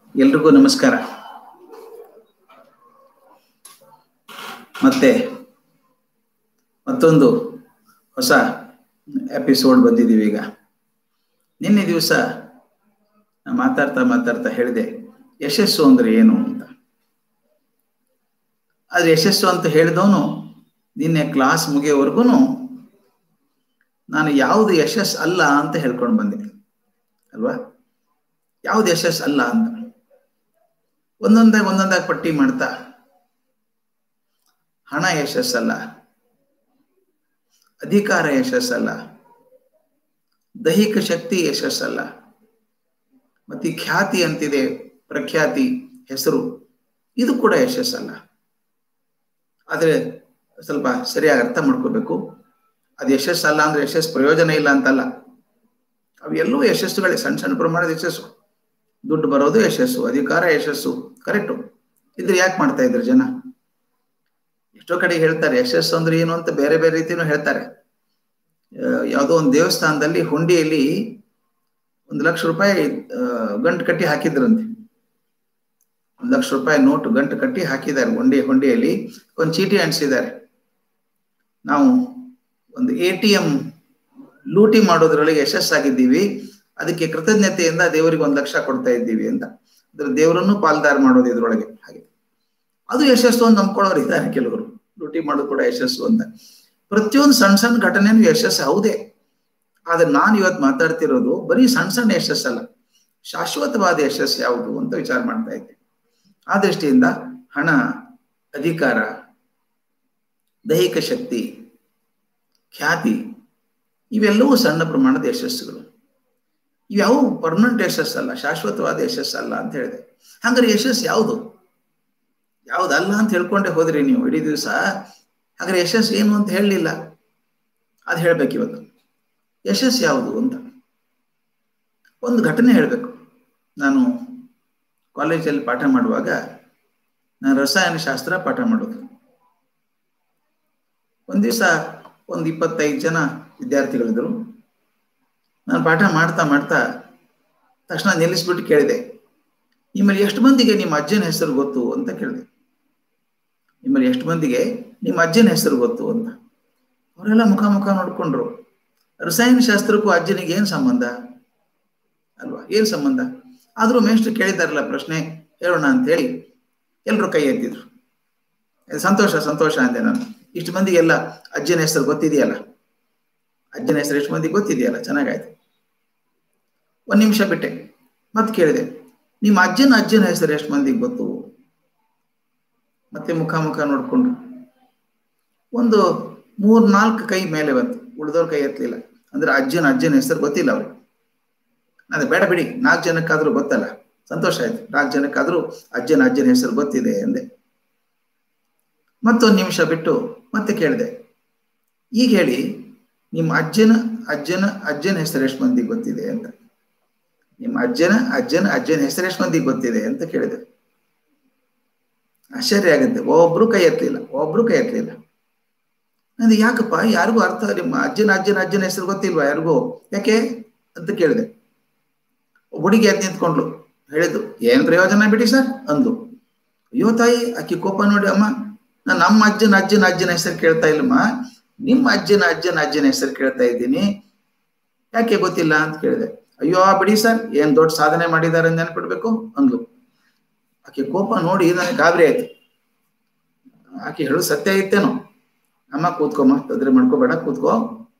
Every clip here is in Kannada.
ಎಲ್ರಿಗೂ ನಮಸ್ಕಾರ ಮತ್ತೆ ಮತ್ತೊಂದು ಹೊಸ ಎಪಿಸೋಡ್ ಬಂದಿದ್ದೀವಿ ಈಗ ನಿನ್ನೆ ದಿವಸ ಮಾತಾಡ್ತಾ ಮಾತಾಡ್ತಾ ಹೇಳಿದೆ ಯಶಸ್ಸು ಅಂದ್ರೆ ಏನು ಅಂತ ಆದ್ರೆ ಯಶಸ್ಸು ಅಂತ ಹೇಳಿದವನು ನಿನ್ನೆ ಕ್ಲಾಸ್ ಮುಗಿಯೋವರೆಗೂ ನಾನು ಯಾವುದು ಯಶಸ್ ಅಲ್ಲ ಅಂತ ಹೇಳ್ಕೊಂಡು ಬಂದೆ ಅಲ್ವಾ ಯಾವ್ದು ಯಶಸ್ ಅಲ್ಲ ಅಂತ ಒಂದೊಂದಾಗಿ ಒಂದೊಂದಾಗಿ ಪಟ್ಟಿ ಮಾಡ್ತಾ ಹಣ ಯಶಸ್ಸಲ್ಲ ಅಧಿಕಾರ ಯಶಸ್ಸಲ್ಲ ದೈಹಿಕ ಶಕ್ತಿ ಯಶಸ್ಸಲ್ಲ ಮತ್ತೆ ಖ್ಯಾತಿ ಅಂತಿದೆ ಪ್ರಖ್ಯಾತಿ ಹೆಸರು ಇದು ಕೂಡ ಯಶಸ್ಸಲ್ಲ ಆದರೆ ಸ್ವಲ್ಪ ಸರಿಯಾಗಿ ಅರ್ಥ ಮಾಡ್ಕೋಬೇಕು ಅದು ಯಶಸ್ಸಲ್ಲ ಅಂದ್ರೆ ಯಶಸ್ಸು ಪ್ರಯೋಜನ ಇಲ್ಲ ಅಂತಲ್ಲ ಅವೆಲ್ಲವೂ ಯಶಸ್ಸುಗಳೇ ಸಣ್ಣ ಸಣ್ಣ ಪ್ರಮಾಣದ ಯಶಸ್ಸು ದುಡ್ಡು ಬರೋದು ಯಶಸ್ಸು ಅಧಿಕಾರ ಯಶಸ್ಸು ಕರೆಕ್ಟು ಇದ್ರೆ ಯಾಕೆ ಮಾಡ್ತಾ ಇದ್ರು ಜನ ಎಷ್ಟೋ ಕಡೆ ಹೇಳ್ತಾರೆ ಯಶಸ್ಸು ಅಂದ್ರೆ ಏನು ಅಂತ ಬೇರೆ ಬೇರೆ ರೀತಿನೂ ಹೇಳ್ತಾರೆ ಯಾವುದೋ ಒಂದು ದೇವಸ್ಥಾನದಲ್ಲಿ ಹುಂಡಿಯಲ್ಲಿ ಒಂದು ಲಕ್ಷ ರೂಪಾಯಿ ಗಂಟು ಕಟ್ಟಿ ಹಾಕಿದ್ರಂತೆ ಒಂದು ಲಕ್ಷ ರೂಪಾಯಿ ನೋಟ್ ಗಂಟು ಕಟ್ಟಿ ಹಾಕಿದ್ದಾರೆ ಹುಂಡಿ ಹುಂಡಿಯಲ್ಲಿ ಒಂದು ಚೀಟಿ ಅಂಟಿಸಿದ್ದಾರೆ ನಾವು ಒಂದು ಎ ಟಿ ಎಂ ಲೂಟಿ ಮಾಡೋದ್ರೊಳಗೆ ಯಶಸ್ಸಾಗಿದ್ದೀವಿ ಅದಕ್ಕೆ ಕೃತಜ್ಞತೆಯಿಂದ ದೇವರಿಗೆ ಒಂದು ಲಕ್ಷ ಕೊಡ್ತಾ ಇದ್ದೀವಿ ಅಂತ ಅಂದ್ರೆ ದೇವರನ್ನು ಪಾಲ್ದಾರ ಮಾಡೋದು ಇದ್ರೊಳಗೆ ಹಾಗೆ ಅದು ಯಶಸ್ಸು ಅಂತ ನಂಬ್ಕೊಳ್ಳೋರು ಇದ್ದಾರೆ ಕೆಲವರು ಲೂಟಿ ಮಾಡೋದು ಕೂಡ ಯಶಸ್ಸು ಅಂತ ಪ್ರತಿಯೊಂದು ಸಣ್ಣ ಸಣ್ಣ ಘಟನೆನೂ ಯಶಸ್ಸು ಹೌದೇ ಆದ್ರೆ ನಾನು ಇವತ್ತು ಮಾತಾಡ್ತಿರೋದು ಬರೀ ಸಣ್ಣ ಸಣ್ಣ ಯಶಸ್ಸಲ್ಲ ಶಾಶ್ವತವಾದ ಯಶಸ್ಸು ಯಾವುದು ಅಂತ ವಿಚಾರ ಮಾಡ್ತಾ ಇದ್ದೆ ಆ ದೃಷ್ಟಿಯಿಂದ ಹಣ ಅಧಿಕಾರ ದೈಹಿಕ ಶಕ್ತಿ ಖ್ಯಾತಿ ಇವೆಲ್ಲವೂ ಸಣ್ಣ ಪ್ರಮಾಣದ ಯಶಸ್ಸುಗಳು ಇವ್ಯಾವು ಪರ್ಮನೆಂಟ್ ಯಶಸ್ಸಲ್ಲ ಶಾಶ್ವತವಾದ ಯಶಸ್ಸಲ್ಲ ಅಂತ ಹೇಳಿದೆ ಹಂಗಾರೆ ಯಶಸ್ಸು ಯಾವುದು ಯಾವ್ದಲ್ಲ ಅಂತ ಹೇಳ್ಕೊಂಡೆ ಹೋದ್ರಿ ನೀವು ಇಡೀ ದಿವಸ ಹಾಗಾದ್ರೆ ಯಶಸ್ಸು ಏನು ಅಂತ ಹೇಳಲಿಲ್ಲ ಅದು ಹೇಳ್ಬೇಕು ಇವತ್ತು ಯಶಸ್ಸು ಯಾವುದು ಅಂತ ಒಂದು ಘಟನೆ ಹೇಳಬೇಕು ನಾನು ಕಾಲೇಜಲ್ಲಿ ಪಾಠ ಮಾಡುವಾಗ ನಾನು ರಸಾಯನ ಶಾಸ್ತ್ರ ಪಾಠ ಮಾಡೋದು ಒಂದು ದಿವಸ ಒಂದು ಇಪ್ಪತ್ತೈದು ಜನ ವಿದ್ಯಾರ್ಥಿಗಳಿದ್ರು ನಾನು ಪಾಠ ಮಾಡ್ತಾ ಮಾಡ್ತಾ ತಕ್ಷಣ ನಿಲ್ಲಿಸ್ಬಿಟ್ಟು ಕೇಳಿದೆ ನಿಮ್ಮಲ್ಲಿ ಎಷ್ಟು ಮಂದಿಗೆ ನಿಮ್ಮ ಅಜ್ಜನ ಹೆಸರು ಗೊತ್ತು ಅಂತ ಕೇಳಿದೆ ನಿಮ್ಮಲ್ಲಿ ಎಷ್ಟು ಮಂದಿಗೆ ನಿಮ್ಮ ಅಜ್ಜನ ಹೆಸರು ಗೊತ್ತು ಅಂತ ಅವರೆಲ್ಲ ಮುಖ ಮುಖ ನೋಡ್ಕೊಂಡ್ರು ರಸಾಯನ ಶಾಸ್ತ್ರಕ್ಕೂ ಅಜ್ಜನಿಗೆ ಏನು ಸಂಬಂಧ ಅಲ್ವಾ ಏನು ಸಂಬಂಧ ಆದರೂ ಮೇಷ್ಟ್ರು ಕೇಳಿದಾರಲ್ಲ ಪ್ರಶ್ನೆ ಹೇಳೋಣ ಅಂತ ಹೇಳಿ ಎಲ್ಲರೂ ಕೈ ಎತ್ತಿದ್ರು ಸಂತೋಷ ಸಂತೋಷ ಅಂದೆ ನಾನು ಇಷ್ಟು ಮಂದಿಗೆಲ್ಲ ಅಜ್ಜನ ಹೆಸರು ಗೊತ್ತಿದೆಯಲ್ಲ ಅಜ್ಜನ ಹೆಸರು ಎಷ್ಟು ಮಂದಿಗೆ ಗೊತ್ತಿದೆಯಲ್ಲ ಚೆನ್ನಾಗಾಯ್ತು ಒಂದು ನಿಮಿಷ ಬಿಟ್ಟೆ ಮತ್ತೆ ಕೇಳಿದೆ ನಿಮ್ಮ ಅಜ್ಜನ ಅಜ್ಜನ ಹೆಸರು ಎಷ್ಟು ಮಂದಿಗೆ ಗೊತ್ತು ಮತ್ತೆ ಮುಖ ಮುಖ ನೋಡ್ಕೊಂಡು ಒಂದು ಮೂರ್ ನಾಲ್ಕು ಕೈ ಮೇಲೆ ಬಂತು ಉಳಿದವ್ರ ಕೈ ಎತ್ತಲಿಲ್ಲ ಅಂದ್ರೆ ಅಜ್ಜನ ಅಜ್ಜನ ಹೆಸರು ಗೊತ್ತಿಲ್ಲ ಅವ್ರಿಗೆ ಅದೇ ಬೇಡ ಬಿಡಿ ನಾಲ್ಕು ಜನಕ್ಕಾದ್ರೂ ಗೊತ್ತಲ್ಲ ಸಂತೋಷ ಆಯ್ತು ನಾಲ್ಕು ಜನಕ್ಕಾದ್ರೂ ಅಜ್ಜನ ಅಜ್ಜನ ಹೆಸರು ಗೊತ್ತಿದೆ ಎಂದೆ ಮತ್ತೊಂದು ನಿಮಿಷ ಬಿಟ್ಟು ಮತ್ತೆ ಕೇಳಿದೆ ಈಗ ಹೇಳಿ ನಿಮ್ಮ ಅಜ್ಜನ ಅಜ್ಜನ ಅಜ್ಜನ ಹೆಸರು ಎಷ್ಟು ಮಂದಿಗೆ ಗೊತ್ತಿದೆ ಅಂತ ನಿಮ್ಮ ಅಜ್ಜನ ಅಜ್ಜನ ಅಜ್ಜನ ಹೆಸರು ಎಷ್ಟು ಮಂದಿಗೆ ಗೊತ್ತಿದೆ ಅಂತ ಕೇಳಿದೆ ಆಶ್ಚರ್ಯ ಆಗುತ್ತೆ ಒಬ್ರು ಕೈ ಎತ್ತಲಿಲ್ಲ ಒಬ್ರು ಕೈ ಎತ್ತಲಿಲ್ಲ ನಂದು ಯಾಕಪ್ಪ ಯಾರಿಗೂ ಅರ್ಥ ನಿಮ್ಮ ಅಜ್ಜನ ಅಜ್ಜನ ಅಜ್ಜನ ಹೆಸರು ಗೊತ್ತಿಲ್ವಾ ಯಾರಿಗೂ ಯಾಕೆ ಅಂತ ಕೇಳಿದೆ ಹುಡುಗಿ ಎದ್ದು ನಿಂತ್ಕೊಂಡ್ಲು ಹೇಳಿದ್ದು ಏನ್ ಪ್ರಯೋಜನ ಬಿಡಿ ಸರ್ ಅಂದು ಅಯ್ಯೋ ತಾಯಿ ಆಕಿ ಕೋಪ ನೋಡಿ ಅಮ್ಮ ನಾನು ನಮ್ಮ ಅಜ್ಜನ ಅಜ್ಜನ ಅಜ್ಜನ ಹೆಸರು ಕೇಳ್ತಾ ಇಲ್ಲಮ್ಮ ನಿಮ್ಮ ಅಜ್ಜನ ಅಜ್ಜನ ಅಜ್ಜನ ಹೆಸರು ಕೇಳ್ತಾ ಇದ್ದೀನಿ ಯಾಕೆ ಗೊತ್ತಿಲ್ಲ ಅಂತ ಕೇಳಿದೆ ಅಯ್ಯೋ ಬಿಡಿ ಸರ್ ಏನ್ ದೊಡ್ಡ ಸಾಧನೆ ಮಾಡಿದ್ದಾರೆ ನೆನ್ಪಿಡ್ಬೇಕು ಅಂದ್ಲು ಆಕೆ ಕೋಪ ನೋಡಿ ನನಗೆ ಗಾಬರಿ ಆಯ್ತು ಆಕೆ ಹೇಳು ಸತ್ಯ ಐತೇನೋ ಅಮ್ಮ ಕೂತ್ಕೊಮ್ಮ ತೊಂದರೆ ಮಾಡ್ಕೋಬೇಡ ಕೂತ್ಕೋ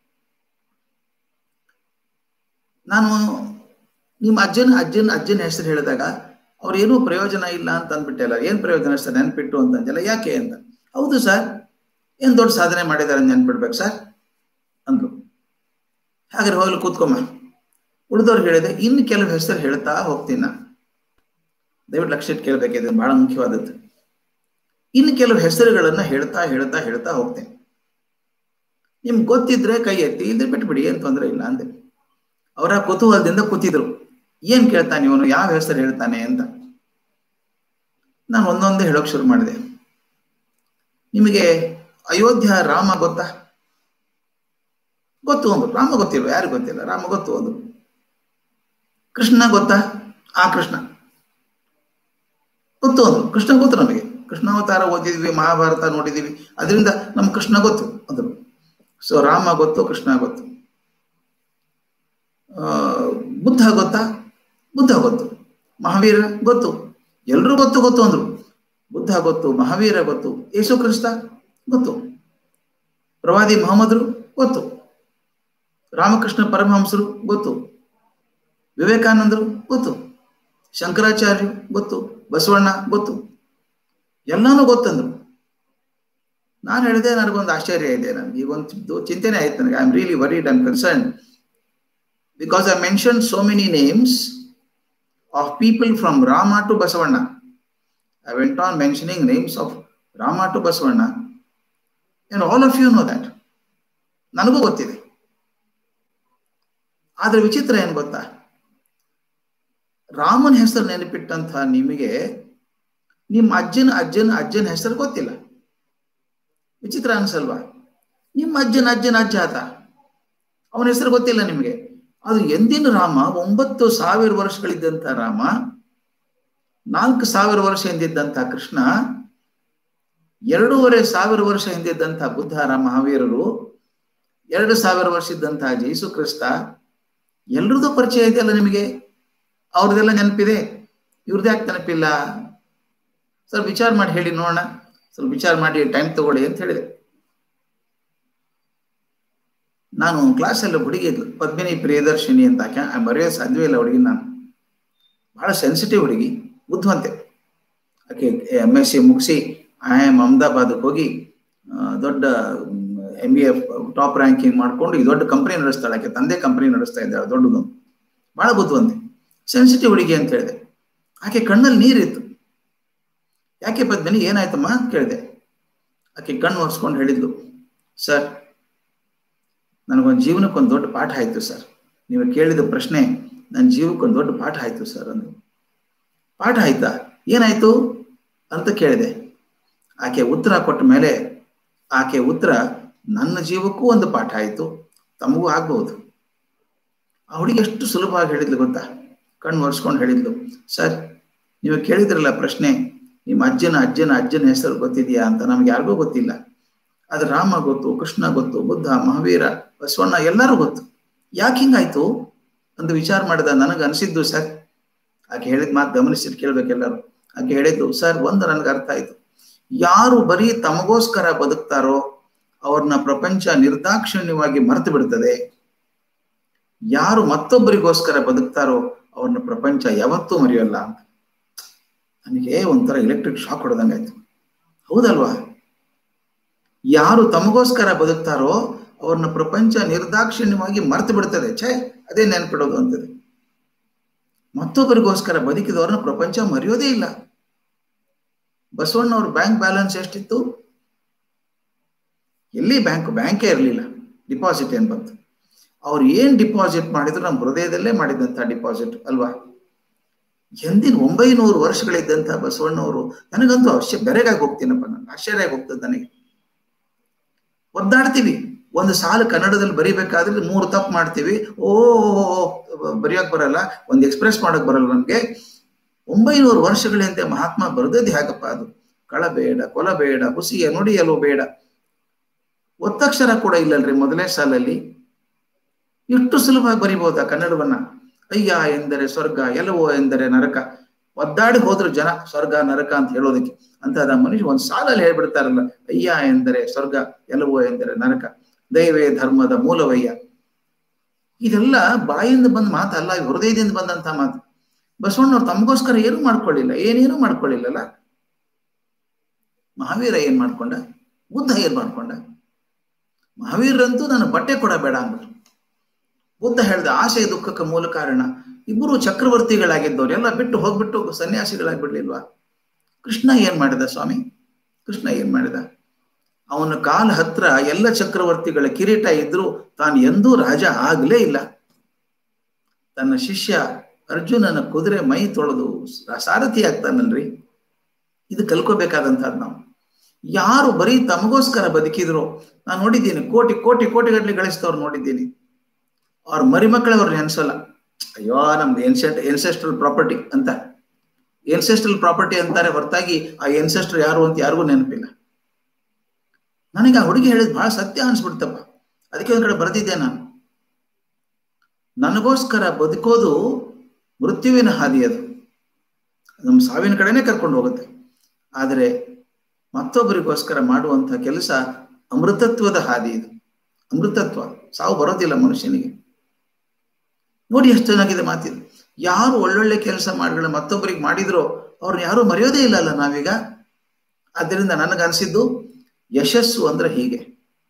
ನಾನು ನಿಮ್ಮ ಅಜ್ಜನ ಅಜ್ಜನ ಅಜ್ಜನ ಹೆಸರು ಹೇಳಿದಾಗ ಅವ್ರು ಏನೂ ಪ್ರಯೋಜನ ಇಲ್ಲ ಅಂತ ಅಂದ್ಬಿಟ್ಟಲ್ಲ ಏನ್ ಪ್ರಯೋಜನ ಸರ್ ನೆನ್ಪಿಟ್ಟು ಅಂತ ಅಂದಿಲ್ಲ ಯಾಕೆ ಅಂತ ಹೌದು ಸರ್ ಏನ್ ದೊಡ್ಡ ಸಾಧನೆ ಮಾಡಿದ್ದಾರೆ ನೆನ್ಪಿಡ್ಬೇಕು ಸರ್ ಅಂದ್ರು ಹಾಗಾದ್ರೆ ಹೋಗ್ಲಿ ಕೂತ್ಕೊಮ್ಮ ಉಳಿದವ್ರು ಹೇಳಿದೆ ಇನ್ನು ಕೆಲವು ಹೆಸರು ಹೇಳ್ತಾ ಹೋಗ್ತೀನಿ ನಾನು ದಯವಿಟ್ಟು ಲಕ್ಷ ಇಟ್ಟು ಕೇಳಬೇಕಿದೆ ಬಹಳ ಮುಖ್ಯವಾದದ್ದು ಇನ್ನು ಕೆಲವು ಹೆಸರುಗಳನ್ನ ಹೇಳ್ತಾ ಹೇಳ್ತಾ ಹೇಳ್ತಾ ಹೋಗ್ತೇನೆ ನಿಮ್ಗೆ ಗೊತ್ತಿದ್ರೆ ಕೈ ಎತ್ತಿ ಇದ್ರೆ ಬಿಟ್ಬಿಡಿ ಏನ್ ತೊಂದರೆ ಇಲ್ಲ ಅಂದೆ ಅವರ ಕುತೂಹಲದಿಂದ ಕೂತಿದ್ರು ಏನ್ ಕೇಳ್ತಾನೆ ಇವನು ಯಾವ ಹೆಸರು ಹೇಳ್ತಾನೆ ಅಂತ ನಾನು ಒಂದೊಂದೇ ಹೇಳೋಕ್ ಶುರು ಮಾಡಿದೆ ನಿಮಗೆ ಅಯೋಧ್ಯ ರಾಮ ಗೊತ್ತಾ ಗೊತ್ತು ಒಂದು ರಾಮ ಗೊತ್ತಿಲ್ವ ಯಾರು ಗೊತ್ತಿಲ್ಲ ರಾಮ ಗೊತ್ತು ಒಂದು ಕೃಷ್ಣ ಗೊತ್ತಾ ಆ ಕೃಷ್ಣ ಗೊತ್ತು ಅಂದ್ರು ಕೃಷ್ಣ ಗೊತ್ತು ನಮಗೆ ಕೃಷ್ಣಾವತಾರ ಓದಿದ್ವಿ ಮಹಾಭಾರತ ನೋಡಿದೀವಿ ಅದರಿಂದ ನಮ್ಗೆ ಕೃಷ್ಣ ಗೊತ್ತು ಅಂದ್ರು ಸೊ ರಾಮ ಗೊತ್ತು ಕೃಷ್ಣ ಗೊತ್ತು ಬುದ್ಧ ಗೊತ್ತಾ ಬುದ್ಧ ಗೊತ್ತು ಮಹಾವೀರ ಗೊತ್ತು ಎಲ್ರೂ ಗೊತ್ತು ಗೊತ್ತು ಅಂದ್ರು ಬುದ್ಧ ಗೊತ್ತು ಮಹಾವೀರ ಗೊತ್ತು ಯೇಸು ಕ್ರಿಸ್ತ ಗೊತ್ತು ಪ್ರವಾದಿ ಮೊಹಮ್ಮದ್ರು ಗೊತ್ತು ರಾಮಕೃಷ್ಣ ಪರಮಹಂಸರು ಗೊತ್ತು ವಿವೇಕಾನಂದರು ಗೊತ್ತು ಶಂಕರಾಚಾರ್ಯ ಗೊತ್ತು ಬಸವಣ್ಣ ಗೊತ್ತು ಎಲ್ಲಾನು ಗೊತ್ತಂದ್ರು ನಾನು ಹೇಳಿದೆ ನನಗೊಂದು ಆಶ್ಚರ್ಯ ಇದೆ ನನಗೆ ಈಗ ಒಂದು ಚಿಂತನೆ ಆಯ್ತು ನನಗೆ I am really worried I'm concern because I mention so many names of people from Rama to Basavanna I went on mentioning names of Rama to Basavanna and all of you know that ನನಗೂ ಗೊತ್ತಿದೆ ಆದ್ರೆ ವಿಚಿತ್ರ ಏನ್ ಗೊತ್ತಾ ರಾಮನ ಹೆಸರು ನೆನಪಿಟ್ಟಂತ ನಿಮಗೆ ನಿಮ್ಮ ಅಜ್ಜನ ಅಜ್ಜನ ಅಜ್ಜನ ಹೆಸರು ಗೊತ್ತಿಲ್ಲ ವಿಚಿತ್ರ ಅನ್ಸಲ್ವಾ ನಿಮ್ಮ ಅಜ್ಜನ ಅಜ್ಜನ ಅಜ್ಜ ಆತ ಅವನ ಹೆಸರು ಗೊತ್ತಿಲ್ಲ ನಿಮಗೆ ಅದು ಎಂದಿನ ರಾಮ ಒಂಬತ್ತು ಸಾವಿರ ವರ್ಷಗಳಿದ್ದಂತ ರಾಮ ನಾಲ್ಕು ಸಾವಿರ ವರ್ಷ ಹಿಂದಿದ್ದಂತ ಕೃಷ್ಣ ಎರಡೂವರೆ ಸಾವಿರ ವರ್ಷ ಹಿಂದಿದ್ದಂತ ಬುದ್ಧ ರಾಮ ಮಹಾವೀರರು ಎರಡು ಸಾವಿರ ವರ್ಷ ಇದ್ದಂತಹ ಜೇಸು ಕ್ರಿಸ್ತ ಎಲ್ರದ್ದು ಪರಿಚಯ ಇದೆಯಲ್ಲ ನಿಮಗೆ ಅವ್ರದ್ದೆಲ್ಲ ನೆನಪಿದೆ ಇವ್ರದ್ದು ಯಾಕೆ ನೆನಪಿಲ್ಲ ಸ್ವಲ್ಪ ವಿಚಾರ ಮಾಡಿ ಹೇಳಿ ನೋಡೋಣ ಸ್ವಲ್ಪ ವಿಚಾರ ಮಾಡಿ ಟೈಮ್ ತಗೊಳ್ಳಿ ಅಂತ ಹೇಳಿದೆ ನಾನು ಕ್ಲಾಸಲ್ಲಿ ಹುಡುಗಿ ಪದ್ಮಿನಿ ಪ್ರಿಯದರ್ಶಿನಿ ಅಂತ ಆಕೆ ಮರೆಯೋ ಸಾಧ್ಯವೇ ಇಲ್ಲ ಹುಡುಗಿ ನಾನು ಬಹಳ ಸೆನ್ಸಿಟಿವ್ ಹುಡುಗಿ ಬುದ್ಧಿವಂತೆ ಆಕೆ ಎಮ್ ಎಸ್ ಸಿ ಮುಗಿಸಿ ಐ ಎಮ್ ಅಹಮದಾಬಾದಕ್ಕೆ ಹೋಗಿ ದೊಡ್ಡ M B F top ranking ಮಾಡ್ಕೊಂಡು ಈ ದೊಡ್ಡ ಕಂಪನಿ ನಡೆಸ್ತಾಳೆ ಆಕೆ ತಂದೆ ಕಂಪನಿ ನಡೆಸ್ತಾ ಇದ್ದಾಳೆ ದೊಡ್ಡದು ಬಹಳ ಬುದ್ಧಿವಂತೆ ಸೆನ್ಸಿಟಿವ್ ಹುಡುಗಿ ಅಂತ ಹೇಳಿದೆ ಆಕೆ ಕಣ್ಣಲ್ಲಿ ನೀರಿತ್ತು ಯಾಕೆ ಪದ್ಮಿನಿ ಏನಾಯ್ತಮ್ಮ ಅಂತ ಕೇಳಿದೆ ಆಕೆ ಕಣ್ಣು ಒರೆಸ್ಕೊಂಡು ಹೇಳಿದ್ಲು ಸರ್ ನನಗೊಂದು ಜೀವನಕ್ಕೊಂದು ದೊಡ್ಡ ಪಾಠ ಆಯಿತು ಸರ್ ನೀವು ಕೇಳಿದ ಪ್ರಶ್ನೆ ನನ್ನ ಜೀವಕ್ಕೊಂದು ದೊಡ್ಡ ಪಾಠ ಆಯಿತು ಸರ್ ಅಂದು ಪಾಠ ಆಯ್ತಾ ಏನಾಯ್ತು ಅಂತ ಕೇಳಿದೆ ಆಕೆ ಉತ್ತರ ಕೊಟ್ಟ ಮೇಲೆ ಆಕೆ ಉತ್ತರ ನನ್ನ ಜೀವಕ್ಕೂ ಒಂದು ಪಾಠ ಆಯಿತು ತಮಗೂ ಆಗ್ಬಹುದು ಆ ಹುಡುಗಿ ಎಷ್ಟು ಸುಲಭವಾಗಿ ಹೇಳಿದ್ಲು ಗೊತ್ತಾ ಕಣ್ಣು ಒರೆಸ್ಕೊಂಡು ಹೇಳಿದ್ಲು ಸರ್ ನೀವು ಕೇಳಿದ್ರಲ್ಲ ಪ್ರಶ್ನೆ ನಿಮ್ಮ ಅಜ್ಜನ ಅಜ್ಜನ ಅಜ್ಜನ ಹೆಸರು ಗೊತ್ತಿದೆಯಾ ಅಂತ ನಮ್ಗೆ ಯಾರಿಗೂ ಗೊತ್ತಿಲ್ಲ ಆದ್ರೆ ರಾಮ ಗೊತ್ತು ಕೃಷ್ಣ ಗೊತ್ತು ಬುದ್ಧ ಮಹಾವೀರ ಬಸವಣ್ಣ ಎಲ್ಲರೂ ಗೊತ್ತು ಯಾಕೆ ಹಿಂಗಾಯ್ತು ಅಂತ ವಿಚಾರ ಮಾಡಿದ ನನಗೆ ಅನಿಸಿದ್ದು ಸರ್ ಆಕೆ ಹೇಳಿದ ಮಾತು ಗಮನಿಸಿಟ್ಟು ಕೇಳ್ಬೇಕೆಲ್ಲರೂ ಆಕೆ ಹೇಳಿದ್ದು ಸರ್ ಒಂದು ನನಗೆ ಅರ್ಥ ಆಯ್ತು ಯಾರು ಬರೀ ತಮಗೋಸ್ಕರ ಬದುಕ್ತಾರೋ ಅವ್ರನ್ನ ಪ್ರಪಂಚ ನಿರ್ದಾಕ್ಷಿಣ್ಯವಾಗಿ ಮರೆತು ಬಿಡ್ತದೆ ಯಾರು ಮತ್ತೊಬ್ಬರಿಗೋಸ್ಕರ ಬದುಕ್ತಾರೋ ಅವ್ರನ್ನ ಪ್ರಪಂಚ ಯಾವತ್ತೂ ಮರೆಯಲ್ಲ ಅಂತ ನನಗೆ ಒಂಥರ ಎಲೆಕ್ಟ್ರಿಕ್ ಶಾಕ್ ಹೊಡೆದಂಗಾಯ್ತು ಹೌದಲ್ವಾ ಯಾರು ತಮಗೋಸ್ಕರ ಬದುಕ್ತಾರೋ ಅವ್ರನ್ನ ಪ್ರಪಂಚ ನಿರ್ದಾಕ್ಷಿಣ್ಯವಾಗಿ ಮರ್ತು ಬಿಡ್ತದೆ ಛೇ ಅದೇ ನೆನ್ಪಿಡೋದು ಅಂತದೆ ಮತ್ತೊಬ್ಬರಿಗೋಸ್ಕರ ಬದುಕಿದವ್ರನ್ನ ಪ್ರಪಂಚ ಮರೆಯೋದೇ ಇಲ್ಲ ಬಸವಣ್ಣವ್ರ ಬ್ಯಾಂಕ್ ಬ್ಯಾಲೆನ್ಸ್ ಎಷ್ಟಿತ್ತು ಎಲ್ಲಿ ಬ್ಯಾಂಕ್ ಬ್ಯಾಂಕೇ ಇರಲಿಲ್ಲ ಡಿಪಾಸಿಟ್ ಏನ್ ಬಂತು ಅವ್ರು ಏನ್ ಡಿಪಾಸಿಟ್ ಮಾಡಿದ್ರು ನಮ್ಮ ಹೃದಯದಲ್ಲೇ ಮಾಡಿದಂತ ಡಿಪಾಸಿಟ್ ಅಲ್ವಾ ಎಂದಿನ ಒಂಬೈನೂರು ವರ್ಷಗಳಿದ್ದಂತ ಬಸವಣ್ಣವರು ನನಗಂತೂ ಅವಶ್ಯ ಬೆರೆಗಾಗಿ ಹೋಗ್ತೀನಪ್ಪ ನಾನು ಆಶ್ಚರ್ಯ ಹೋಗ್ತದೆ ನನಗೆ ಒದ್ದಾಡ್ತೀವಿ ಒಂದು ಸಾಲು ಕನ್ನಡದಲ್ಲಿ ಬರಿಬೇಕಾದ್ರೆ ಮೂರು ತಪ್ಪು ಮಾಡ್ತೀವಿ ಓ ಬರೆಯೋಕ್ ಬರಲ್ಲ ಒಂದು ಎಕ್ಸ್ಪ್ರೆಸ್ ಮಾಡಕ್ ಬರಲ್ಲ ನಮ್ಗೆ ಒಂಬೈನೂರು ವರ್ಷಗಳ ಹಿಂದೆ ಮಹಾತ್ಮ ಬರೆದದ್ದು ಹೇಗಪ್ಪ ಅದು ಕಳಬೇಡ ಕೊಲಬೇಡ ಹುಸಿಯ ನುಡಿಯಲು ಬೇಡ ಒತ್ತಕ್ಷರ ಕೂಡ ಇಲ್ಲಲ್ರಿ ಮೊದಲನೇ ಸಾಲಲ್ಲಿ ಎಷ್ಟು ಸುಲಭವಾಗಿ ಬರಿಬಹುದಾ ಕನ್ನಡವನ್ನ ಅಯ್ಯ ಎಂದರೆ ಸ್ವರ್ಗ ಎಲ್ಲವೋ ಎಂದರೆ ನರಕ ಒದ್ದಾಡಿ ಹೋದ್ರು ಜನ ಸ್ವರ್ಗ ನರಕ ಅಂತ ಹೇಳೋದಕ್ಕೆ ಅಂತ ಮನುಷ್ಯ ಒಂದು ಸಾಲಲ್ಲಿ ಹೇಳ್ಬಿಡ್ತಾರಲ್ಲ ಅಯ್ಯ ಎಂದರೆ ಸ್ವರ್ಗ ಎಲ್ಲವೋ ಎಂದರೆ ನರಕ ದೈವೇ ಧರ್ಮದ ಮೂಲವಯ್ಯ ಇದೆಲ್ಲ ಬಾಯಿಂದ ಬಂದ ಮಾತಲ್ಲ ಹೃದಯದಿಂದ ಬಂದಂತ ಮಾತು ಬಸವಣ್ಣವ್ರು ತಮಗೋಸ್ಕರ ಏನು ಮಾಡ್ಕೊಳ್ಳಿಲ್ಲ ಏನೇನು ಮಾಡ್ಕೊಳ್ಳಿಲ್ಲಲ್ಲ ಮಹಾವೀರ ಏನ್ ಮಾಡ್ಕೊಂಡ ಬುದ್ಧ ಏನ್ ಮಾಡ್ಕೊಂಡ ಮಹಾವೀರಂತೂ ನಾನು ಬಟ್ಟೆ ಕೊಡ ಬೇಡ ಅಂದ್ಬಿಟ್ರು ಬುದ್ಧ ಹೇಳ್ದ ಆಸೆ ದುಃಖಕ್ಕೆ ಮೂಲ ಕಾರಣ ಇಬ್ಬರು ಚಕ್ರವರ್ತಿಗಳಾಗಿದ್ದವ್ರು ಎಲ್ಲ ಬಿಟ್ಟು ಹೋಗ್ಬಿಟ್ಟು ಸನ್ಯಾಸಿಗಳಾಗ್ಬಿಡ್ಲಿಲ್ವಾ ಕೃಷ್ಣ ಏನ್ ಮಾಡಿದ ಸ್ವಾಮಿ ಕೃಷ್ಣ ಏನ್ ಮಾಡಿದ ಅವನ ಕಾಲ ಹತ್ರ ಎಲ್ಲ ಚಕ್ರವರ್ತಿಗಳ ಕಿರೀಟ ಇದ್ರು ತಾನು ಎಂದೂ ರಾಜ ಆಗ್ಲೇ ಇಲ್ಲ ತನ್ನ ಶಿಷ್ಯ ಅರ್ಜುನನ ಕುದುರೆ ಮೈ ತೊಳೆದು ಸಾರಥಿ ಆಗ್ತಾನಲ್ರಿ ಇದು ಕಲ್ಕೋಬೇಕಾದಂತಹದ್ದು ನಾವು ಯಾರು ಬರೀ ತಮಗೋಸ್ಕರ ಬದುಕಿದ್ರು ನಾನು ನೋಡಿದ್ದೀನಿ ಕೋಟಿ ಕೋಟಿ ಕೋಟಿಗಟ್ಟಲೆ ಗಳಿಸ್ತವ್ರು ನೋಡಿದ್ದೀನಿ ಅವ್ರ ಮರಿಮಕ್ಕಳೇ ಅವ್ರು ನೆನ್ಸಲ್ಲ ಅಯ್ಯೋ ನಮ್ದು ಎನ್ಸೆಂಟ್ ಎನ್ಸೆಸ್ಟ್ರಲ್ ಪ್ರಾಪರ್ಟಿ ಅಂತ ಎನ್ಸೆಸ್ಟ್ರಲ್ ಪ್ರಾಪರ್ಟಿ ಅಂತಾರೆ ಹೊರತಾಗಿ ಆ ಎನ್ಸೆಸ್ಟರ್ ಯಾರು ಅಂತ ಯಾರಿಗೂ ನೆನಪಿಲ್ಲ ನನಗೆ ಆ ಹುಡುಗಿ ಹೇಳಿದ್ ಬಹಳ ಸತ್ಯ ಅನ್ಸ್ಬಿಡ್ತಪ್ಪ ಅದಕ್ಕೆ ಒಂದ್ ಕಡೆ ಬರೆದಿದ್ದೆ ನಾನು ನನಗೋಸ್ಕರ ಬದುಕೋದು ಮೃತ್ಯುವಿನ ಹಾದಿ ಅದು ನಮ್ಮ ಸಾವಿನ ಕಡೆನೇ ಕರ್ಕೊಂಡು ಹೋಗುತ್ತೆ ಆದರೆ ಮತ್ತೊಬ್ಬರಿಗೋಸ್ಕರ ಮಾಡುವಂತಹ ಕೆಲಸ ಅಮೃತತ್ವದ ಹಾದಿ ಇದು ಅಮೃತತ್ವ ಸಾವು ಬರೋದಿಲ್ಲ ಮನುಷ್ಯನಿಗೆ ನೋಡಿ ಎಷ್ಟು ಚೆನ್ನಾಗಿದೆ ಮಾತಿದು ಯಾರು ಒಳ್ಳೊಳ್ಳೆ ಕೆಲಸ ಮಾಡಿಗಳ ಮತ್ತೊಬ್ಬರಿಗೆ ಮಾಡಿದ್ರೋ ಅವ್ರನ್ನ ಯಾರು ಮರೆಯೋದೇ ಇಲ್ಲಲ್ಲ ನಾವೀಗ ಆದ್ದರಿಂದ ನನಗನ್ಸಿದ್ದು ಯಶಸ್ಸು ಅಂದ್ರೆ ಹೀಗೆ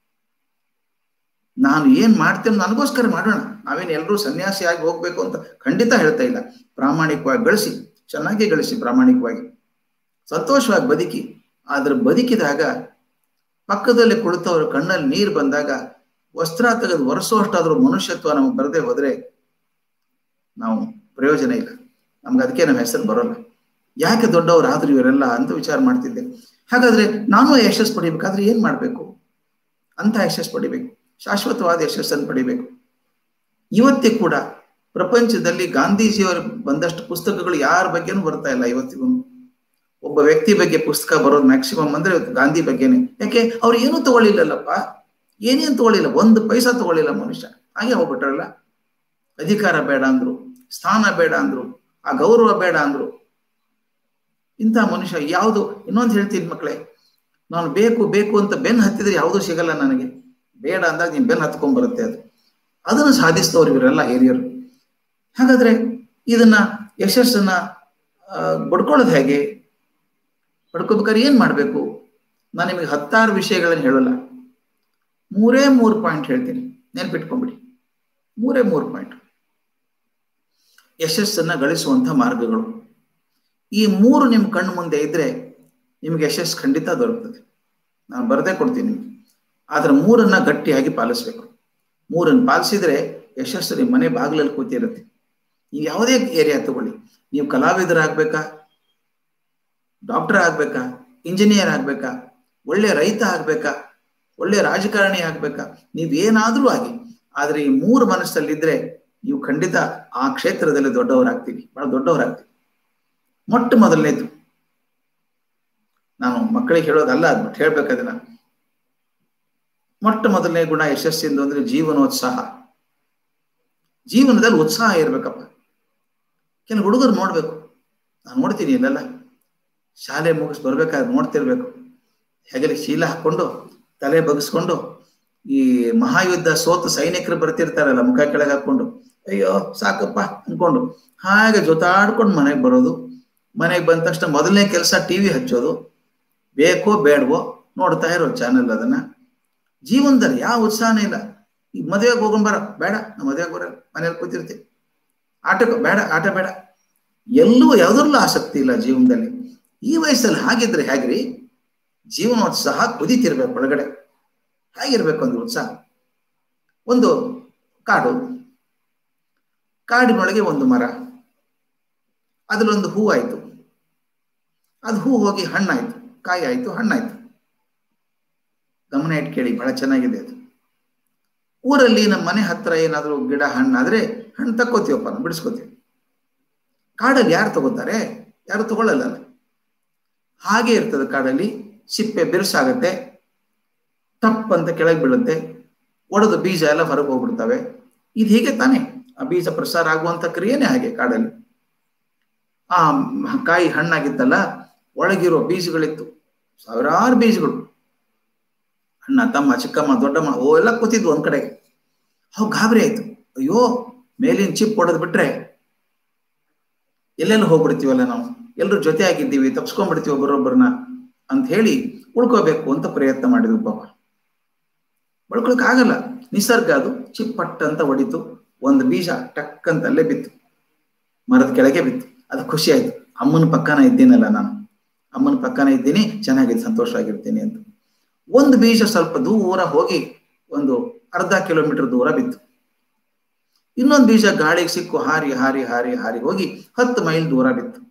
ನಾನು ಏನ್ ಮಾಡ್ತೇನೆ ನನಗೋಸ್ಕರ ಮಾಡೋಣ ನಾವೇನು ಎಲ್ಲರೂ ಸನ್ಯಾಸಿಯಾಗಿ ಹೋಗ್ಬೇಕು ಅಂತ ಖಂಡಿತ ಹೇಳ್ತಾ ಇಲ್ಲ ಪ್ರಾಮಾಣಿಕವಾಗಿ ಗಳಿಸಿ ಚೆನ್ನಾಗಿ ಗಳಿಸಿ ಪ್ರಾಮಾಣಿಕವಾಗಿ ಸಂತೋಷವಾಗಿ ಬದುಕಿ ಆದ್ರೆ ಬದುಕಿದಾಗ ಪಕ್ಕದಲ್ಲಿ ಕುಳಿತವ್ರ ಕಣ್ಣಲ್ಲಿ ನೀರು ಬಂದಾಗ ವಸ್ತ್ರ ತೆಗೆದು ಒರೆಸುವಷ್ಟಾದ್ರೂ ಮನುಷ್ಯತ್ವ ನಮಗೆ ಬರದೆ ಹೋದ್ರೆ ನಾವು ಪ್ರಯೋಜನ ಇಲ್ಲ ನಮ್ಗೆ ಅದಕ್ಕೆ ನಮ್ಮ ಹೆಸರು ಬರೋಲ್ಲ ಯಾಕೆ ದೊಡ್ಡವರಾದ್ರು ಇವರೆಲ್ಲ ಅಂತ ವಿಚಾರ ಮಾಡ್ತಿದ್ದೆ ಹಾಗಾದ್ರೆ ನಾನು ಯಶಸ್ಸು ಪಡಿಬೇಕಾದ್ರೆ ಏನ್ ಮಾಡ್ಬೇಕು ಅಂತ ಯಶಸ್ಸು ಪಡಿಬೇಕು ಶಾಶ್ವತವಾದ ಯಶಸ್ಸನ್ನು ಪಡಿಬೇಕು ಇವತ್ತೇ ಕೂಡ ಪ್ರಪಂಚದಲ್ಲಿ ಗಾಂಧೀಜಿಯವರು ಬಂದಷ್ಟು ಪುಸ್ತಕಗಳು ಯಾರ ಬಗ್ಗೆನೂ ಬರ್ತಾ ಇಲ್ಲ ಇವತ್ತಿಗೂ ಒಬ್ಬ ವ್ಯಕ್ತಿ ಬಗ್ಗೆ ಪುಸ್ತಕ ಬರೋದು ಮ್ಯಾಕ್ಸಿಮಮ್ ಅಂದ್ರೆ ಗಾಂಧಿ ಬಗ್ಗೆನೆ ಯಾಕೆ ಅವ್ರು ಏನೂ ತಗೊಳ್ಳಿಲ್ಲಲ್ಲಪ್ಪ ಏನೇನು ತಗೊಳ್ಳಿಲ್ಲ ಒಂದು ಪೈಸಾ ತಗೊಳ್ಳಿಲ್ಲ ಮನುಷ್ಯ ಹಾಗೆ ಹೋಗ್ಬಿಟ್ರಲ್ಲ ಅಧಿಕಾರ ಬೇಡ ಅಂದ್ರು ಸ್ಥಾನ ಬೇಡ ಅಂದ್ರು ಆ ಗೌರವ ಬೇಡ ಅಂದ್ರು ಇಂಥ ಮನುಷ್ಯ ಯಾವುದು ಇನ್ನೊಂದು ಹೇಳ್ತೀನಿ ಮಕ್ಕಳೇ ನಾನು ಬೇಕು ಬೇಕು ಅಂತ ಬೆನ್ ಹತ್ತಿದ್ರೆ ಯಾವುದೂ ಸಿಗಲ್ಲ ನನಗೆ ಬೇಡ ಅಂದಾಗ ನೀನು ಬೆನ್ ಹತ್ಕೊಂಡ್ ಬರುತ್ತೆ ಅದು ಅದನ್ನು ಸಾಧಿಸಿದವ್ರು ಇವರೆಲ್ಲ ಹಿರಿಯರು ಹಾಗಾದ್ರೆ ಇದನ್ನ ಯಶಸ್ಸನ್ನ ಬಡ್ಕೊಳ್ಳೋದು ಹೇಗೆ ಪಡ್ಕೋಬೇಕಾದ್ರೆ ಏನ್ ಮಾಡ್ಬೇಕು ನಾನು ನಿಮಗೆ ಹತ್ತಾರು ವಿಷಯಗಳನ್ನ ಹೇಳಲ್ಲ ಮೂರೇ ಮೂರು ಪಾಯಿಂಟ್ ಹೇಳ್ತೀನಿ ನೆನ್ಪಿಟ್ಕೊಂಬಿಡಿ ಮೂರೇ ಮೂರು ಪಾಯಿಂಟ್ ಯಶಸ್ಸನ್ನ ಗಳಿಸುವಂತ ಮಾರ್ಗಗಳು ಈ ಮೂರು ನಿಮ್ಮ ಕಣ್ಣು ಮುಂದೆ ಇದ್ರೆ ನಿಮ್ಗೆ ಯಶಸ್ಸು ಖಂಡಿತ ದೊರಕುತ್ತದೆ ನಾನು ಬರದೇ ಕೊಡ್ತೀನಿ ನಿಮ್ಗೆ ಆದ್ರೆ ಮೂರನ್ನ ಗಟ್ಟಿಯಾಗಿ ಪಾಲಿಸ್ಬೇಕು ಮೂರನ್ನು ಪಾಲಿಸಿದ್ರೆ ಯಶಸ್ಸು ನಿಮ್ಮ ಮನೆ ಬಾಗಿಲಲ್ಲಿ ಕೂತಿರುತ್ತೆ ನೀವು ಯಾವುದೇ ಏರಿಯಾ ತಗೊಳ್ಳಿ ನೀವು ಕಲಾವಿದರಾಗ್ಬೇಕಾ ಡಾಕ್ಟರ್ ಆಗ್ಬೇಕಾ ಇಂಜಿನಿಯರ್ ಆಗ್ಬೇಕಾ ಒಳ್ಳೆ ರೈತ ಆಗ್ಬೇಕಾ ಒಳ್ಳೆ ರಾಜಕಾರಣಿ ಆಗ್ಬೇಕಾ ನೀವೇನಾದ್ರೂ ಆಗಿ ಆದ್ರೆ ಈ ಮೂರು ಮನಸ್ಸಲ್ಲಿದ್ರೆ ನೀವು ಖಂಡಿತ ಆ ಕ್ಷೇತ್ರದಲ್ಲಿ ದೊಡ್ಡವರಾಗ್ತೀವಿ ಬಹಳ ದೊಡ್ಡವರಾಗ್ತೀವಿ ಮೊಟ್ಟ ಮೊದಲನೇದು ನಾನು ಮಕ್ಕಳಿಗೆ ಹೇಳೋದಲ್ಲ ಅದ್ಬಿಟ್ಟು ಹೇಳ್ಬೇಕದನ್ನ ಮೊಟ್ಟ ಮೊದಲನೇ ಗುಣ ಯಶಸ್ಸಿಂದು ಅಂದ್ರೆ ಜೀವನೋತ್ಸಾಹ ಜೀವನದಲ್ಲಿ ಉತ್ಸಾಹ ಇರ್ಬೇಕಪ್ಪ ಕೆಲವು ಹುಡುಗರು ನೋಡ್ಬೇಕು ನಾನು ನೋಡ್ತೀನಿ ಇಲ್ಲೆಲ್ಲ ಶಾಲೆ ಮುಗಿಸ್ ಬರ್ಬೇಕಾದ್ರೆ ನೋಡ್ತಿರ್ಬೇಕು ಹೆಗಲಿ ಶೀಲ ಹಾಕೊಂಡು ತಲೆ ಬಗ್ಸ್ಕೊಂಡು ಈ ಮಹಾಯುದ್ಧ ಸೋತು ಸೈನಿಕರು ಬರ್ತಿರ್ತಾರಲ್ಲ ಮುಖ ಕೆಳಗೆ ಹಾಕೊಂಡು ಅಯ್ಯೋ ಸಾಕಪ್ಪ ಅನ್ಕೊಂಡು ಹಾಗೆ ಜೊತಾಡ್ಕೊಂಡು ಮನೆಗೆ ಬರೋದು ಮನೆಗೆ ಬಂದ ತಕ್ಷಣ ಮೊದಲನೇ ಕೆಲಸ ಟಿವಿ ಹಚ್ಚೋದು ಬೇಕೋ ಬೇಡವೋ ನೋಡ್ತಾ ಇರೋ ಚಾನೆಲ್ ಅದನ್ನ ಜೀವನದಲ್ಲಿ ಯಾವ ಉತ್ಸಾಹನೇ ಇಲ್ಲ ಈಗ ಮದುವೆಗೆ ಹೋಗೋಣ ಬರ ಬೇಡ ನಮ್ಮ ಮದುವೆಗೆ ಬರ ಮನೇಲಿ ಕೂತಿರ್ತೀವಿ ಆಟಕ್ಕೆ ಬೇಡ ಆಟ ಬೇಡ ಎಲ್ಲೂ ಯಾವುದ್ರಲ್ಲೂ ಆಸಕ್ತಿ ಇಲ್ಲ ಜೀವನದಲ್ಲಿ ಈ ವಯಸ್ಸಲ್ಲಿ ಹಾಗಿದ್ರೆ ಹೇಗ್ರಿ ಜೀವನೋತ್ಸಾಹ ಕುದಿತಿರ್ಬೇಕು ಒಳಗಡೆ ಹೇಗಿರ್ಬೇಕು ಒಂದು ಉತ್ಸಾಹ ಒಂದು ಕಾಡು ಕಾಡಿನೊಳಗೆ ಒಂದು ಮರ ಅದ್ರಲ್ಲೊಂದು ಹೂ ಆಯ್ತು ಅದು ಹೂ ಹೋಗಿ ಹಣ್ಣಾಯ್ತು ಕಾಯಿ ಆಯ್ತು ಹಣ್ಣಾಯ್ತು ಗಮನ ಇಟ್ಟು ಕೇಳಿ ಬಹಳ ಚೆನ್ನಾಗಿದೆ ಅದು ಊರಲ್ಲಿ ನಮ್ಮ ಮನೆ ಹತ್ರ ಏನಾದರೂ ಗಿಡ ಹಣ್ಣಾದ್ರೆ ಹಣ್ಣು ತಕ್ಕೋತೀವಪ್ಪ ನಾವು ಬಿಡಿಸ್ಕೋತೀವಿ ಕಾಡಲ್ಲಿ ಯಾರು ತಗೋತಾರೆ ಯಾರು ತಗೊಳ್ಳಲ್ಲ ಹಾಗೆ ಇರ್ತದೆ ಕಾಡಲ್ಲಿ ಸಿಪ್ಪೆ ಬಿರುಸಾಗತ್ತೆ ಟಪ್ ಅಂತ ಕೆಳಗೆ ಬೀಳುತ್ತೆ ಒಡೆದು ಬೀಜ ಎಲ್ಲ ಹೊರಗೆ ಹೋಗ್ಬಿಡ್ತವೆ ಇದು ಹೀಗೆ ತಾನೆ ಆ ಬೀಜ ಪ್ರಸಾರ ಆಗುವಂತ ಕ್ರಿಯೆನೇ ಹಾಗೆ ಕಾಡಲ್ಲಿ ಆ ಕಾಯಿ ಹಣ್ಣಾಗಿತ್ತಲ್ಲ ಒಳಗಿರೋ ಬೀಜಗಳಿತ್ತು ಸಾವಿರಾರು ಬೀಜಗಳು ಅಣ್ಣ ತಮ್ಮ ಚಿಕ್ಕಮ್ಮ ದೊಡ್ಡಮ್ಮ ಓ ಎಲ್ಲ ಕೂತಿದ್ವು ಒಂದ್ ಕಡೆಗೆ ಅವು ಗಾಬರಿ ಆಯ್ತು ಅಯ್ಯೋ ಮೇಲಿನ ಚಿಪ್ ಹೊಡೆದ್ ಬಿಟ್ರೆ ಎಲ್ಲೆಲ್ಲ ಹೋಗ್ಬಿಡ್ತೀವಲ್ಲ ನಾವು ಎಲ್ಲರೂ ಜೊತೆ ಆಗಿದ್ದೀವಿ ತಪ್ಸ್ಕೊಂಡ್ಬಿಡ್ತೀವಿ ಒಬ್ಬರೊಬ್ಬರನ್ನ ಅಂತ ಹೇಳಿ ಉಳ್ಕೋಬೇಕು ಅಂತ ಪ್ರಯತ್ನ ಮಾಡಿದ್ವು ಪಾಪ ಬಳ್ಕೊಳಕ್ ಆಗಲ್ಲ ನಿಸರ್ಗ ಅದು ಚಿಪ್ ಪಟ್ ಅಂತ ಹೊಡಿತು ಒಂದು ಬೀಜ ಟಕ್ ಅಂತ ಅಲ್ಲೇ ಬಿತ್ತು ಮರದ ಕೆಳಗೆ ಬಿತ್ತು ಅದು ಖುಷಿ ಆಯ್ತು ಅಮ್ಮನ ಪಕ್ಕನ ಇದ್ದೀನಲ್ಲ ನಾನು ಅಮ್ಮನ ಪಕ್ಕನ ಇದ್ದೀನಿ ಚೆನ್ನಾಗಿದೆ ಸಂತೋಷವಾಗಿರ್ತೀನಿ ಅಂತ ಒಂದು ಬೀಜ ಸ್ವಲ್ಪ ದೂರ ಹೋಗಿ ಒಂದು ಅರ್ಧ ಕಿಲೋಮೀಟರ್ ದೂರ ಬಿತ್ತು ಇನ್ನೊಂದು ಬೀಜ ಗಾಳಿಗೆ ಸಿಕ್ಕು ಹಾರಿ ಹಾರಿ ಹಾರಿ ಹಾರಿ ಹೋಗಿ ಹತ್ತು ಮೈಲ್ ದೂರ ಬಿತ್ತು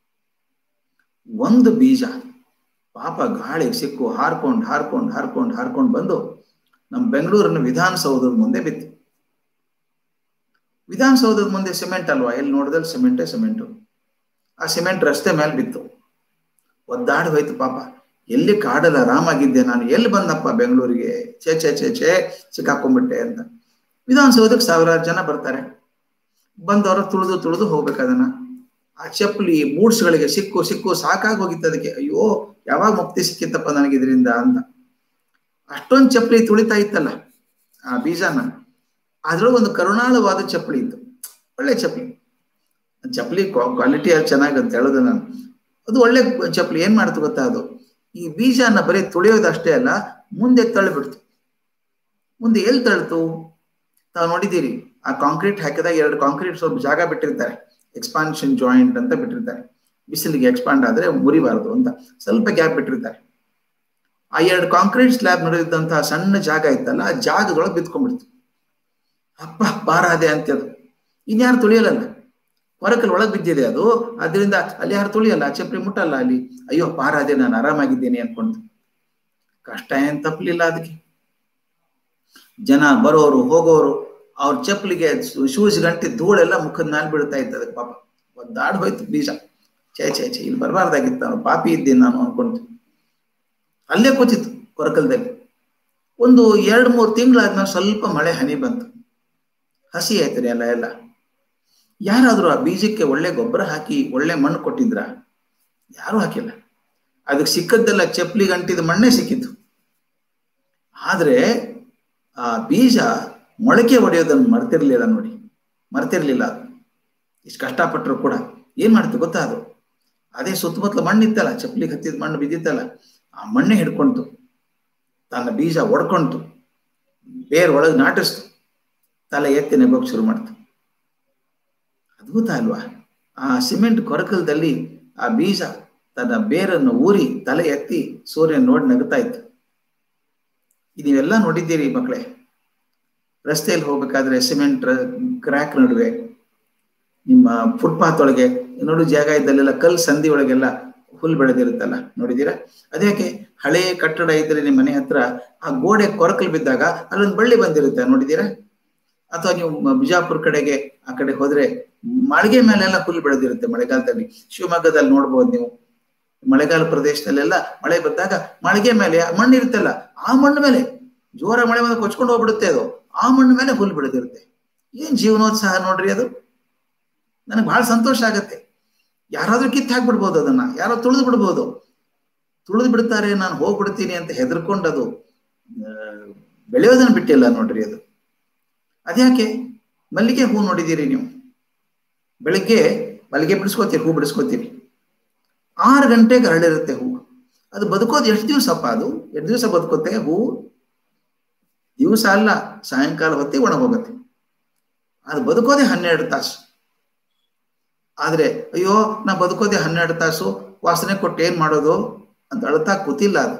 ಒಂದು ಬೀಜ ಪಾಪ ಗಾಳಿಗೆ ಸಿಕ್ಕು ಹಾರ್ಕೊಂಡು ಹಾರ್ಕೊಂಡು ಹಾರ್ಕೊಂಡು ಹಾರ್ಕೊಂಡು ಬಂದು ನಮ್ಮ ಬೆಂಗಳೂರಿನ ವಿಧಾನಸೌಧದ ಮುಂದೆ ಬಿತ್ತು ವಿಧಾನಸೌಧದ ಮುಂದೆ ಸಿಮೆಂಟ್ ಅಲ್ವಾ ಎಲ್ಲಿ ನೋಡಿದ್ರೆ ಸಿಮೆಂಟೇ ಸಿಮೆಂಟು ಆ ಸಿಮೆಂಟ್ ರಸ್ತೆ ಮೇಲೆ ಬಿತ್ತು ಒದ್ದಾಡಿ ಹೋಯ್ತು ಪಾಪ ಎಲ್ಲಿ ಕಾಡಲ್ಲ ಆರಾಮಾಗಿದ್ದೆ ನಾನು ಎಲ್ಲಿ ಬಂದಪ್ಪ ಬೆಂಗಳೂರಿಗೆ ಛೇ ಛೇ ಛೇ ಛೇ ಸಿಕ್ಕಾಕೊಂಡ್ಬಿಟ್ಟೆ ಅಂತ ವಿಧಾನಸೌಧಕ್ಕೆ ಸಾವಿರಾರು ಜನ ಬರ್ತಾರೆ ಬಂದವರು ತುಳಿದು ತುಳಿದು ಹೋಗ್ಬೇಕದನ್ನ ಆ ಚಪ್ಪಲಿ ಬೂಟ್ಸ್ಗಳಿಗೆ ಸಿಕ್ಕು ಸಿಕ್ಕು ಸಾಕಾಗಿ ಹೋಗಿತ್ತು ಅದಕ್ಕೆ ಅಯ್ಯೋ ಯಾವಾಗ ಮುಕ್ತಿ ಸಿಕ್ಕಿತ್ತಪ್ಪ ನನಗೆ ಇದರಿಂದ ಅಂತ ಅಷ್ಟೊಂದು ಚಪ್ಪಲಿ ತುಳಿತಾ ಇತ್ತಲ್ಲ ಆ ಬೀಜನ ಅದ್ರೊಳಗೆ ಒಂದು ಕರುಣಾಳವಾದ ಚಪ್ಪಲಿ ಇತ್ತು ಒಳ್ಳೆ ಚಪ್ಪಲಿ ಚಪ್ಪಲಿ ಕ್ವಾಲಿಟಿ ಚೆನ್ನಾಗಿ ಅಂತ ಹೇಳೋದು ನಾನು ಅದು ಒಳ್ಳೆ ಚಪ್ಪಲಿ ಏನ್ ಮಾಡ್ತು ಗೊತ್ತಾ ಅದು ಈ ಬೀಜನ ಬರೀ ತುಳಿಯೋದು ಅಷ್ಟೇ ಅಲ್ಲ ಮುಂದೆ ತಳ್ಳಿಬಿಡ್ತು ಮುಂದೆ ಎಲ್ಲಿ ತಳ್ತು ತಾವು ನೋಡಿದ್ದೀರಿ ಆ ಕಾಂಕ್ರೀಟ್ ಹಾಕಿದಾಗ ಎರಡು ಕಾಂಕ್ರೀಟ್ ಸ್ವಲ್ಪ ಜಾಗ ಬಿಟ್ಟಿರ್ತಾರೆ ಎಕ್ಸ್ಪಾನ್ಷನ್ ಜಾಯಿಂಟ್ ಅಂತ ಬಿಟ್ಟಿರ್ತಾರೆ ಬಿಸಿಲಿಗೆ ಎಕ್ಸ್ಪಾಂಡ್ ಆದ್ರೆ ಮುರಿಬಾರದು ಅಂತ ಸ್ವಲ್ಪ ಗ್ಯಾಪ್ ಬಿಟ್ಟಿರ್ತಾರೆ ಆ ಎರಡು ಕಾಂಕ್ರೀಟ್ ಸ್ಲ್ಯಾಬ್ ನಡೆದಿದ್ದಂತಹ ಸಣ್ಣ ಜಾಗ ಇತ್ತಲ್ಲ ಆ ಜಾಗದೊಳಗೆ ಬಿತ್ಕೊಂಡ್ಬಿಡ್ತು ಅಪ್ಪ ಬಾರಾದೆ ಅಂತದು ಇನ್ಯಾರು ತುಳಿಯಲ್ಲ ಹೊರಕಲ್ ಒಳಗೆ ಬಿದ್ದಿದೆ ಅದು ಅದರಿಂದ ಅಲ್ಲಿ ಯಾರು ತುಳಿಯಲ್ಲ ಚಪ್ಪಲಿ ಮುಟ್ಟಲ್ಲ ಅಲ್ಲಿ ಅಯ್ಯೋ ಪಾರಾದೆ ನಾನು ಆರಾಮಾಗಿದ್ದೇನೆ ಅನ್ಕೊಂಡು ಕಷ್ಟ ಏನ್ ತಪ್ಪಲಿಲ್ಲ ಅದಕ್ಕೆ ಜನ ಬರೋರು ಹೋಗೋರು ಅವ್ರ ಚಪ್ಪಲಿಗೆ ಶೂಸ್ ಗಂಟೆ ಧೂಳೆಲ್ಲ ಮುಖದ ಮೇಲೆ ಬೀಳ್ತಾ ಇತ್ತು ಅದಕ್ಕೆ ಪಾಪ ಒದ್ದಾಡ್ ಹೋಯ್ತು ಬೀಜ ಛೇ ಛೇ ಛೇ ಇಲ್ಲಿ ಬರಬಾರ್ದಾಗಿತ್ತು ನಾನು ಪಾಪಿ ಇದ್ದೀನಿ ನಾನು ಅನ್ಕೊಂತು ಅಲ್ಲೇ ಕೂತಿತ್ತು ಕೊರಕಲ್ದಲ್ಲಿ ಒಂದು ಎರಡು ಮೂರು ತಿಂಗಳಾದ್ಮೇಲೆ ಸ್ವಲ್ಪ ಮಳೆ ಹನಿ ಬಂತು ಹಸಿ ಆಯ್ತು ಎಲ್ಲ ಎಲ್ಲ ಯಾರಾದ್ರೂ ಆ ಬೀಜಕ್ಕೆ ಒಳ್ಳೆ ಗೊಬ್ಬರ ಹಾಕಿ ಒಳ್ಳೆ ಮಣ್ಣು ಕೊಟ್ಟಿದ್ರ ಯಾರು ಹಾಕಿಲ್ಲ ಅದಕ್ಕೆ ಸಿಕ್ಕದ್ದೆಲ್ಲ ಚಪ್ಪಲಿ ಗಂಟಿದ ಮಣ್ಣೇ ಸಿಕ್ಕಿತ್ತು ಆದ್ರೆ ಆ ಬೀಜ ಮೊಳಕೆ ಹೊಡೆಯೋದನ್ನು ಮರ್ತಿರ್ಲಿಲ್ಲ ನೋಡಿ ಮರ್ತಿರ್ಲಿಲ್ಲ ಅದು ಇಷ್ಟು ಕಷ್ಟಪಟ್ಟರು ಕೂಡ ಏನ್ ಮಾಡ್ತು ಗೊತ್ತಾ ಅದು ಅದೇ ಸುತ್ತಮುತ್ತಲ ಮಣ್ಣು ಇತ್ತಲ್ಲ ಚಪ್ಪಲಿಗೆ ಹತ್ತಿದ ಮಣ್ಣು ಬಿದ್ದಿತ್ತಲ್ಲ ಆ ಮಣ್ಣೆ ಹಿಡ್ಕೊಂತು ತನ್ನ ಬೀಜ ಒಡ್ಕೊಂತು ಬೇರ್ ಒಳಗೆ ನಾಟಿಸ್ತು ತಲೆ ಎತ್ತಿ ನೆಗೋಕ್ ಶುರು ಮಾಡ್ತು ಅದ್ಭುತ ಅಲ್ವಾ ಆ ಸಿಮೆಂಟ್ ಕೊರಕಲದಲ್ಲಿ ಆ ಬೀಜ ತನ್ನ ಬೇರನ್ನು ಊರಿ ತಲೆ ಎತ್ತಿ ಸೂರ್ಯ ನೋಡಿ ನಗುತ್ತಾ ಇತ್ತು ನೀವೆಲ್ಲ ನೋಡಿದ್ದೀರಿ ಮಕ್ಕಳೇ ರಸ್ತೆಯಲ್ಲಿ ಹೋಗ್ಬೇಕಾದ್ರೆ ಸಿಮೆಂಟ್ ಕ್ರ್ಯಾಕ್ ನಡುವೆ ನಿಮ್ಮ ಫುಟ್ಪಾತ್ ಒಳಗೆ ನೋಡು ಜಾಗ ಇದ್ದಲ್ಲೆಲ್ಲ ಕಲ್ ಸಂಧಿ ಒಳಗೆಲ್ಲ ಹುಲ್ ಬೆಳೆದಿರುತ್ತಲ್ಲ ನೋಡಿದೀರಾ ಅದ್ಯಾಕೆ ಹಳೆಯ ಕಟ್ಟಡ ಇದ್ರೆ ನಿಮ್ಮ ಮನೆ ಹತ್ರ ಆ ಗೋಡೆ ಕೊರಕಲ್ ಬಿದ್ದಾಗ ಅಲ್ಲೊಂದು ಬಳ್ಳಿ ಬಂದಿರುತ್ತೆ ನೋಡಿದೀರಾ ಅಥವಾ ನೀವು ಬಿಜಾಪುರ ಕಡೆಗೆ ಆ ಕಡೆ ಹೋದ್ರೆ ಮಾಳಿಗೆ ಮೇಲೆಲ್ಲ ಹುಲ್ಲು ಬೆಳೆದಿರುತ್ತೆ ಮಳೆಗಾಲದಲ್ಲಿ ಶಿವಮೊಗ್ಗದಲ್ಲಿ ನೋಡ್ಬೋದು ನೀವು ಮಳೆಗಾಲ ಪ್ರದೇಶದಲ್ಲೆಲ್ಲ ಮಳೆ ಬಂದಾಗ ಮಾಳಿಗೆ ಮೇಲೆ ಮಣ್ಣು ಇರುತ್ತಲ್ಲ ಆ ಮಣ್ಣು ಮೇಲೆ ಜೋರ ಮಳೆ ಬಂದ ಕೊಚ್ಕೊಂಡು ಹೋಗ್ಬಿಡುತ್ತೆ ಅದು ಆ ಮಣ್ಣು ಮೇಲೆ ಹುಲ್ಲು ಬೆಳೆದಿರುತ್ತೆ ಏನ್ ಜೀವನೋತ್ಸಾಹ ನೋಡ್ರಿ ಅದು ನನಗೆ ಬಹಳ ಸಂತೋಷ ಆಗತ್ತೆ ಯಾರಾದ್ರೂ ಕಿತ್ತು ಹಾಕ್ಬಿಡ್ಬೋದು ಅದನ್ನ ಯಾರೋ ತುಳಿದು ಬಿಡ್ಬೋದು ತುಳಿದು ಬಿಡ್ತಾರೆ ನಾನು ಹೋಗ್ಬಿಡ್ತೀನಿ ಅಂತ ಹೆದರ್ಕೊಂಡು ಅದು ಬೆಳೆಯೋದನ್ನ ಬಿಟ್ಟಿಲ್ಲ ನೋಡ್ರಿ ಅದು ಅದ್ಯಾಕೆ ಮಲ್ಲಿಗೆ ಹೂ ನೋಡಿದ್ದೀರಿ ನೀವು ಬೆಳಿಗ್ಗೆ ಮಲ್ಲಿಗೆ ಬಿಡಿಸ್ಕೋತೀರಿ ಹೂ ಬಿಡಿಸ್ಕೋತೀರಿ ಆರು ಗಂಟೆಗೆ ಹರಡಿರುತ್ತೆ ಹೂ ಅದು ಬದುಕೋದು ಎಷ್ಟು ದಿವಸಪ್ಪ ಅದು ಎಷ್ಟು ದಿವಸ ಬದುಕುತ್ತೆ ಹೂ ದಿವಸ ಅಲ್ಲ ಸಾಯಂಕಾಲ ಹೊತ್ತಿಗೆ ಒಣಗೋಗುತ್ತೆ ಅದು ಬದುಕೋದೆ ಹನ್ನೆರಡು ತಾಸು ಆದ್ರೆ ಅಯ್ಯೋ ನಾ ಬದುಕೋದೆ ಹನ್ನೆರಡು ತಾಸು ವಾಸನೆ ಕೊಟ್ಟು ಏನ್ ಮಾಡೋದು ಅಂತ ಅಳ್ತಾ ಕೂತಿಲ್ಲ ಅದು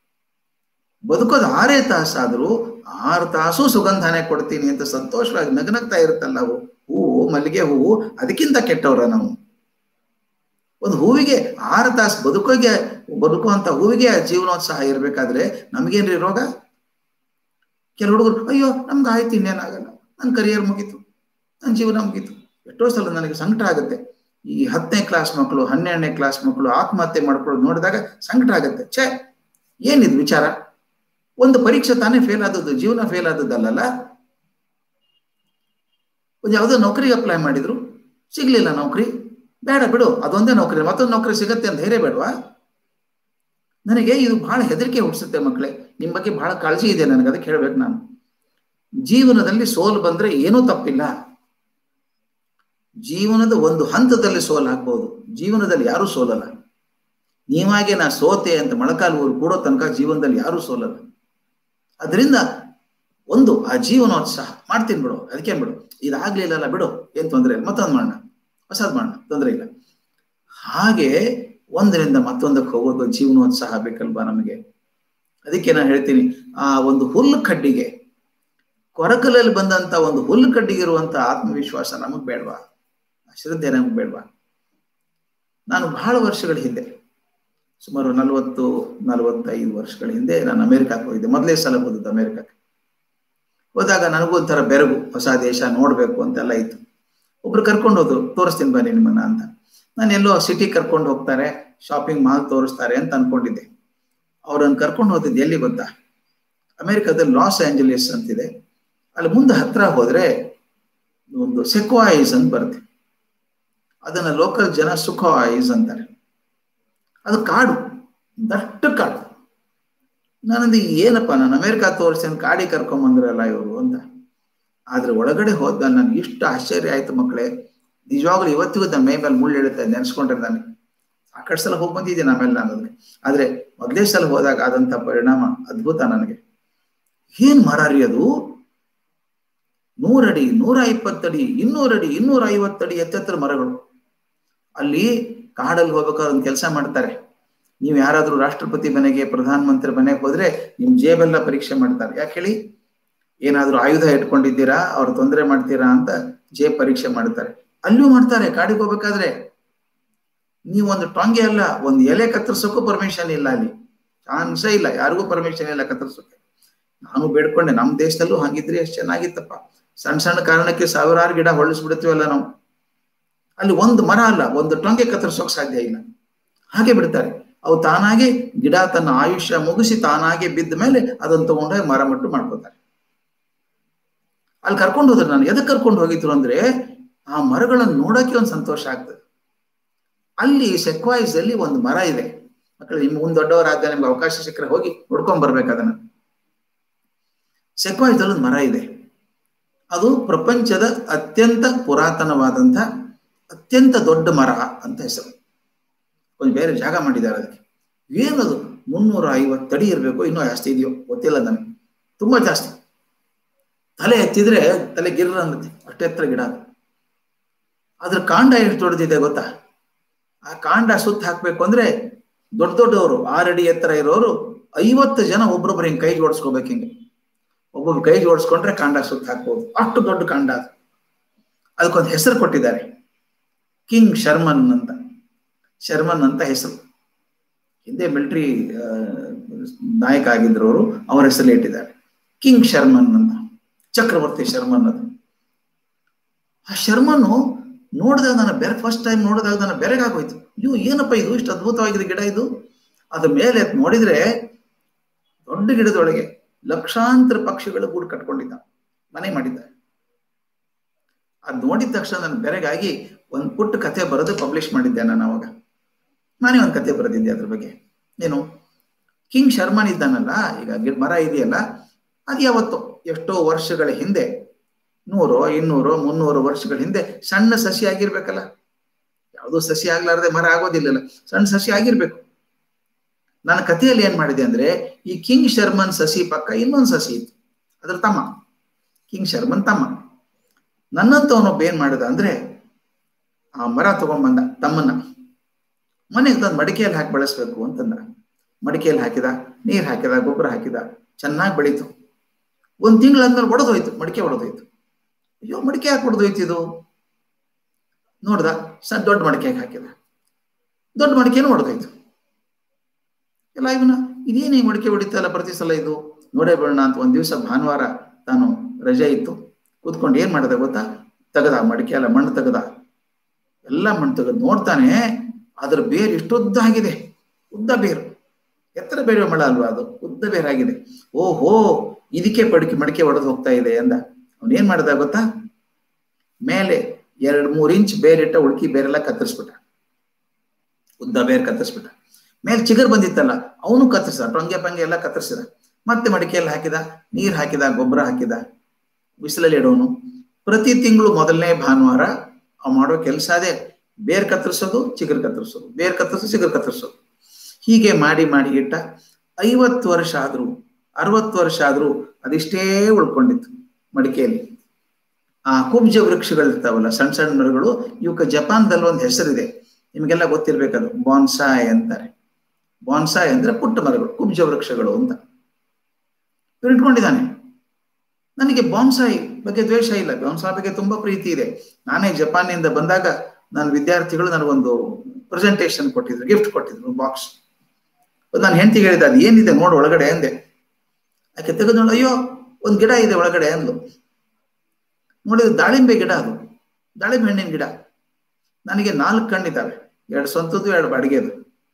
ಬದುಕೋದು ಆರೇ ತಾಸಾದ್ರೂ ಆರು ತಾಸು ಸುಗಂಧನೆ ಕೊಡ್ತೀನಿ ಅಂತ ಸಂತೋಷವಾಗಿ ನಗನಗ್ತಾ ಇರುತ್ತಲ್ಲ ಅವು ಹೂವು ಮಲ್ಲಿಗೆ ಹೂವು ಅದಕ್ಕಿಂತ ಕೆಟ್ಟವ್ರ ನಾವು ಒಂದು ಹೂವಿಗೆ ಆರು ತಾಸು ಬದುಕೋಗೆ ಬದುಕುವಂತ ಹೂವಿಗೆ ಜೀವನೋತ್ಸಾಹ ಇರ್ಬೇಕಾದ್ರೆ ನಮ್ಗೇನ್ರಿ ರೋಗ ಕೆಲ ಹುಡುಗರು ಅಯ್ಯೋ ನಮ್ಗೆ ಆಯ್ತು ಇನ್ನೇನಾಗಲ್ಲ ನನ್ನ ಕರಿಯರ್ ಮುಗೀತು ನನ್ನ ಜೀವನ ಮುಗೀತು ಎಷ್ಟೋ ಸಲ ನನಗೆ ಸಂಕಟ ಆಗುತ್ತೆ ಈ ಹತ್ತನೇ ಕ್ಲಾಸ್ ಮಕ್ಕಳು ಹನ್ನೆರಡನೇ ಕ್ಲಾಸ್ ಮಕ್ಕಳು ಆತ್ಮಹತ್ಯೆ ಮಾಡ್ಕೊಳ್ಳೋದು ನೋಡಿದಾಗ ಸಂಕಟ ಆಗುತ್ತೆ ಛೇ ಏನಿದು ವಿಚಾರ ಒಂದು ಪರೀಕ್ಷೆ ತಾನೇ ಫೇಲ್ ಆದದ್ದು ಜೀವನ ಫೇಲ್ ಆದದ್ದಲ್ಲ ಒಂದು ಯಾವುದೋ ನೌಕರಿಗೆ ಅಪ್ಲೈ ಮಾಡಿದ್ರು ಸಿಗ್ಲಿಲ್ಲ ನೌಕರಿ ಬೇಡ ಬಿಡು ಅದೊಂದೇ ನೌಕರಿ ಮತ್ತೊಂದು ನೌಕರಿ ಸಿಗತ್ತೆ ಅಂತ ಧೈರ್ಯ ಬೇಡವಾ ನನಗೆ ಇದು ಬಹಳ ಹೆದರಿಕೆ ಹುಟ್ಟಿಸುತ್ತೆ ಮಕ್ಕಳೇ ನಿಮ್ಮ ಬಗ್ಗೆ ಬಹಳ ಕಾಳಜಿ ಇದೆ ನನಗೆ ಅದಕ್ಕೆ ಹೇಳ್ಬೇಕು ನಾನು ಜೀವನದಲ್ಲಿ ಸೋಲು ಬಂದ್ರೆ ಏನೂ ತಪ್ಪಿಲ್ಲ ಜೀವನದ ಒಂದು ಹಂತದಲ್ಲಿ ಸೋಲು ಹಾಕ್ಬಹುದು ಜೀವನದಲ್ಲಿ ಯಾರೂ ಸೋಲಲ್ಲ ನೀವಾಗೆ ನಾ ಸೋತೆ ಅಂತ ಮೊಳಕಾಲು ಊರು ಕೂಡೋ ತನಕ ಜೀವನದಲ್ಲಿ ಯಾರೂ ಸೋಲಲ್ಲ ಅದರಿಂದ ಒಂದು ಆ ಜೀವನೋತ್ಸಾಹ ಮಾಡ್ತೀನಿ ಬಿಡು ಅದಕ್ಕೇನ್ ಬಿಡು ಇದಾಗ್ಲಿಲ್ಲಲ್ಲ ಬಿಡು ಏನ್ ತೊಂದರೆ ಇಲ್ಲ ಮತ್ತೊಂದು ಮಾಡೋಣ ಹೊಸದ್ ಮಾಡೋಣ ತೊಂದರೆ ಇಲ್ಲ ಹಾಗೆ ಒಂದರಿಂದ ಮತ್ತೊಂದಕ್ಕೆ ಹೋಗೋದು ಜೀವನೋತ್ಸಾಹ ಬೇಕಲ್ವಾ ನಮಗೆ ಅದಕ್ಕೆ ನಾನು ಹೇಳ್ತೀನಿ ಆ ಒಂದು ಹುಲ್ಲು ಕಡ್ಡಿಗೆ ಕೊರಕಲಲ್ಲಿ ಬಂದಂತ ಒಂದು ಹುಲ್ಲು ಕಡ್ಡಿಗೆ ಇರುವಂತ ಆತ್ಮವಿಶ್ವಾಸ ನಮಗ್ ಬೇಡವಾ ಶ್ರದ್ಧೆ ನಮಗ್ ಬೇಡವಾ ನಾನು ಬಹಳ ವರ್ಷಗಳ ಹಿಂದೆ ಸುಮಾರು ನಲವತ್ತು ನಲವತ್ತೈದು ವರ್ಷಗಳ ಹಿಂದೆ ನಾನು ಅಮೆರಿಕಕ್ಕೆ ಹೋಗಿದ್ದೆ ಮೊದಲೇ ಸಲ ಹೋದದ್ದು ಅಮೆರಿಕಕ್ಕೆ ಹೋದಾಗ ನನಗೂ ಒಂಥರ ಬೆರಗು ಹೊಸ ದೇಶ ನೋಡ್ಬೇಕು ಅಂತೆಲ್ಲ ಇತ್ತು ಒಬ್ರು ಕರ್ಕೊಂಡು ಹೋದ್ರು ತೋರಿಸ್ತೀನಿ ಬನ್ನಿ ನಿಮ್ಮನ್ನ ಅಂತ ನಾನು ಎಲ್ಲೋ ಸಿಟಿ ಕರ್ಕೊಂಡು ಹೋಗ್ತಾರೆ ಶಾಪಿಂಗ್ ಮಾಲ್ ತೋರಿಸ್ತಾರೆ ಅಂತ ಅನ್ಕೊಂಡಿದ್ದೆ ಅವ್ರನ್ನ ಕರ್ಕೊಂಡು ಹೋದಿದ್ದು ಎಲ್ಲಿ ಗೊತ್ತಾ ಅಮೆರಿಕದಲ್ಲಿ ಲಾಸ್ ಆಂಜಲೀಸ್ ಅಂತಿದೆ ಅಲ್ಲಿ ಮುಂದೆ ಹತ್ರ ಹೋದ್ರೆ ಒಂದು ಸೆಕ್ವಾಯಿಸ್ ಅಂತ ಬರುತ್ತೆ ಅದನ್ನ ಲೋಕಲ್ ಜನ ಸುಖವಾಯಿಸ್ ಅಂತಾರೆ ಅದು ಕಾಡು ದಟ್ಟ ಕಾಡು ನಾನಂದು ಏನಪ್ಪ ನಾನು ಅಮೆರಿಕ ತೋರಿಸಿ ಕಾಡಿ ಕರ್ಕೊಂಬಂದ್ರಲ್ಲ ಇವರು ಅಂತ ಆದ್ರೆ ಒಳಗಡೆ ಹೋದ ನನ್ಗೆ ಇಷ್ಟು ಆಶ್ಚರ್ಯ ಆಯ್ತು ಮಕ್ಕಳೇ ನಿಜವಾಗ್ಲೂ ಇವತ್ತಿಗೂ ನನ್ನ ಮೈ ಮೇಲೆ ಮುಳ್ಳು ಹೇಳುತ್ತೆ ನೆನೆಸ್ಕೊಂಡ್ರೆ ನನಗೆ ಸಾಕಷ್ಟು ಸಲ ಹೋಗಿ ಬಂದಿದ್ದೀನಿ ಆಮೇಲೆ ನಾನು ಅದಕ್ಕೆ ಆದ್ರೆ ಮೊದಲೇ ಸಲ ಹೋದಾಗ ಆದಂತ ಪರಿಣಾಮ ಅದ್ಭುತ ನನಗೆ ಏನ್ ಮರ ರೀ ಅದು ನೂರಡಿ ನೂರ ಇಪ್ಪತ್ತಡಿ ಇನ್ನೂರಡಿ ಇನ್ನೂರ ಐವತ್ತಡಿ ಎತ್ತೆತ್ತರ ಮರಗಳು ಅಲ್ಲಿ ಕಾಡಲ್ಲಿ ಹೋಗ್ಬೇಕಾದ್ರೆ ಒಂದು ಕೆಲಸ ಮಾಡ್ತಾರೆ ನೀವು ಯಾರಾದ್ರೂ ರಾಷ್ಟ್ರಪತಿ ಮನೆಗೆ ಪ್ರಧಾನ ಮಂತ್ರಿ ಮನೆಗೆ ಹೋದ್ರೆ ನಿಮ್ ಜೇಬೆಲ್ಲ ಪರೀಕ್ಷೆ ಮಾಡ್ತಾರೆ ಯಾಕೆ ಹೇಳಿ ಏನಾದ್ರೂ ಆಯುಧ ಇಟ್ಕೊಂಡಿದ್ದೀರಾ ಅವ್ರು ತೊಂದರೆ ಮಾಡ್ತೀರಾ ಅಂತ ಜೇಬ್ ಪರೀಕ್ಷೆ ಮಾಡ್ತಾರೆ ಅಲ್ಲಿಯೂ ಮಾಡ್ತಾರೆ ಕಾಡಿಗೆ ಹೋಗ್ಬೇಕಾದ್ರೆ ನೀವು ಒಂದು ಟಾಂಗೆ ಅಲ್ಲ ಒಂದು ಎಲೆ ಕತ್ತರಿಸೋಕ್ಕೂ ಪರ್ಮಿಷನ್ ಇಲ್ಲ ಅಲ್ಲಿ ಚಾನ್ಸೇ ಇಲ್ಲ ಯಾರಿಗೂ ಪರ್ಮಿಷನ್ ಇಲ್ಲ ಕತ್ತರಿಸೋಕೆ ನಾನು ಬೇಡ್ಕೊಂಡೆ ನಮ್ಮ ದೇಶದಲ್ಲೂ ಹಂಗಿದ್ರೆ ಎಷ್ಟು ಚೆನ್ನಾಗಿತ್ತಪ್ಪ ಸಣ್ಣ ಸಣ್ಣ ಕಾರಣಕ್ಕೆ ಸಾವಿರಾರು ಗಿಡ ಹೊಳಿಸ್ಬಿಡ್ತೀವಲ್ಲ ನಾವು ಅಲ್ಲಿ ಒಂದು ಮರ ಅಲ್ಲ ಒಂದು ಟೊಂಗೆ ಕತ್ತರಿಸೋಕೆ ಸಾಧ್ಯ ಇಲ್ಲ ಹಾಗೆ ಬಿಡ್ತಾರೆ ಅವು ತಾನಾಗೆ ಗಿಡ ತನ್ನ ಆಯುಷ್ಯ ಮುಗಿಸಿ ತಾನಾಗೆ ಬಿದ್ದ ಮೇಲೆ ಅದನ್ನು ತಗೊಂಡೋಗಿ ಮರ ಮಟ್ಟು ಮಾಡ್ಕೋತಾರೆ ಅಲ್ಲಿ ಕರ್ಕೊಂಡು ಹೋದ್ರೆ ನಾನು ಎದಕ್ಕೆ ಕರ್ಕೊಂಡು ಹೋಗಿದ್ರು ಅಂದ್ರೆ ಆ ಮರಗಳನ್ನು ನೋಡೋಕೆ ಒಂದು ಸಂತೋಷ ಆಗ್ತದೆ ಅಲ್ಲಿ ಸೆಕ್ವಾಯ್ಸ್ ಅಲ್ಲಿ ಒಂದು ಮರ ಇದೆ ಮಕ್ಕಳು ನಿಮ್ ಮುಂದ್ ದೊಡ್ಡವರಾದ ನಿಮ್ಗೆ ಅವಕಾಶ ಸಿಕ್ಕರೆ ಹೋಗಿ ನೋಡ್ಕೊಂಡ್ ಬರ್ಬೇಕು ಅದನ್ನ ಸೆಕ್ವಾಯ್ಸ್ ಅಲ್ಲಿ ಒಂದು ಮರ ಇದೆ ಅದು ಪ್ರಪಂಚದ ಅತ್ಯಂತ ಪುರಾತನವಾದಂಥ ಅತ್ಯಂತ ದೊಡ್ಡ ಮರ ಅಂತ ಹೆಸರು ಒಂದು ಬೇರೆ ಜಾಗ ಮಾಡಿದ್ದಾರೆ ಅದಕ್ಕೆ ಏನದು ಮುನ್ನೂರ ಐವತ್ತು ಅಡಿ ಇರಬೇಕು ಇನ್ನೂ ಜಾಸ್ತಿ ಇದೆಯೋ ಗೊತ್ತಿಲ್ಲ ನನಗೆ ತುಂಬಾ ಜಾಸ್ತಿ ತಲೆ ಎತ್ತಿದ್ರೆ ತಲೆ ಗಿರ್ರ ಅನ್ನತ್ತೆ ಅಷ್ಟೇ ಎತ್ತರ ಗಿಡ ಅದು ಅದ್ರ ಕಾಂಡ ಎಷ್ಟು ದೊಡ್ಡದಿದೆ ಗೊತ್ತಾ ಆ ಕಾಂಡ ಸುತ್ತ ಹಾಕ್ಬೇಕು ಅಂದ್ರೆ ದೊಡ್ಡ ದೊಡ್ಡವರು ಆರಡಿ ಎತ್ತರ ಇರೋರು ಐವತ್ತು ಜನ ಒಬ್ರೊಬ್ರು ಹಿಂಗೆ ಕೈ ಜೋಡಿಸ್ಕೋಬೇಕು ಹಿಂಗೆ ಒಬ್ಬೊಬ್ರು ಕೈ ಜೋಡಿಸ್ಕೊಂಡ್ರೆ ಕಾಂಡ ಸುತ್ತ ಹಾಕ್ಬೋದು ಅಷ್ಟು ದೊಡ್ಡ ಕಾಂಡ ಅದು ಅದಕ್ಕೊಂದು ಹೆಸರು ಕೊಟ್ಟಿದ್ದಾರೆ ಕಿಂಗ್ ಶರ್ಮನ್ ಅಂತ ಶರ್ಮನ್ ಅಂತ ಹೆಸರು ಹಿಂದೆ ಮಿಲಿಟರಿ ನಾಯಕ ಆಗಿದ್ರು ಅವರು ಅವರ ಹೆಸರಲ್ಲಿ ಇಟ್ಟಿದ್ದಾರೆ ಕಿಂಗ್ ಶರ್ಮನ್ ಅಂತ ಚಕ್ರವರ್ತಿ ಶರ್ಮನ್ ಅದು ಆ ಶರ್ಮನು ನೋಡಿದಾಗ ನನ್ನ ಬೆರೆ ಫಸ್ಟ್ ಟೈಮ್ ನೋಡಿದಾಗ ನನ್ನ ಬೆರಗಾಗೋಯ್ತು ಇವು ಏನಪ್ಪ ಇದು ಇಷ್ಟು ಅದ್ಭುತವಾಗಿದೆ ಗಿಡ ಇದು ಅದ್ರ ಮೇಲೆ ನೋಡಿದ್ರೆ ದೊಡ್ಡ ಗಿಡದೊಳಗೆ ಲಕ್ಷಾಂತರ ಪಕ್ಷಿಗಳು ಗೂಡು ಕಟ್ಕೊಂಡಿದ್ದ ಮನೆ ಮಾಡಿದ್ದಾರೆ ಅದ್ ನೋಡಿದ ತಕ್ಷಣ ನನ್ನ ಬೆರಗಾಗಿ ಒಂದು ಪುಟ್ಟ ಕತೆ ಬರೆದು ಪಬ್ಲಿಷ್ ಮಾಡಿದ್ದೆ ನಾನು ಅವಾಗ ನಾನೇ ಒಂದು ಕತೆ ಬರೆದಿದ್ದೆ ಅದ್ರ ಬಗ್ಗೆ ಏನು ಕಿಂಗ್ ಶರ್ಮನ್ ಇದ್ದಾನಲ್ಲ ಈಗ ಗಿಡ ಮರ ಇದೆಯಲ್ಲ ಅದು ಯಾವತ್ತೋ ಎಷ್ಟೋ ವರ್ಷಗಳ ಹಿಂದೆ ನೂರು ಇನ್ನೂರು ಮುನ್ನೂರು ವರ್ಷಗಳ ಹಿಂದೆ ಸಣ್ಣ ಸಸಿ ಆಗಿರ್ಬೇಕಲ್ಲ ಯಾವುದೋ ಸಸಿ ಆಗ್ಲಾರ್ದೆ ಮರ ಆಗೋದಿಲ್ಲಲ್ಲ ಸಣ್ಣ ಸಸಿ ಆಗಿರ್ಬೇಕು ನನ್ನ ಕಥೆಯಲ್ಲಿ ಏನ್ ಮಾಡಿದೆ ಅಂದ್ರೆ ಈ ಕಿಂಗ್ ಶರ್ಮನ್ ಸಸಿ ಪಕ್ಕ ಇನ್ನೊಂದು ಸಸಿ ಇತ್ತು ಅದ್ರ ತಮ್ಮ ಕಿಂಗ್ ಶರ್ಮನ್ ತಮ್ಮ ನನ್ನಂತವನೊಬ್ಬ ಏನ್ ಮಾಡಿದ ಅಂದ್ರೆ ಆ ಮರ ತಗೊಂಡ್ಬಂದ ತಮ್ಮನ್ನ ಮನೆಗೆ ತಂದು ಮಡಿಕೆಯಲ್ಲಿ ಹಾಕಿ ಬೆಳೆಸ್ಬೇಕು ಅಂತಂದ ಮಡಿಕೆಯಲ್ಲಿ ಹಾಕಿದ ನೀರ್ ಹಾಕಿದ ಗೊಬ್ಬರ ಹಾಕಿದ ಚೆನ್ನಾಗಿ ಬೆಳೀತು ಒಂದ್ ತಿಂಗಳಾದ್ಮೇಲೆ ಒಡೆದೋಯ್ತು ಮಡಿಕೆ ಒಡೆದೋಯ್ತು ಅಯ್ಯೋ ಮಡಿಕೆ ಯಾಕೆ ಹೊಡೆದೋಯ್ತು ಇದು ನೋಡ್ದ ಸಣ್ಣ ದೊಡ್ಡ ಮಡಿಕೆಗೆ ಹಾಕಿದ ದೊಡ್ಡ ಮಡಿಕೆನೂ ಹೊಡೆದೋಯ್ತು ಎಲ್ಲ ಇವನ ಇದೇನು ಈ ಮಡಿಕೆ ಹೊಡಿತಲ್ಲ ಪ್ರತಿ ಸಲ ಇದು ನೋಡೇ ಬಿಡೋಣ ಅಂತ ಒಂದ್ ದಿವಸ ಭಾನುವಾರ ತಾನು ರಜೆ ಇತ್ತು ಕೂತ್ಕೊಂಡು ಏನ್ ಮಾಡಿದೆ ಗೊತ್ತಾ ತೆಗದ ಮಡಿಕೆ ಎಲ್ಲ ಮಣ್ಣು ತೆಗದ ಎಲ್ಲ ಮಣ್ಣು ತೆಗೆದು ನೋಡ್ತಾನೆ ಅದ್ರ ಬೇರು ಇಷ್ಟುದ್ದ ಆಗಿದೆ ಉದ್ದ ಬೇರು ಎತ್ತರ ಬೇರೆ ಮಳ ಅಲ್ವಾ ಅದು ಉದ್ದ ಬೇರಾಗಿದೆ ಓಹೋ ಇದಕ್ಕೆ ಪಡಿಕೆ ಮಡಿಕೆ ಒಡೆದು ಹೋಗ್ತಾ ಇದೆ ಅಂದ ಅವನ್ ಏನ್ ಮಾಡ್ದ ಗೊತ್ತಾ ಮೇಲೆ ಎರಡ್ ಮೂರ್ ಇಂಚ್ ಬೇರಿಟ್ಟ ಉಳ್ಕಿ ಬೇರೆಲ್ಲ ಕತ್ತರಿಸ್ಬಿಟ್ಟ ಉದ್ದ ಬೇರೆ ಕತ್ತರಿಸ್ಬಿಟ್ಟ ಮೇಲೆ ಚಿಗರ್ ಬಂದಿತ್ತಲ್ಲ ಅವನು ಕತ್ತರಿಸಿದ ಟೊಂಗೆ ಪಂಗೆ ಎಲ್ಲ ಕತ್ತರಿಸಿದ ಮತ್ತೆ ಮಡಿಕೆಯಲ್ಲಿ ಹಾಕಿದ ನೀರ್ ಹಾಕಿದ ಗೊಬ್ಬರ ಹಾಕಿದ ಬಿಸಿಲಲ್ಲಿ ಇಡೋನು ಪ್ರತಿ ತಿಂಗಳು ಮೊದಲನೇ ಭಾನುವಾರ ಅವ್ ಮಾಡೋ ಕೆಲಸ ಅದೇ ಬೇರ್ ಕತ್ತರಿಸೋದು ಚಿಗುರು ಕತ್ತರಿಸೋದು ಬೇರ್ ಕತ್ತರಿಸೋದು ಚಿಗುರು ಕತ್ತರಿಸೋದು ಹೀಗೆ ಮಾಡಿ ಮಾಡಿ ಇಟ್ಟ ಐವತ್ತು ವರ್ಷ ಆದ್ರೂ ಅರವತ್ತು ವರ್ಷ ಆದ್ರೂ ಅದಿಷ್ಟೇ ಉಳ್ಕೊಂಡಿತ್ತು ಮಡಿಕೆಯಲ್ಲಿ ಆ ಕುಬ್ಜ ವೃಕ್ಷಗಳಿರ್ತಾವಲ್ಲ ಸಣ್ಣ ಸಣ್ಣ ಮರಗಳು ಇವಕ್ಕೆ ಜಪಾನ್ದಲ್ಲಿ ಒಂದು ಹೆಸರಿದೆ ನಿಮಗೆಲ್ಲ ಗೊತ್ತಿರ್ಬೇಕದು ಬಾನ್ಸಾಯ್ ಅಂತಾರೆ ಬಾನ್ಸಾಯ್ ಅಂದ್ರೆ ಪುಟ್ಟ ಮರಗಳು ಕುಬ್ಜ ವೃಕ್ಷಗಳು ಅಂತ ಇವ್ರು ಇಟ್ಕೊಂಡಿದ್ದಾನೆ ನನಗೆ ಬಾನ್ಸಾಯಿ ಬಗ್ಗೆ ದ್ವೇಷ ಇಲ್ಲ ಬಾನ್ಸಾಯ್ ಬಗ್ಗೆ ತುಂಬಾ ಪ್ರೀತಿ ಇದೆ ನಾನೇ ಜಪಾನ್ನಿಂದ ಬಂದಾಗ ನನ್ನ ವಿದ್ಯಾರ್ಥಿಗಳು ನನಗೊಂದು ಪ್ರೆಸೆಂಟೇಶನ್ ಕೊಟ್ಟಿದ್ರು ಗಿಫ್ಟ್ ಕೊಟ್ಟಿದ್ರು ಬಾಕ್ಸ್ ನಾನು ಹೆಂಡತಿಗೆ ಹೇಳಿದೆ ಅದು ಏನಿದೆ ನೋಡು ಒಳಗಡೆ ಅಂದೆ ಆಕೆ ತೆಗೆದು ನೋಡು ಅಯ್ಯೋ ಒಂದು ಗಿಡ ಇದೆ ಒಳಗಡೆ ಅಂದ್ಲು ನೋಡಿದ್ರೆ ದಾಳಿಂಬೆ ಗಿಡ ಅದು ದಾಳಿಂಬೆ ಹಣ್ಣಿನ ಗಿಡ ನನಗೆ ನಾಲ್ಕು ಕಣ್ಣಿದ್ದಾವೆ ಎರಡು ಸ್ವಂತದ್ದು ಎರಡು ಬಾಡಿಗೆದು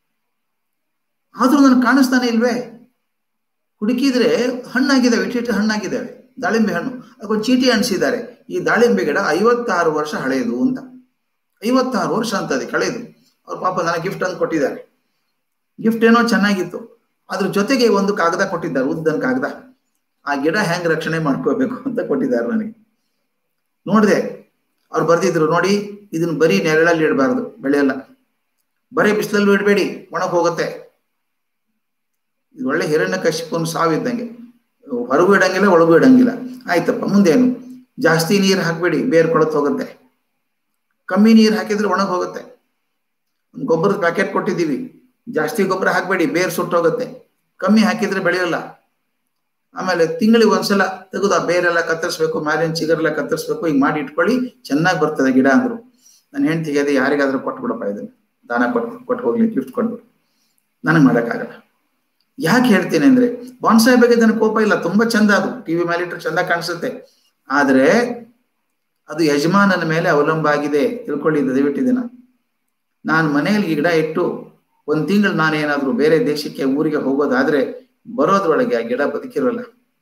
ಆದ್ರೂ ನನಗೆ ಕಾಣಿಸ್ತಾನೆ ಇಲ್ವೇ ಹುಡುಕಿದ್ರೆ ಹಣ್ಣಾಗಿದ್ದಾವೆ ಇಟ್ಟಿಟ್ಟು ಹಣ್ಣಾಗಿದ್ದಾವೆ ದಾಳಿಂಬೆ ಹಣ್ಣು ಅದಕ್ಕೊಂದು ಚೀಟಿ ಅಣಿಸಿದ್ದಾರೆ ಈ ದಾಳಿಂಬೆ ಗಿಡ ಐವತ್ತಾರು ವರ್ಷ ಹಳೆಯದು ಅಂತ ಐವತ್ತಾರು ವರ್ಷ ಅಂತದೆ ಕಳೆದು ಅವ್ರ ಪಾಪ ನನಗೆ ಗಿಫ್ಟ್ ಅಂತ ಕೊಟ್ಟಿದ್ದಾರೆ ಗಿಫ್ಟ್ ಏನೋ ಚೆನ್ನಾಗಿತ್ತು ಅದ್ರ ಜೊತೆಗೆ ಒಂದು ಕಾಗದ ಕೊಟ್ಟಿದ್ದಾರೆ ಉದ್ದನ್ ಕಾಗದ ಆ ಗಿಡ ಹೆಂಗ್ ರಕ್ಷಣೆ ಮಾಡ್ಕೋಬೇಕು ಅಂತ ಕೊಟ್ಟಿದ್ದಾರೆ ನನಗೆ ನೋಡಿದೆ ಅವ್ರು ಬರ್ದಿದ್ರು ನೋಡಿ ಇದನ್ನ ಬರೀ ನೆರಳಲ್ಲಿ ಇಡಬಾರ್ದು ಬೆಳೆಯಲ್ಲ ಬರೀ ಬಿಸಿಲಲ್ಲಿ ಇಡಬೇಡಿ ಒಣಗ್ ಹೋಗುತ್ತೆ ಇದು ಒಳ್ಳೆ ಹಿರಣ್ಯ ಕಶ್ಯಪನ್ ಸಾವಿದ್ದಂಗೆ ಹೊರಗೂ ಇಡಂಗಿಲ್ಲ ಒಳಗೂ ಇಡಂಗಿಲ್ಲ ಆಯ್ತಪ್ಪ ಮುಂದೇನು ಜಾಸ್ತಿ ನೀರು ಹಾಕ್ಬೇಡಿ ಬೇರ್ ಕೊಳತ್ ಹೋಗುತ್ತೆ ಕಮ್ಮಿ ನೀರು ಹಾಕಿದ್ರೆ ಒಣಗ್ ಹೋಗುತ್ತೆ ಒಂದು ಗೊಬ್ಬರದ ಪ್ಯಾಕೆಟ್ ಕೊಟ್ಟಿದ್ದೀವಿ ಜಾಸ್ತಿ ಗೊಬ್ಬರ ಹಾಕ್ಬೇಡಿ ಬೇರ್ ಸುಟ್ಟೋಗುತ್ತೆ ಕಮ್ಮಿ ಹಾಕಿದ್ರೆ ಬೆಳೆಯೋಲ್ಲ ಆಮೇಲೆ ತಿಂಗಳಿಗೆ ಒಂದ್ಸಲ ತೆಗೆದು ಆ ಬೇರೆಲ್ಲ ಕತ್ತರಿಸ್ಬೇಕು ಮ್ಯಾಲಿನ ಚಿಗರೆಲ್ಲ ಕತ್ತರಿಸ್ಬೇಕು ಈಗ ಮಾಡಿ ಇಟ್ಕೊಳ್ಳಿ ಚೆನ್ನಾಗಿ ಬರ್ತದೆ ಗಿಡ ಅಂದ್ರು ನನ್ನ ಹೆಂಡತಿಗೆ ಅದೇ ಯಾರಿಗಾದ್ರೂ ಕೊಟ್ಬಿಡಪ್ಪ ಇದನ್ನ ದಾನ ಕೊಟ್ಟು ಕೊಟ್ಟು ಹೋಗ್ಲಿ ಗಿಫ್ಟ್ ಕೊಟ್ಬಿಡು ನನಗೆ ಮಾಡೋಕ್ಕಾಗಲ್ಲ ಯಾಕೆ ಹೇಳ್ತೀನಿ ಅಂದ್ರೆ ಬಾನ್ಸಾಯ್ ಬಗ್ಗೆ ನನಗೆ ಕೋಪ ಇಲ್ಲ ತುಂಬಾ ಚಂದ ಅದು ಟಿವಿ ಮೇಲೆ ಇಟ್ಟರೆ ಚಂದ ಕಾಣಿಸುತ್ತೆ ಆದ್ರೆ ಅದು ಯಜಮಾನನ ಮೇಲೆ ಅವಲಂಬ ಆಗಿದೆ ತಿಳ್ಕೊಳ್ಳಿ ದಯವಿಟ್ಟು ಇದನ್ನ ನಾನು ಮನೆಯಲ್ಲಿ ಗಿಡ ಇಟ್ಟು ಒಂದ್ ತಿಂಗಳು ನಾನೇನಾದ್ರೂ ಬೇರೆ ದೇಶಕ್ಕೆ ಊರಿಗೆ ಹೋಗೋದಾದ್ರೆ ಬರೋದ್ರೊಳಗೆ ಆ ಗಿಡ ಬದುಕಿರೋಲ್ಲ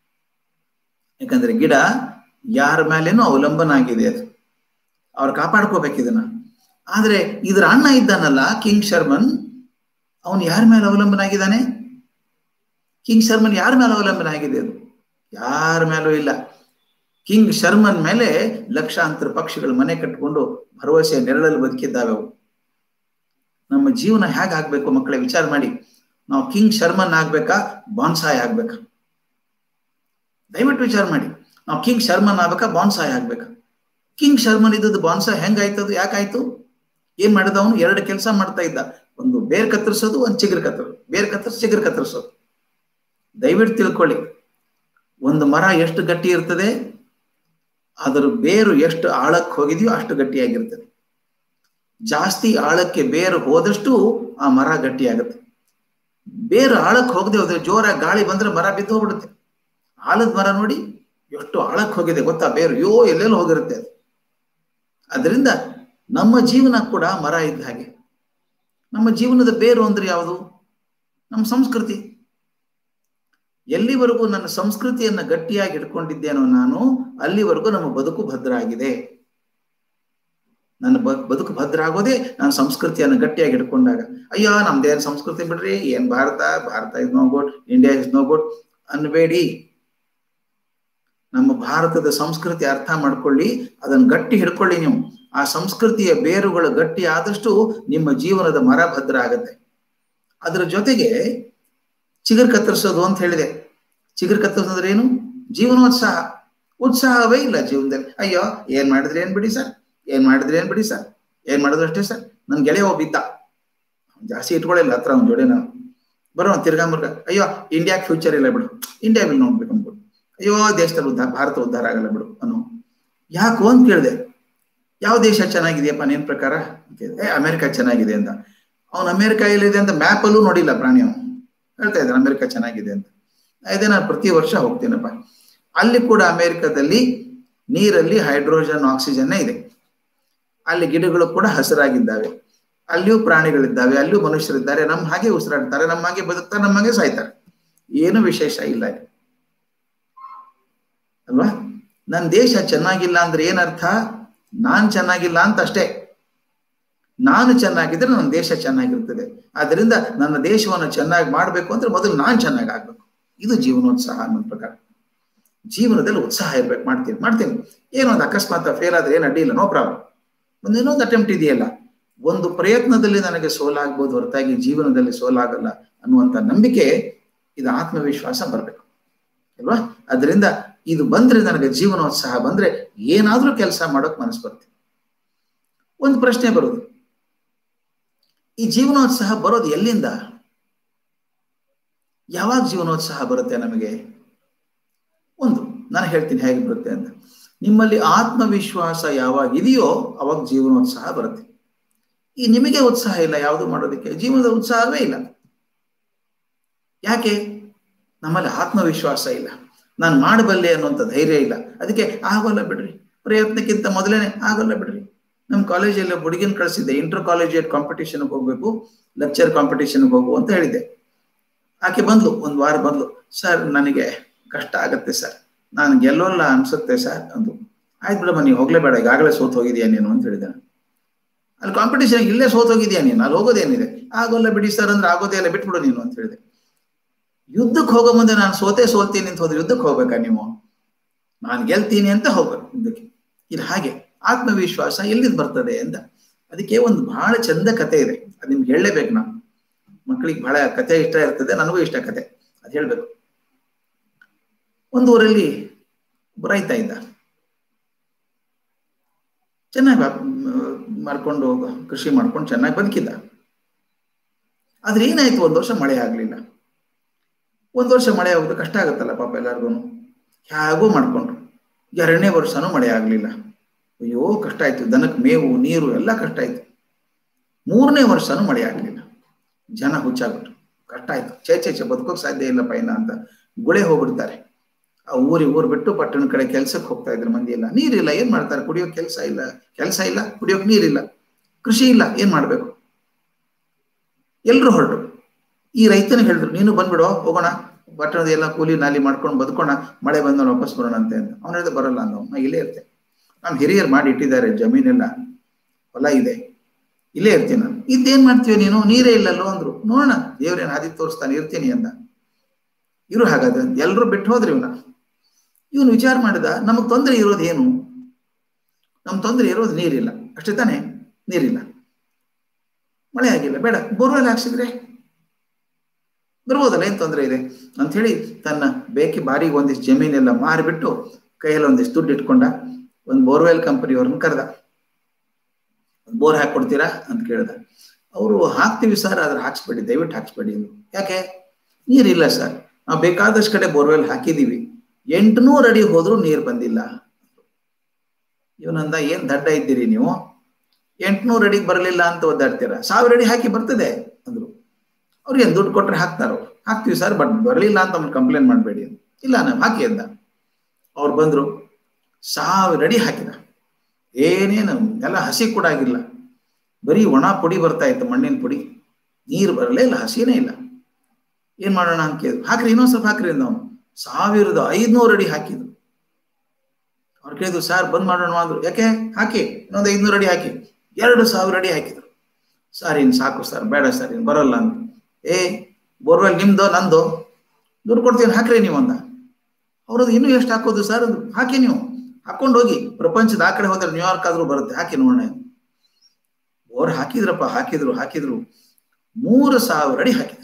ಯಾಕಂದ್ರೆ ಗಿಡ ಯಾರ ಮೇಲೇನೂ ಅವಲಂಬನ ಆಗಿದೆ ಅದು ಅವ್ರು ಕಾಪಾಡ್ಕೋಬೇಕು ಇದನ್ನ ಆದ್ರೆ ಇದ್ರ ಅಣ್ಣ ಇದ್ದಾನಲ್ಲ ಕಿಂಗ್ ಶರ್ಮನ್ ಅವನು ಯಾರ ಮೇಲೆ ಅವಲಂಬನ ಆಗಿದ್ದಾನೆ ಕಿಂಗ್ ಶರ್ಮನ್ ಯಾರ ಮೇಲೆ ಅವಲಂಬನ ಆಗಿದೆ ಅದು ಯಾರ ಮೇಲೂ ಇಲ್ಲ ಕಿಂಗ್ ಶರ್ಮನ್ ಮೇಲೆ ಲಕ್ಷಾಂತರ ಪಕ್ಷಿಗಳು ಮನೆ ಕಟ್ಕೊಂಡು ಭರವಸೆ ನೆರಳಲ್ಲಿ ಬದುಕಿದ್ದಾವೆ ಅವು ನಮ್ಮ ಜೀವನ ಹೇಗೆ ಆಗ್ಬೇಕು ಮಕ್ಕಳೇ ವಿಚಾರ ಮಾಡಿ ನಾವು ಕಿಂಗ್ ಶರ್ಮನ್ ಆಗ್ಬೇಕಾ ಬಾನ್ಸಾಯ್ ಆಗ್ಬೇಕಾ ದಯವಿಟ್ಟು ವಿಚಾರ ಮಾಡಿ ನಾವು ಕಿಂಗ್ ಶರ್ಮನ್ ಆಗ್ಬೇಕಾ ಬಾನ್ಸಾಯ್ ಆಗ್ಬೇಕಾ ಕಿಂಗ್ ಶರ್ಮನ್ ಇದ್ದದ್ದು ಬಾನ್ಸಾಯ್ ಹೆಂಗಾಯ್ತದು ಯಾಕಾಯ್ತು ಏನ್ ಮಾಡಿದ ಅವನು ಎರಡು ಕೆಲಸ ಮಾಡ್ತಾ ಇದ್ದ ಒಂದು ಬೇರ್ ಕತ್ತರಿಸೋದು ಒಂದು ಚಿಗುರು ಕತ್ತರು ಬೇರ್ ಕತ್ತರಿಸಿ ಚಿಗುರು ಕತ್ತರಿಸೋದು ದಯವಿಟ್ಟು ತಿಳ್ಕೊಳ್ಳಿ ಒಂದು ಮರ ಎಷ್ಟು ಗಟ್ಟಿ ಇರ್ತದೆ ಅದರ ಬೇರು ಎಷ್ಟು ಆಳಕ್ಕೆ ಹೋಗಿದೆಯೋ ಅಷ್ಟು ಗಟ್ಟಿಯಾಗಿರ್ತದೆ ಜಾಸ್ತಿ ಆಳಕ್ಕೆ ಬೇರು ಹೋದಷ್ಟು ಆ ಮರ ಗಟ್ಟಿಯಾಗುತ್ತೆ ಬೇರು ಆಳಕ್ಕೆ ಹೋಗದೆ ಹೋದ್ರೆ ಜೋರಾಗಿ ಗಾಳಿ ಬಂದ್ರೆ ಮರ ಬಿದ್ದು ಹೋಗ್ಬಿಡುತ್ತೆ ಆಲದ ಮರ ನೋಡಿ ಎಷ್ಟು ಆಳಕ್ಕೆ ಹೋಗಿದೆ ಗೊತ್ತಾ ಬೇರು ಯೋ ಎಲ್ಲೆಲ್ಲ ಹೋಗಿರುತ್ತೆ ಅದು ಅದರಿಂದ ನಮ್ಮ ಜೀವನ ಕೂಡ ಮರ ಇದ್ದ ಹಾಗೆ ನಮ್ಮ ಜೀವನದ ಬೇರು ಅಂದ್ರೆ ಯಾವುದು ನಮ್ಮ ಸಂಸ್ಕೃತಿ ಎಲ್ಲಿವರೆಗೂ ನನ್ನ ಸಂಸ್ಕೃತಿಯನ್ನ ಗಟ್ಟಿಯಾಗಿ ಇಟ್ಕೊಂಡಿದ್ದೇನೋ ನಾನು ಅಲ್ಲಿವರೆಗೂ ನಮ್ಮ ಬದುಕು ಭದ್ರ ಆಗಿದೆ ನನ್ನ ಬದುಕು ಭದ್ರ ಆಗೋದೇ ನಾನು ಸಂಸ್ಕೃತಿಯನ್ನು ಗಟ್ಟಿಯಾಗಿ ಇಟ್ಕೊಂಡಾಗ ಅಯ್ಯೋ ನಮ್ದೇನ್ ಸಂಸ್ಕೃತಿ ಬಿಡ್ರಿ ಏನ್ Bharat Bharat is no good India is no good ಅನ್ಬೇಡಿ ನಮ್ಮ ಭಾರತದ ಸಂಸ್ಕೃತಿ ಅರ್ಥ ಮಾಡ್ಕೊಳ್ಳಿ ಅದನ್ನ ಗಟ್ಟಿ ಹಿಡ್ಕೊಳ್ಳಿ ನೀವು ಆ ಸಂಸ್ಕೃತಿಯ ಬೇರುಗಳು ಗಟ್ಟಿ ಆದಷ್ಟು ನಿಮ್ಮ ಜೀವನದ ಮರ ಭದ್ರ ಆಗತ್ತೆ ಅದರ ಜೊತೆಗೆ ಚಿಗುರು ಕತ್ತರಿಸೋದು ಅಂತ ಹೇಳಿದೆ ಚಿಗುರು ಕತ್ತರಿಸೋದ್ರೆ ಏನು ಜೀವನೋತ್ಸಾಹ ಉತ್ಸಾಹವೇ ಇಲ್ಲ ಜೀವನದಲ್ಲಿ ಅಯ್ಯೋ ಏನ್ ಮಾಡಿದ್ರೆ ಏನ್ ಬಿಡಿ ಸರ್ ಏನ್ ಮಾಡಿದ್ರೆ ಏನ್ ಬಿಡಿ ಸರ್ ಏನ್ ಮಾಡಿದ್ರು ಅಷ್ಟೇ ಸರ್ ನನ್ ಗೆಳೆಯ ಒಬ್ಬಿದ್ದ ಜಾಸ್ತಿ ಇಟ್ಕೊಳ್ಳಿಲ್ಲ ಹತ್ರ ಅವ್ನ ಜೋಡಿ ನಾವು ಬರೋ ತಿರ್ಗಾ ಮುರ್ಗ ಅಯ್ಯೋ ಇಂಡಿಯಾಕ್ ಫ್ಯೂಚರ್ ಇಲ್ಲ ಬಿಡು ಇಂಡಿಯಾ ವಿಲ್ ನೋಡ್ಬೇಕು ಅನ್ಬಿಡು ಅಯ್ಯೋ ದೇಶದಲ್ಲಿ ಉದ್ಧಾರ ಭಾರತ ಉದ್ಧಾರ ಆಗಲ್ಲ ಬಿಡು ಅನ್ನೋ ಯಾಕೋ ಅಂತ ಕೇಳಿದೆ ಯಾವ ದೇಶ ಚೆನ್ನಾಗಿದೆಯಪ್ಪ ನಿನ್ ಪ್ರಕಾರ ಏ ಅಮೆರಿಕ ಚೆನ್ನಾಗಿದೆ ಅಂತ ಅವನು ಅಮೆರಿಕ ಎಲ್ಲಿದೆ ಅಂತ ಮ್ಯಾಪ್ ಅಲ್ಲೂ ನೋಡಿಲ್ಲ ಪ್ರಾಣಿ ಅವನು ಹೇಳ್ತಾ ಇದ್ದಾನೆ ಅಮೆರಿಕ ಚೆನ್ನಾಗಿದೆ ಅಂತ ಅದೇ ನಾನು ಪ್ರತಿ ವರ್ಷ ಹೋಗ್ತೀನಪ್ಪ ಅಲ್ಲಿ ಕೂಡ ಅಮೆರಿಕದಲ್ಲಿ ನೀರಲ್ಲಿ ಹೈಡ್ರೋಜನ್ ಆಕ್ಸಿಜನ್ನೇ ಇದೆ ಅಲ್ಲಿ ಗಿಡಗಳು ಕೂಡ ಹಸಿರಾಗಿದ್ದಾವೆ ಅಲ್ಲಿಯೂ ಪ್ರಾಣಿಗಳಿದ್ದಾವೆ ಅಲ್ಲಿಯೂ ಮನುಷ್ಯರಿದ್ದಾರೆ ನಮ್ಮ ಹಾಗೆ ಉಸಿರಾಡ್ತಾರೆ ನಮ್ಮ ಹಾಗೆ ಬದುಕ್ತಾರೆ ನಮ್ಮ ಹಾಗೆ ಸಾಯ್ತಾರೆ ಏನು ವಿಶೇಷ ಇಲ್ಲ ಅಲ್ವಾ ನನ್ನ ದೇಶ ಚೆನ್ನಾಗಿಲ್ಲ ಅಂದ್ರೆ ಏನರ್ಥ ನಾನ್ ಚೆನ್ನಾಗಿಲ್ಲ ಅಂತ ಅಷ್ಟೇ ನಾನು ಚೆನ್ನಾಗಿದ್ರೆ ನನ್ನ ದೇಶ ಚೆನ್ನಾಗಿರ್ತದೆ ಆದ್ರಿಂದ ನನ್ನ ದೇಶವನ್ನು ಚೆನ್ನಾಗಿ ಮಾಡ್ಬೇಕು ಅಂದ್ರೆ ಮೊದಲು ನಾನ್ ಚೆನ್ನಾಗಿ ಆಗ್ಬೇಕು ಇದು ಜೀವನೋತ್ಸಾಹ ನನ್ನ ಪ್ರಕಾರ ಜೀವನದಲ್ಲಿ ಉತ್ಸಾಹ ಇರ್ಬೇಕು ಮಾಡ್ತೀನಿ ಮಾಡ್ತೀನಿ ಏನೋ ಒಂದು ಅಕಸ್ಮಾತ್ ಫೇಲ್ ಆದ್ರೆ ಏನು ಅಡ್ಡಿ ಇಲ್ಲ ನೋ ಪ್ರಾಬ್ಲಮ್ ಒಂದು ಇನ್ನೊಂದು ಅಟೆಂಪ್ಟ್ ಇದೆಯಲ್ಲ ಒಂದು ಪ್ರಯತ್ನದಲ್ಲಿ ನನಗೆ ಸೋಲಾಗ್ಬೋದು ಹೊರತಾಗಿ ಜೀವನದಲ್ಲಿ ಸೋಲಾಗಲ್ಲ ಅನ್ನುವಂಥ ನಂಬಿಕೆ ಇದು ಆತ್ಮವಿಶ್ವಾಸ ಬರಬೇಕು ಅಲ್ವಾ ಅದರಿಂದ ಇದು ಬಂದ್ರೆ ನನಗೆ ಜೀವನೋತ್ಸಾಹ ಬಂದ್ರೆ ಏನಾದ್ರೂ ಕೆಲಸ ಮಾಡೋಕ್ ಮನಸ್ಸು ಬರುತ್ತೆ ಒಂದು ಪ್ರಶ್ನೆ ಬರೋದು ಈ ಜೀವನೋತ್ಸಾಹ ಬರೋದು ಎಲ್ಲಿಂದ ಯಾವಾಗ ಜೀವನೋತ್ಸಾಹ ಬರುತ್ತೆ ನಮಗೆ ಒಂದು ನಾನು ಹೇಳ್ತೀನಿ ಹೇಗೆ ಬರುತ್ತೆ ಅಂತ ನಿಮ್ಮಲ್ಲಿ ಆತ್ಮವಿಶ್ವಾಸ ಯಾವಾಗ ಇದೆಯೋ ಅವಾಗ ಜೀವನೋತ್ಸಾಹ ಬರುತ್ತೆ ಈ ನಿಮಗೆ ಉತ್ಸಾಹ ಇಲ್ಲ ಯಾವುದು ಮಾಡೋದಕ್ಕೆ ಜೀವನದ ಉತ್ಸಾಹವೇ ಇಲ್ಲ ಯಾಕೆ ನಮ್ಮಲ್ಲಿ ಆತ್ಮವಿಶ್ವಾಸ ಇಲ್ಲ ನಾನು ಮಾಡಬಲ್ಲೆ ಅನ್ನುವಂಥ ಧೈರ್ಯ ಇಲ್ಲ ಅದಕ್ಕೆ ಆಗೋಲ್ಲ ಬಿಡ್ರಿ ಪ್ರಯತ್ನಕ್ಕಿಂತ ಮೊದಲೇನೆ ಆಗೋಲ್ಲ ಬಿಡ್ರಿ ನಮ್ಮ ಕಾಲೇಜಲ್ಲಿ ಹುಡುಗಿನ ಕಳಿಸಿದ್ದೆ ಇಂಟರ್ ಕಾಲೇಜಿಯೇಟ್ ಕಾಂಪಿಟೇಷನ್ಗೆ ಹೋಗ್ಬೇಕು ಲೆಕ್ಚರ್ ಕಾಂಪಿಟೇಷನ್ಗೆ ಹೋಗು ಅಂತ ಹೇಳಿದ್ದೆ ಆಕೆ ಬಂದ್ಲು ಒಂದು ವಾರ ಬಂದ್ಲು ಸರ್ ನನಗೆ ಕಷ್ಟ ಆಗತ್ತೆ ಸರ್ ನಾನು ಗೆಲ್ಲೋಲ್ಲ ಅನ್ಸುತ್ತೆ ಸರ್ ಅಂದು ಆಯ್ತು ಬಿಡಮ್ಮ ನೀವು ಹೋಗ್ಲೇಬೇಡ ಈಗಾಗಲೇ ಸೋತ್ ಹೋಗಿದ್ಯಾ ನೀನು ಅಂತ ಹೇಳಿದೆ ಅಲ್ಲಿ ಕಾಂಪಿಟೇಷನ್ ಇಲ್ಲೇ ಸೋತ್ ಹೋಗಿದ್ಯಾ ನೀನು ಅಲ್ಲಿ ಹೋಗೋದೇನಿದೆ ಆಗೋಲ್ಲ ಬಿಡಿ ಸರ್ ಅಂದ್ರೆ ಆಗೋದೇ ಇಲ್ಲ ಬಿಟ್ಬಿಡು ನೀನು ಅಂತ ಹೇಳಿದೆ ಯುದ್ಧಕ್ಕೆ ಹೋಗೋ ಮುಂದೆ ನಾನು ಸೋತೆ ಸೋಲ್ತೀನಿ ಅಂತ ಹೋದ್ರೆ ಯುದ್ಧಕ್ಕೆ ಹೋಗ್ಬೇಕಾ ನೀವು ನಾನು ಗೆಲ್ತೀನಿ ಅಂತ ಹೋಗ್ಬೇಕು ಯುದ್ಧಕ್ಕೆ ಇದು ಹಾಗೆ ಆತ್ಮವಿಶ್ವಾಸ ಎಲ್ಲಿಂದ ಬರ್ತದೆ ಅಂತ ಅದಕ್ಕೆ ಒಂದು ಬಹಳ ಚಂದ ಕತೆ ಇದೆ ಅದು ನಿಮ್ಗೆ ಹೇಳಲೇಬೇಕು ನಾವು ಮಕ್ಕಳಿಗೆ ಬಹಳ ಕತೆ ಇಷ್ಟ ಇರ್ತದೆ ನನಗೂ ಇಷ್ಟ ಕತೆ ಅದು ಹೇಳ್ಬೇಕು ಒಂದು ಊರಲ್ಲಿ ರೈತ ಇದ್ದ ಚೆನ್ನಾಗಿ ಮಾಡ್ಕೊಂಡು ಕೃಷಿ ಮಾಡ್ಕೊಂಡು ಚೆನ್ನಾಗಿ ಬದುಕಿದ್ದ ಆದ್ರೆ ಏನಾಯ್ತು ಒಂದು ವರ್ಷ ಮಳೆ ಆಗ್ಲಿಲ್ಲ ಒಂದು ವರ್ಷ ಮಳೆ ಆಗೋದು ಕಷ್ಟ ಆಗುತ್ತಲ್ಲ ಪಾಪ ಎಲ್ಲರಿಗೂ ಹೇಗೂ ಮಾಡ್ಕೊಂಡ್ರು ಎರಡನೇ ವರ್ಷನೂ ಮಳೆ ಆಗ್ಲಿಲ್ಲ ಅಯ್ಯೋ ಕಷ್ಟ ಆಯ್ತು ದನಕ್ಕೆ ಮೇವು ನೀರು ಎಲ್ಲ ಕಷ್ಟ ಆಯ್ತು ಮೂರನೇ ವರ್ಷನೂ ಮಳೆ ಆಗ್ಲಿಲ್ಲ ಜನ ಹುಚ್ಚಾಗ್ಬಿಟ್ರು ಕಷ್ಟ ಆಯ್ತು ಚೇ ಚೇ ಚೆ ಬದುಕೋಕ್ ಸಾಧ್ಯ ಇಲ್ಲ ಪೈನ ಅಂತ ಗುಳೆ ಹೋಗ್ಬಿಡ್ತಾರೆ ಆ ಊರಿ ಊರ್ ಬಿಟ್ಟು ಪಟ್ಟಣ ಕಡೆ ಕೆಲ್ಸಕ್ಕೆ ಹೋಗ್ತಾ ಇದ್ರು ಮಂದಿ ಎಲ್ಲ ನೀರಿಲ್ಲ ಏನ್ ಮಾಡ್ತಾರೆ ಕುಡಿಯೋಕ್ ಕೆಲಸ ಇಲ್ಲ ಕೆಲಸ ಇಲ್ಲ ಕುಡಿಯೋಕ್ ನೀರಿಲ್ಲ ಕೃಷಿ ಇಲ್ಲ ಏನ್ ಮಾಡ್ಬೇಕು ಎಲ್ರು ಹೊರಟು ಈ ರೈತನಿಗೆ ಹೇಳಿದ್ರು ನೀನು ಬಂದ್ಬಿಡೋ ಹೋಗೋಣ ಪಟ್ಟಣದ ಎಲ್ಲ ಕೂಲಿ ನಾಲಿ ಮಾಡ್ಕೊಂಡು ಬದುಕೋಣ ಮಳೆ ಬಂದ ವಾಪಸ್ ಬರೋಣ ಅಂತ ಅವ್ನು ಹೇಳಿದ ಬರಲ್ಲ ಅಂದ ನಾ ಇಲ್ಲೇ ಇರ್ತೇನೆ ನಮ್ ಹಿರಿಯರು ಮಾಡಿ ಇಟ್ಟಿದ್ದಾರೆ ಜಮೀನೆಲ್ಲ ಹೊಲ ಇದೆ ಇಲ್ಲೇ ಇರ್ತೀನಿ ನಾನು ಇದ್ದೇನ್ ಮಾಡ್ತೀವಿ ನೀನು ನೀರೇ ಇಲ್ಲಲ್ಲೋ ಅಂದ್ರು ನೋಡೋಣ ದೇವ್ರೇನು ಹಾದಿ ತೋರಿಸ್ತಾನೆ ಇರ್ತೀನಿ ಅಂದ ಇರು ಹಾಗಾದ್ರೆ ಎಲ್ರು ಬಿಟ್ಟು ಹೋದ್ರಿ ಇವನ ಇವನು ವಿಚಾರ ಮಾಡಿದ ನಮಗ್ ತೊಂದರೆ ಇರೋದು ಏನು ನಮ್ ತೊಂದರೆ ಇರೋದು ನೀರಿಲ್ಲ ಅಷ್ಟೇ ತಾನೇ ನೀರಿಲ್ಲ ಮಳೆ ಆಗಿಲ್ಲ ಬೇಡ ಬೋರ್ವೆಲ್ ಹಾಕ್ಸಿದ್ರೆ ಬರ್ಬೋದಲ್ಲ ಏನ್ ತೊಂದರೆ ಇದೆ ಅಂತ ಹೇಳಿ ತನ್ನ ಬೇಕಿ ಬಾರಿಗೆ ಒಂದಿಷ್ಟು ಜಮೀನೆಲ್ಲ ಮಾರಿಬಿಟ್ಟು ಕೈಯಲ್ಲಿ ಒಂದಿಷ್ಟು ದುಡ್ಡು ಇಟ್ಕೊಂಡ ಒಂದು ಬೋರ್ವೆಲ್ ಕಂಪನಿಯವ್ರನ್ನ ಕರೆದ ಒಂದು ಬೋರ್ ಹಾಕೊಡ್ತೀರಾ ಅಂತ ಕೇಳ್ದ ಅವರು ಹಾಕ್ತೀವಿ ಸರ್ ಆದ್ರೆ ಹಾಕ್ಸ್ಬೇಡಿ ದಯವಿಟ್ಟು ಹಾಕ್ಸ್ಬೇಡಿ ಅಂದ್ರು ಯಾಕೆ ನೀರಿಲ್ಲ ಸರ್ ನಾವು ಬೇಕಾದಷ್ಟು ಕಡೆ ಬೋರ್ವೆಲ್ ಹಾಕಿದೀವಿ ಎಂಟುನೂರು ಅಡಿ ಹೋದ್ರೂ ನೀರು ಬಂದಿಲ್ಲ ಇವನಂದ ಏನ್ ದಡ್ಡ ಇದ್ದೀರಿ ನೀವು ಎಂಟ್ನೂರು ಅಡಿಗೆ ಬರಲಿಲ್ಲ ಅಂತ ಒದ್ದಾಡ್ತೀರಾ ಸಾವಿರ ಅಡಿ ಹಾಕಿ ಬರ್ತದೆ ಅಂದ್ರು ಅವ್ರಿಗೆ ದುಡ್ಡು ಕೊಟ್ರೆ ಹಾಕ್ತಾರೋ ಹಾಕ್ತೀವಿ ಸರ್ ಬಟ್ ಬರಲಿಲ್ಲ ಅಂತ ಅವ್ನು ಕಂಪ್ಲೇಂಟ್ ಮಾಡಬೇಡಿ ಇಲ್ಲ ನಾವು ಹಾಕಿ ಅಂದ ಅವ್ರು ಬಂದ್ರು ಸಾವಿರ ಅಡಿ ಹಾಕಿದ ಏನೇನು ಎಲ್ಲ ಹಸಿ ಕೂಡ ಆಗಿಲ್ಲ ಬರೀ ಒಣ ಪುಡಿ ಬರ್ತಾ ಇತ್ತು ಮಣ್ಣಿನ ಪುಡಿ ನೀರು ಬರಲೇ ಇಲ್ಲ ಹಸಿನೇ ಇಲ್ಲ ಏನ್ ಮಾಡೋಣ ಅಂತ ಕೇಳಿದ್ರು ಹಾಕ್ರಿ ಇನ್ನೊಂದ್ ಸ್ವಲ್ಪ ಹಾಕ್ರಿ ಅಂದ ಅವನು ಸಾವಿರದ ಐದ್ನೂರು ಅಡಿ ಹಾಕಿದ್ರು ಅವ್ರು ಕೇಳಿದ್ರು ಸರ್ ಬಂದ್ ಮಾಡೋಣ ಅಂದ್ರು ಯಾಕೆ ಹಾಕಿ ಇನ್ನೊಂದು ಐದ್ನೂರು ಅಡಿ ಹಾಕಿ ಎರಡು ಸಾವಿರ ಅಡಿ ಹಾಕಿದ್ರು ಸರ್ ಇನ್ ಸಾಕು ಸರ್ ಬೇಡ ಸರ್ ಇನ್ ಬರಲ್ಲ ಅಂತ ಏ ಬೋರ್ವೆಲ್ ನಿಮ್ದು ನಂದು ದುಡ್ಡು ಕೊಡ್ತೀನಿ ಹಾಕ್ರಿ ನೀವು ಅಂದ ಅವ್ರದ್ದು ಇನ್ನೂ ಎಷ್ಟು ಹಾಕೋದು ಸರ್ ಅದು ಹಾಕಿ ನೀವು ಹಾಕೊಂಡು ಹೋಗಿ ಪ್ರಪಂಚದ ಆ ಕಡೆ ಹೋದ್ರೆ ನ್ಯೂಯಾರ್ಕ್ ಆದ್ರೂ ಬರುತ್ತೆ ಹಾಕಿ ನೋಡೋಣ ಬೋರ್ ಹಾಕಿದ್ರಪ್ಪ ಹಾಕಿದ್ರು ಹಾಕಿದ್ರು ಮೂರು ಸಾವಿರ ಅಡಿ ಹಾಕಿದ್ರು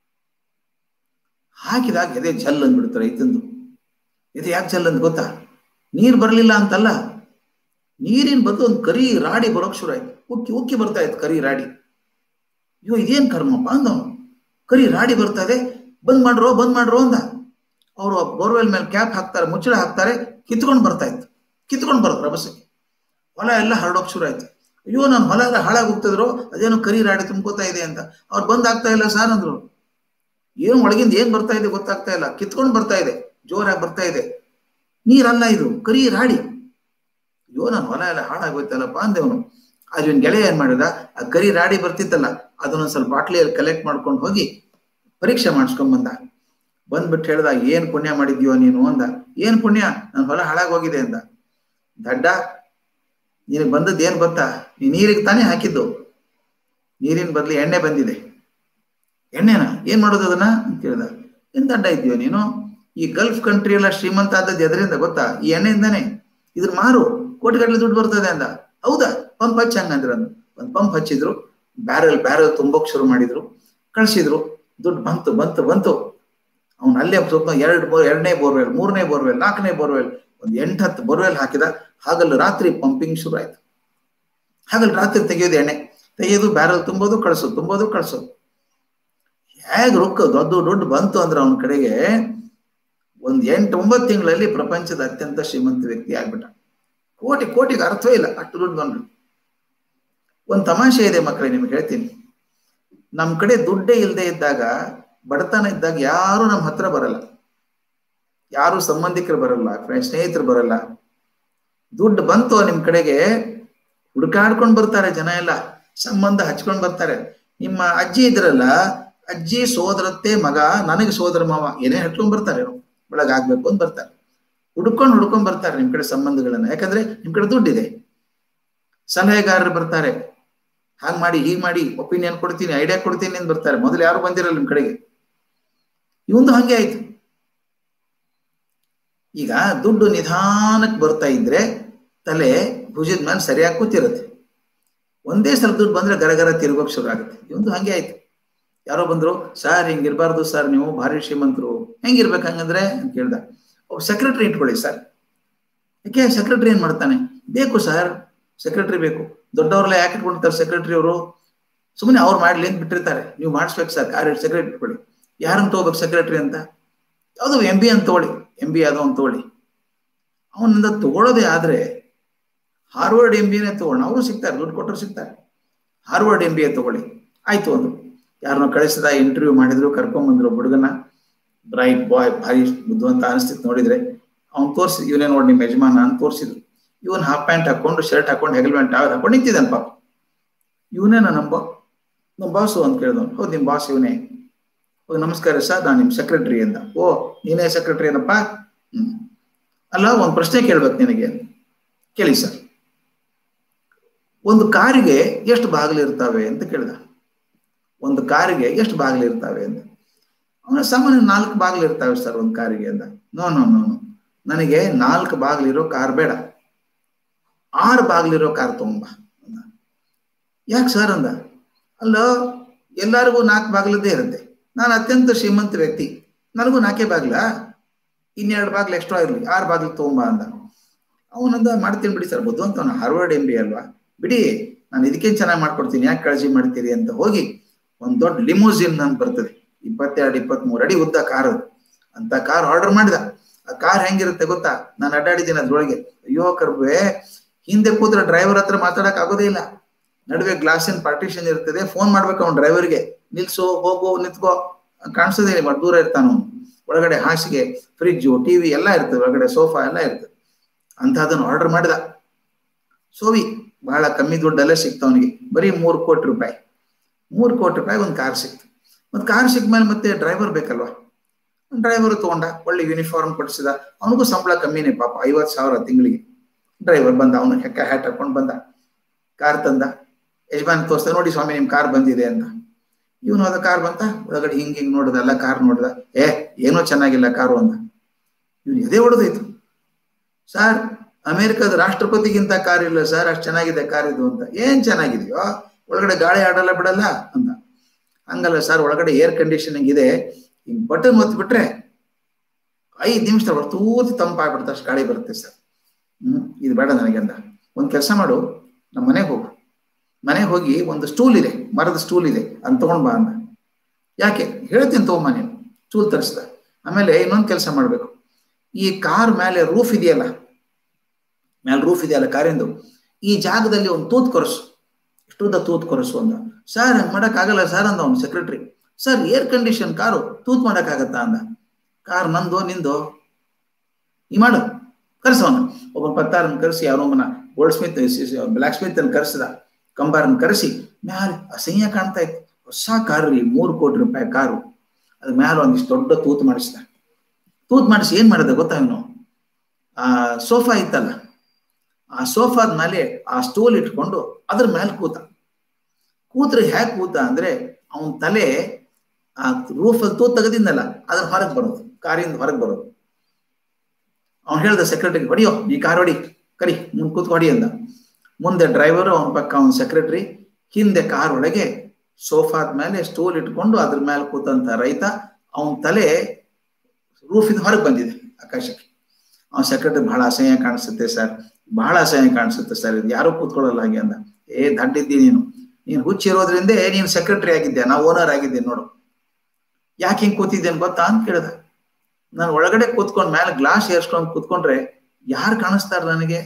ಹಾಕಿದಾಗ ಎದೆ ಜಲ್ ಅಂದ್ಬಿಡ್ತಾರೆ ರೈತಂದು ಎದೆ ಯಾಕೆ ಜಲ್ ಅಂದ್ ಗೊತ್ತಾ ನೀರ್ ಬರಲಿಲ್ಲ ಅಂತಲ್ಲ ನೀರಿನ ಬದ್ದು ಒಂದು ಕರಿ ರಾಡಿ ಬರೋಕ್ ಶುರು ಆಯ್ತು ಉಕ್ಕಿ ಉಕ್ಕಿ ಬರ್ತಾ ಇತ್ತು ಕರಿ ರಾಡಿ ಅಯ್ಯೋ ಇದೇನ್ ಕರ್ಮಪ್ಪ ಅಂದವನು ಕರಿ ರಾಡಿ ಬರ್ತಾ ಇದೆ ಬಂದ್ ಮಾಡ್ರೋ ಬಂದ್ ಮಾಡ್ರೋ ಅಂದ ಅವರು ಬೋರ್ವೆಲ್ ಮೇಲೆ ಕ್ಯಾಪ್ ಹಾಕ್ತಾರೆ ಮುಚ್ಚಳ ಹಾಕ್ತಾರೆ ಕಿತ್ಕೊಂಡು ಬರ್ತಾ ಇತ್ತು ಕಿತ್ಕೊಂಡು ಬರೋದು ರಭಸಕ್ಕೆ ಹೊಲ ಎಲ್ಲ ಹರಡೋಕ್ ಶುರು ಆಯ್ತು ಅಯ್ಯೋ ನಮ್ಮ ಹೊಲ ಎಲ್ಲ ಹಾಳಾಗಿ ಹೋಗ್ತಿದ್ರು ಅದೇನೋ ಕರಿ ರಾಡಿ ತುಂಬ್ಕೋತಾ ಇದೆ ಅಂತ ಅವ್ರು ಬಂದ್ ಆಗ್ತಾ ಇಲ್ಲ ಸಾರ್ ಅಂದ್ರು ಏನು ಒಳಗಿಂದ ಏನ್ ಬರ್ತಾ ಇದೆ ಗೊತ್ತಾಗ್ತಾ ಇಲ್ಲ ಕಿತ್ಕೊಂಡು ಬರ್ತಾ ಇದೆ ಜೋರಾಗಿ ಬರ್ತಾ ಇದೆ ನೀರಲ್ಲ ಇದು ಕರಿ ರಾಡಿ ಅಯ್ಯೋ ನನ್ನ ಹೊಲ ಎಲ್ಲ ಹಾಳಾಗೋಯ್ತಲ್ಲಪ್ಪ ಅಂದೇವನು ಅದು ಇವನ್ ಗೆಳೆಯ ಏನ್ ಮಾಡಿದ ಆ ಕರಿ ರಾಡಿ ಬರ್ತಿತ್ತಲ್ಲ ಅದನ್ನ ಸ್ವಲ್ಪ ಬಾಟ್ಲಿಯಲ್ಲಿ ಕಲೆಕ್ಟ್ ಮಾಡ್ಕೊಂಡು ಹೋಗಿ ಪರೀಕ್ಷೆ ಮಾಡಿಸ್ಕೊಂಡ್ ಬಂದ ಬಂದ್ಬಿಟ್ಟು ಹೇಳ್ದ ಏನ್ ಪುಣ್ಯ ಮಾಡಿದ್ಯೋ ನೀನು ಅಂದ ಏನ್ ಪುಣ್ಯ ನನ್ನ ಹೊಲ ಹಾಳಾಗೋಗಿದೆ ಅಂದ ದಡ್ಡ ನಿನಗೆ ಬಂದದ್ದು ಏನ್ ಗೊತ್ತಾ ನೀ ನೀರಿಗೆ ತಾನೇ ಹಾಕಿದ್ದು ನೀರಿನ ಬದಲು ಎಣ್ಣೆ ಬಂದಿದೆ ಎಣ್ಣೆನ ಏನ್ ಮಾಡೋದು ಅದನ್ನ ಅಂತ ಕೇಳ್ದ ಏನ್ ದಡ್ಡ ಇದೆಯೋ ನೀನು ಈ ಗಲ್ಫ್ ಕಂಟ್ರಿ ಎಲ್ಲ ಶ್ರೀಮಂತ ಆದದ್ದು ಎದರಿಂದ ಗೊತ್ತಾ ಈ ಎಣ್ಣೆಯಿಂದಾನೆ ಇದ್ರ ಮಾರು ಕೋಟಿಗಟ್ಟಲೆ ದುಡ್ಡು ಬರ್ತದೆ ಅಂದ ಹೌದಾ ಪಂಪ್ ಹಚ್ಚ ಹಂಗಂದ್ರ ಒಂದ್ ಪಂಪ್ ಹಚ್ಚಿದ್ರು ಬ್ಯಾರಲ್ ಬ್ಯಾರಲ್ ತುಂಬೋಕ್ ಶುರು ಮಾಡಿದ್ರು ಕಳ್ಸಿದ್ರು ದುಡ್ಡು ಬಂತು ಬಂತು ಬಂತು ಅವ್ನು ಅಲ್ಲೇ ಸ್ವಲ್ಪ ಎರಡು ಬೋರ್ ಎರಡನೇ ಬೋರ್ವೆಲ್ ಮೂರನೇ ಬೋರ್ವೆಲ್ ನಾಲ್ಕನೇ ಬೋರ್ವೆಲ್ ಒಂದ್ ಎಂಟು ಹತ್ತು ಬೋರ್ವೆಲ್ ಹಾಕಿದ ಹಾಗಲ್ ರಾತ್ರಿ ಪಂಪಿಂಗ್ ಶುರು ಆಯ್ತು ಹಾಗಲ್ ರಾತ್ರಿ ತೆಗೆಯೋದು ಎಣ್ಣೆ ತೆಗೆಯೋದು ಬ್ಯಾರಲ್ ತುಂಬೋದು ಕಳ್ಸೋದು ತುಂಬೋದು ಕಳ್ಸೋದು ಹೇಗ್ ರೊಕ್ಕ ದೊಡ್ಡ ದುಡ್ಡು ಬಂತು ಅಂದ್ರೆ ಅವನ ಕಡೆಗೆ ಒಂದ್ ಎಂಟು ಒಂಬತ್ತು ತಿಂಗಳಲ್ಲಿ ಪ್ರಪಂಚದ ಅತ್ಯಂತ ಶ್ರೀಮಂತ ವ್ಯಕ್ತಿ ಆಗ್ಬಿಟ್ಟ ಕೋಟಿ ಕೋಟಿಗೆ ಅರ್ಥವೇ ಇಲ್ಲ ಅಷ್ಟು ದುಡ್ಡು ಬಂದ್ರು ಒಂದ್ ತಮಾಷೆ ಇದೆ ಮಕ್ಕಳೇ ನಿಮ್ಗೆ ಹೇಳ್ತೀನಿ ನಮ್ ಕಡೆ ದುಡ್ಡೇ ಇಲ್ಲದೆ ಇದ್ದಾಗ ಬಡತನ ಇದ್ದಾಗ ಯಾರು ನಮ್ಮ ಹತ್ರ ಬರಲ್ಲ ಯಾರು ಸಂಬಂಧಿಕರು ಬರಲ್ಲ ಸ್ನೇಹಿತರು ಬರಲ್ಲ ದುಡ್ಡು ಬಂತು ನಿಮ್ ಕಡೆಗೆ ಹುಡುಕಾಡ್ಕೊಂಡು ಬರ್ತಾರೆ ಜನ ಎಲ್ಲ ಸಂಬಂಧ ಹಚ್ಕೊಂಡು ಬರ್ತಾರೆ ನಿಮ್ಮ ಅಜ್ಜಿ ಇದ್ರಲ್ಲ ಅಜ್ಜಿ ಸೋದರತ್ತೆ ಮಗ ನನಗೆ ಸೋದರ ಮಾವ ಏನೇ ಹಟ್ಕೊಂಡ್ ಬರ್ತಾರೆ ಒಳಗಾಗ್ಬೇಕು ಅಂತ ಬರ್ತಾರೆ ಹುಡ್ಕೊಂಡು ಹುಡ್ಕೊಂಡ್ ಬರ್ತಾರೆ ನಿಮ್ ಕಡೆ ಸಂಬಂಧಗಳನ್ನ ಯಾಕಂದ್ರೆ ನಿಮ್ ಕಡೆ ದುಡ್ಡಿದೆ ಸಲಹೆಗಾರರು ಬರ್ತಾರೆ ಹಾಗೆ ಮಾಡಿ ಹೀಗೆ ಮಾಡಿ ಒಪಿನಿಯನ್ ಕೊಡ್ತೀನಿ ಐಡಿಯಾ ಕೊಡ್ತೀನಿ ಅಂತ ಬರ್ತಾರೆ ಮೊದಲು ಯಾರು ಬಂದಿರಲ್ಲ ನಿಮ್ ಕಡೆಗೆ ಇವಂದು ಹಂಗೆ ಆಯ್ತು ಈಗ ದುಡ್ಡು ನಿಧಾನಕ್ಕೆ ಬರ್ತಾ ಇದ್ರೆ ತಲೆ ಭುಜದ ಮೇಲೆ ಸರಿಯಾಗಿ ಕೂತಿರುತ್ತೆ ಒಂದೇ ಸಲ ದುಡ್ಡು ಬಂದ್ರೆ ಗರಗರ ತಿರುಗೋಕ್ ಶುರು ಆಗುತ್ತೆ ಇವಂದು ಹಂಗೆ ಆಯ್ತು ಯಾರೋ ಬಂದ್ರು ಸರ್ ಹಿಂಗಿರ್ಬಾರ್ದು ಸರ್ ನೀವು ಭಾರಿ ಶ್ರೀಮಂತರು ಹೆಂಗಿರ್ಬೇಕು ಹಂಗಂದ್ರೆ ಅಂತ ಕೇಳ್ದ ಒಬ್ಬ ಸೆಕ್ರೆಟರಿ ಇಟ್ಕೊಳ್ಳಿ ಸರ್ ಯಾಕೆ ಸೆಕ್ರೆಟರಿ ಏನ್ ಮಾಡ್ತಾನೆ ಬೇಕು ಸರ್ ಸೆಕ್ರೆಟರಿ ಬೇಕು ದೊಡ್ಡವ್ರೆಲ್ಲ ಯಾಕೆ ಇಟ್ಕೊಂಡಿರ್ತಾರೆ ಸೆಕ್ರೆಟರಿ ಅವರು ಸುಮ್ಮನೆ ಅವ್ರು ಮಾಡ್ಲಿ ಅಂತ ಬಿಟ್ಟಿರ್ತಾರೆ ನೀವು ಮಾಡಿಸ್ಬೇಕು ಸರ್ ಕಾರ್ಯ ಸೆಕ್ರೆಟರಿ ಇಟ್ಕೊಳ್ಳಿ ಯಾರನ್ನ ತಗೋಬೇಕು ಸೆಕ್ರೆಟರಿ ಅಂತ ಯಾವುದು ಎಂ ಬಿ ಅಂತ ತಗೊಳ್ಳಿ ಎಂ ಬಿ ಯಾವ್ದೋ ಅಂತ ತಗೊಳ್ಳಿ ಅವನಿಂದ ತಗೊಳ್ಳೋದೇ ಆದ್ರೆ ಹಾರ್ವರ್ಡ್ ಎಂ ಬಿನೇ ತಗೊಳ್ಳೋಣ ಅವರು ಸಿಗ್ತಾರೆ ದುಡ್ಡು ಕೊಟ್ಟರು ಸಿಗ್ತಾರೆ ಹಾರ್ವರ್ಡ್ ಎಂ ಬಿ ಎ ತಗೊಳ್ಳಿ ಆಯ್ತು ಒಂದು ಯಾರನ್ನೋ ಕಳಿಸಿದ ಇಂಟರ್ವ್ಯೂ ಮಾಡಿದ್ರು ಕರ್ಕೊಂಬಂದ್ರು ಹುಡುಗನ ಬ್ರೈಟ್ ಬಾಯ್ ಭಾರಿ ಬುದ್ಧಿವಂತ ಅನಿಸ್ತಿತ್ತು ನೋಡಿದ್ರೆ ಅವ್ನು ತೋರಿಸಿ ಇವನೇ ನೋಡಿ ನಿಮ್ಮ ಯಜಮಾನ ಅಂತ ತೋರಿಸಿದ್ರು ಇವನ್ ಹಾಫ್ ಪ್ಯಾಂಟ್ ಹಾಕೊಂಡು ಶರ್ಟ್ ಹಾಕೊಂಡು ಹೆಗಲ್ ಪ್ಯಾಂಟ್ ಯಾವ್ದು ಹಾಕೊಂಡು ನಿಂತಿದ್ದಾನೆ ಪಾಪ ಇವನೇ ನಮ್ಮ ಬಾ ನಮ್ಮ ಬಾಸು ಅಂತ ಕೇಳಿದವನು ಹೌದು ನಿಮ್ಮ ಬಾಸ್ ಇವನೇ ಹೌದು ನಮಸ್ಕಾರ ಸರ್ ನಾನು ನಿಮ್ಮ ಸೆಕ್ರೆಟರಿ ಅಂತ ಓ ನೀನೇ ಸೆಕ್ರೆಟರಿ ಏನಪ್ಪ ಹ್ಮ್ ಅಲ್ಲ ಒಂದು ಪ್ರಶ್ನೆ ಕೇಳ್ಬೇಕು ನಿನಗೆ ಕೇಳಿ ಸರ್ ಒಂದು ಕಾರಿಗೆ ಎಷ್ಟು ಬಾಗಿಲಿರ್ತವೆ ಅಂತ ಕೇಳಿದ ಒಂದು ಕಾರಿಗೆ ಎಷ್ಟು ಬಾಗಿಲಿರ್ತವೆ ಅಂತ ಅವನ ಸಾಮಾನ್ಯ ನಾಲ್ಕು ಬಾಗಿಲು ಇರ್ತವೆ ಸರ್ ಒಂದು ಕಾರಿಗೆ ಅಂತ ನೋ ನೋ ನೋ ನೋ ನನಗೆ ನಾಲ್ಕು ಬಾಗಿಲಿರೋ ಕಾರ್ ಬೇಡ ಆರು ಬಾಗಿಲಿರೋ ಕಾರ್ ತಗೊಂಬ ಅಂದ ಯಾಕೆ ಸರ್ ಅಂದ ಅಲ್ಲ ಎಲ್ಲರಿಗೂ ನಾಲ್ಕು ಬಾಗಿಲದ್ದೇ ಇರುತ್ತೆ ನಾನು ಅತ್ಯಂತ ಶ್ರೀಮಂತ ವ್ಯಕ್ತಿ ನನಗೂ ನಾಲ್ಕೇ ಬಾಗಿಲ ಇನ್ನೆರಡು ಬಾಗಿಲು ಎಕ್ಸ್ಟ್ರಾ ಇರಲಿ ಆರು ಬಾಗಿಲು ತಗೊಂಬ ಅಂದ ಅವನಂದ ಮಾಡ್ತೀನಿ ಬಿಡಿ ಸರ್ ಬುದ್ಧಿವಂತ ಅವನು ಹಾರ್ವರ್ಡ್ ಎಂ ಬಿ ಅಲ್ವಾ ಬಿಡಿ ನಾನು ಇದಕ್ಕೇನು ಚೆನ್ನಾಗಿ ಮಾಡ್ಕೊಡ್ತೀನಿ ಯಾಕೆ ಕಾಳಜಿ ಮಾಡ್ತೀರಿ ಅಂತ ಹೋಗಿ ಒಂದು ದೊಡ್ಡ ಲಿಮೋಸಿನ್ ಅಂತ ಬರ್ತದೆ ಇಪ್ಪತ್ತೆರಡು ಇಪ್ಪತ್ಮೂರು ಅಡಿ ಉದ್ದ ಕಾರ್ ಅದು ಅಂತ ಕಾರ್ ಆರ್ಡರ್ ಮಾಡಿದ ಆ ಕಾರ್ ಹೆಂಗಿರುತ್ತೆ ಗೊತ್ತಾ ನಾನು ಅಡ್ಡಾಡಿದ್ದೀನಿ ಅದ್ರೊಳಗೆ ಅಯ್ಯೋ ಕರ್ಬೆ ಹಿಂದೆ ಕೂತ್ರೆ ಡ್ರೈವರ್ ಹತ್ರ ಮಾತಾಡಕ್ ಆಗೋದೇ ಇಲ್ಲ ನಡುವೆ ಗ್ಲಾಸಿನ ಪಾರ್ಟಿಷನ್ ಇರ್ತದೆ ಫೋನ್ ಮಾಡ್ಬೇಕು ಅವ್ನು ಡ್ರೈವರ್ಗೆ ನಿಲ್ಸು ಹೋಗು ನಿಂತ್ಕೋ ಕಾಣಿಸೋದೇ ಇಲ್ಲ ದೂರ ಇರ್ತಾನ ಅವನು ಒಳಗಡೆ ಹಾಸಿಗೆ ಫ್ರಿಜ್ಜು ಟಿವಿ ಎಲ್ಲ ಇರ್ತದೆ ಒಳಗಡೆ ಸೋಫಾ ಎಲ್ಲ ಇರ್ತದೆ ಅಂತದನ್ನು ಆರ್ಡರ್ ಮಾಡಿದ ಸೋವಿ ಬಹಳ ಕಮ್ಮಿ ದುಡ್ಡಲ್ಲೇ ಸಿಕ್ತ ಅವನಿಗೆ ಬರೀ ಮೂರು ಕೋಟಿ ರೂಪಾಯಿ ಮೂರು ಕೋಟಿ ರೂಪಾಯಿ ಒಂದು ಕಾರ್ ಸಿಕ್ತು ಮತ್ತೆ ಕಾರ್ ಸಿಕ್ಕ ಮೇಲೆ ಮತ್ತೆ ಡ್ರೈವರ್ ಬೇಕಲ್ವಾ ಡ್ರೈವರ್ ತಗೊಂಡ ಒಳ್ಳೆ ಯೂನಿಫಾರ್ಮ್ ಕೊಡಿಸಿದ ಅವನಿಗೂ ಸಂಬಳ ಕಮ್ಮಿನೇ ಪಾಪ ಐವತ್ತು ಸಾವಿರ ತಿಂಗಳಿಗೆ ಡ್ರೈವರ್ ಬಂದ ಅವನು ಹೆಕ್ಕ ಹ್ಯಾಟ್ ಹಾಕೊಂಡು ಬಂದ ಕಾರ್ ತಂದ ಯಜಮಾನ್ ತೋರಿಸ್ದ ನೋಡಿ ಸ್ವಾಮಿ ನಿಮ್ ಕಾರ್ ಬಂದಿದೆ ಅಂತ ಇವನು ಅದ ಕಾರ್ ಬಂತ ಒಳಗಡೆ ಹಿಂಗ್ ಹಿಂಗ್ ನೋಡ್ದ ಎಲ್ಲ ಕಾರ್ ನೋಡ್ದ ಏ ಏನೋ ಚೆನ್ನಾಗಿಲ್ಲ ಕಾರು ಅಂದ ಇವ್ನು ಎದೆ ಹೊಡೆದೋಯ್ತು ಸರ್ ಅಮೆರಿಕದ ರಾಷ್ಟ್ರಪತಿಗಿಂತ ಕಾರ್ ಇಲ್ಲ ಸರ್ ಅಷ್ಟು ಚೆನ್ನಾಗಿದೆ ಕಾರ್ ಇದು ಅಂತ ಏನ್ ಚೆನ್ನಾಗಿದೆಯೋ ಒಳಗಡೆ ಗಾಳಿ ಆಡಲ್ಲ ಬಿಡಲ್ಲ ಅಂತ ಹಂಗಲ್ಲ ಸರ್ ಒಳಗಡೆ ಏರ್ ಕಂಡೀಷನಿಂಗ್ ಇದೆ ಹಿಂಗ್ ಬಟನ್ ಒತ್ಬಿಟ್ರೆ ಐದು ನಿಮಿಷ ತೂತು ತಂಪಾಗ್ಬಿಡುತ್ತೆ ಅಷ್ಟು ಗಾಳಿ ಬರುತ್ತೆ ಸರ್ ಹ್ಮ್ ಇದು ಬೇಡ ನನಗೆ ಅಂದ ಒಂದ್ ಕೆಲಸ ಮಾಡು ನಮ್ಮ ಮನೆಗೆ ಹೋಗು ಮನೆಗೆ ಹೋಗಿ ಒಂದು ಸ್ಟೂಲ್ ಇದೆ ಮರದ ಸ್ಟೂಲ್ ಇದೆ ಅಂತ ತಗೊಂಡ್ ಬಾ ಅಂದ ಯಾಕೆ ಹೇಳ್ತೀನಿ ತಗೊಂಬ ನೀನು ಸ್ಟೂಲ್ ತರಿಸ್ದ ಆಮೇಲೆ ಇನ್ನೊಂದು ಕೆಲಸ ಮಾಡ್ಬೇಕು ಈ ಕಾರ್ ಮೇಲೆ ರೂಫ್ ಇದೆಯಲ್ಲ ಮೇಲೆ ರೂಫ್ ಇದೆಯಲ್ಲ ಕಾರಿಂದು ಈ ಜಾಗದಲ್ಲಿ ಒಂದು ತೂತ್ ಕೊರಸು ಇಷ್ಟುದ್ದ ತೂತ್ ಕೊರಸು ಅಂದ ಸರ್ ಹಂಗೆ ಮಾಡೋಕ್ಕಾಗಲ್ಲ ಸರ್ ಅಂದ ಅವ್ನು secretary sir air condition car ತೂತ್ ಮಾಡೋಕ್ಕಾಗತ್ತಾ ಅಂದ ಕಾರ್ ನಂದು ನಿಂದು ಈ ಮಾಡು ಕರೆಸವನ ಒಬ್ಬ ಪತ್ತಾರನ್ ಕರೆಸಿ ಅವನೊಬ್ಬನ ಗೋಲ್ಡ್ ಸ್ಮಿತ್ ಬ್ಲಾಕ್ ಸ್ಮಿತ್ ಅನ್ನು ಕರೆಸಿದ ಕಂಬಾರನ್ ಕರೆಸಿ ಮ್ಯಾಲೆ ಅಸಹ್ಯ ಕಾಣ್ತಾ ಇತ್ತು ಹೊಸ ಕಾರು ರೀ ಮೂರು ಕೋಟಿ ರೂಪಾಯಿ ಕಾರು ಅದ್ರ ಮ್ಯಾಲ ಒಂದಿಷ್ಟು ದೊಡ್ಡ ತೂತ್ ಮಾಡಿಸಿದ ತೂತ್ ಮಾಡಿಸಿ ಏನ್ ಮಾಡಿದೆ ಗೊತ್ತಾ ಇವನು ಆ ಸೋಫಾ ಇತ್ತಲ್ಲ ಆ ಸೋಫಾದ ಮೇಲೆ ಆ ಸ್ಟೂಲ್ ಇಟ್ಕೊಂಡು ಅದ್ರ ಮೇಲೆ ಕೂತ ಕೂತ್ರೆ ಹೇಗೆ ಕೂತ ಅಂದ್ರೆ ಅವನ ತಲೆ ಆ ರೂಫಲ್ಲಿ ತೂತ್ ತೆಗೆದಿದ್ದಲ್ಲ ಅದ್ರ ಹೊರಗೆ ಬರೋದು ಕಾರಿಂದ ಹೊರಗೆ ಬರೋದು ಅವ್ನು ಹೇಳ್ದ ಸೆಕ್ರೆಟರಿ ಹೊಡಿಯೋ ನೀ ಕಾರ್ ಹೊಡಿ ಕರಿ ಮುಂದೆ ಕೂತ್ ಹೊಡಿ ಅಂದ ಮುಂದೆ ಡ್ರೈವರು ಅವನ ಪಕ್ಕ ಅವನ ಸೆಕ್ರೆಟರಿ ಹಿಂದೆ ಕಾರ್ ಒಳಗೆ ಸೋಫಾದ ಮೇಲೆ ಸ್ಟೂಲ್ ಇಟ್ಕೊಂಡು ಅದ್ರ ಮೇಲೆ ಕೂತಂತ ರೈತ ಅವನ ತಲೆ ರೂಫಿಂದ ಹೊರಗೆ ಬಂದಿದೆ ಆಕಾಶಕ್ಕೆ ಅವನ ಸೆಕ್ರೆಟರಿ ಬಹಳ ಅಸಹ್ಯ ಕಾಣಿಸುತ್ತೆ ಸರ್ ಬಹಳ ಅಸಹ್ಯ ಕಾಣಿಸುತ್ತೆ ಸರ್ ಇದು ಯಾರು ಕೂತ್ಕೊಳ್ಳಲ್ಲ ಹಾಗೆ ಅಂದ ಏ ದಡ್ಡಿದ್ದಿ ನೀನು ನೀನು ಹುಚ್ಚಿರೋದ್ರಿಂದ ನೀನು ಸೆಕ್ರೆಟರಿ ಆಗಿದ್ದೆ ನಾ ಓನರ್ ಆಗಿದ್ದೆ ನೋಡು ಯಾಕೆ ಹಿಂಗ್ ಕೂತಿದ್ದೇನೆ ಗೊತ್ತಾ ಅಂತ ಕೇಳ್ದ ನಾನು ಒಳಗಡೆ ಕೂತ್ಕೊಂಡ್ ಮೇಲೆ ಗ್ಲಾಸ್ ಏರ್ಸ್ಕೊಂಡ್ ಕೂತ್ಕೊಂಡ್ರೆ ಯಾರು ಕಾಣಿಸ್ತಾರ ನನಗೆ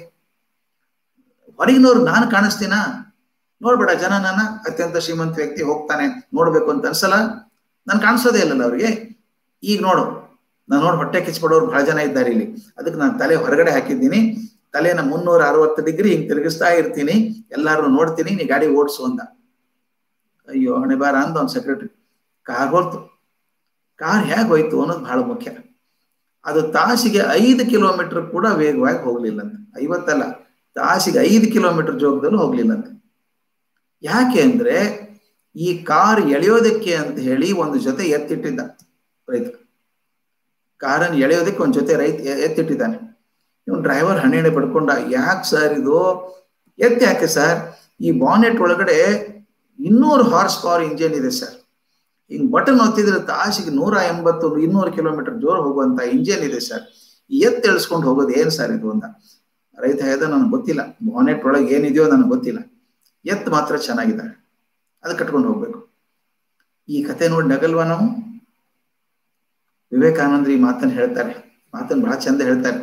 ಹೊರಗಿನವ್ರು ನಾನು ಕಾಣಿಸ್ತೀನ ನೋಡ್ಬೇಡ ಜನ ನನ್ನ ಅತ್ಯಂತ ಶ್ರೀಮಂತ ವ್ಯಕ್ತಿ ಹೋಗ್ತಾನೆ ನೋಡ್ಬೇಕು ಅಂತ ಅನ್ಸಲ್ಲ ನಾನು ಕಾಣಿಸೋದೇ ಇಲ್ಲಲ್ಲ ಅವ್ರಿಗೆ ಈಗ ನೋಡು ನಾನು ನೋಡಿ ಹೊಟ್ಟೆ ಕಿಚ್ಪಡೋರು ಬಹಳ ಜನ ಇದ್ದಾರೆ ಇಲ್ಲಿ ಅದಕ್ಕೆ ನಾನು ತಲೆ ಹೊರಗಡೆ ಹಾಕಿದ್ದೀನಿ ತಲೆನ ಮುನ್ನೂರ ಅರವತ್ತು ಡಿಗ್ರಿ ಹಿಂಗ್ ತಿರುಗಿಸ್ತಾ ಇರ್ತೀನಿ ಎಲ್ಲಾರು ನೋಡ್ತೀನಿ ನೀ ಗಾಡಿ ಓಡಿಸು ಅಂದ ಅಯ್ಯೋ ಹಣೆ ಬಾರ ಅಂದ ಅವ್ನ ಸೆಕ್ರೆಟರಿ ಕಾರ್ ಹೊರ್ತು ಕಾರ್ ಹೇಗೆ ಹೋಯ್ತು ಅನ್ನೋದು ಬಹಳ ಮುಖ್ಯ ಅದು ತಾಸಿಗೆ ಐದು ಕಿಲೋಮೀಟರ್ ಕೂಡ ವೇಗವಾಗಿ ಹೋಗ್ಲಿಲ್ಲ ಅಂತ ಐವತ್ತಲ್ಲ ತಾಸಿಗೆ ಐದು ಕಿಲೋಮೀಟರ್ ಜೋಗದಲ್ಲೂ ಹೋಗ್ಲಿಲ್ಲ ಅಂತ ಯಾಕೆ ಅಂದ್ರೆ ಈ ಕಾರ್ ಎಳೆಯೋದಕ್ಕೆ ಅಂತ ಹೇಳಿ ಒಂದು ಜೊತೆ ಎತ್ತಿಟ್ಟಿದ್ದ ರೈತ ಕಾರನ್ನು ಎಳೆಯೋದಕ್ಕೆ ಒಂದು ಜೊತೆ ರೈತ ಎತ್ತಿಟ್ಟಿದ್ದಾನೆ ಇವನು ಡ್ರೈವರ್ ಹಣೆಣೆ ಪಡ್ಕೊಂಡ ಯಾಕೆ ಸರ್ ಇದು ಎತ್ತಿ ಯಾಕೆ ಸರ್ ಈ ಬಾನೆಟ್ ಒಳಗಡೆ ಇನ್ನೂರು ಹಾರ್ಸ್ ಪವರ್ ಇಂಜಿನ್ ಇದೆ ಸರ್ ಹಿಂಗ್ ಬಟನ್ ಒತ್ತಿದ್ರೆ ತಾಸಿಗೆ ನೂರ ಎಂಬತ್ತು ಇನ್ನೂರು ಕಿಲೋಮೀಟರ್ ಜೋರ್ ಹೋಗುವಂತ ಇಂಜಿನ್ ಇದೆ ಸರ್ ಎತ್ ಎಳ್ಸ್ಕೊಂಡು ಹೋಗೋದು ಏನ್ ಸರ್ ಇದು ಅಂತ ರೈತ ಹೇಳ್ದ ನನಗೆ ಗೊತ್ತಿಲ್ಲ ಬಾನೆಟ್ ಒಳಗೆ ಏನಿದೆಯೋ ನನಗೆ ಗೊತ್ತಿಲ್ಲ ಎತ್ ಮಾತ್ರ ಚೆನ್ನಾಗಿದ್ದಾರೆ ಅದು ಕಟ್ಕೊಂಡು ಹೋಗ್ಬೇಕು ಈ ಕತೆ ನೋಡಿ ನಗಲ್ವಾ ನಾವು ವಿವೇಕಾನಂದ್ರ ಈ ಮಾತನ್ನ ಹೇಳ್ತಾರೆ ಮಾತನ್ನ ಬಹಳ ಚಂದ ಹೇಳ್ತಾರೆ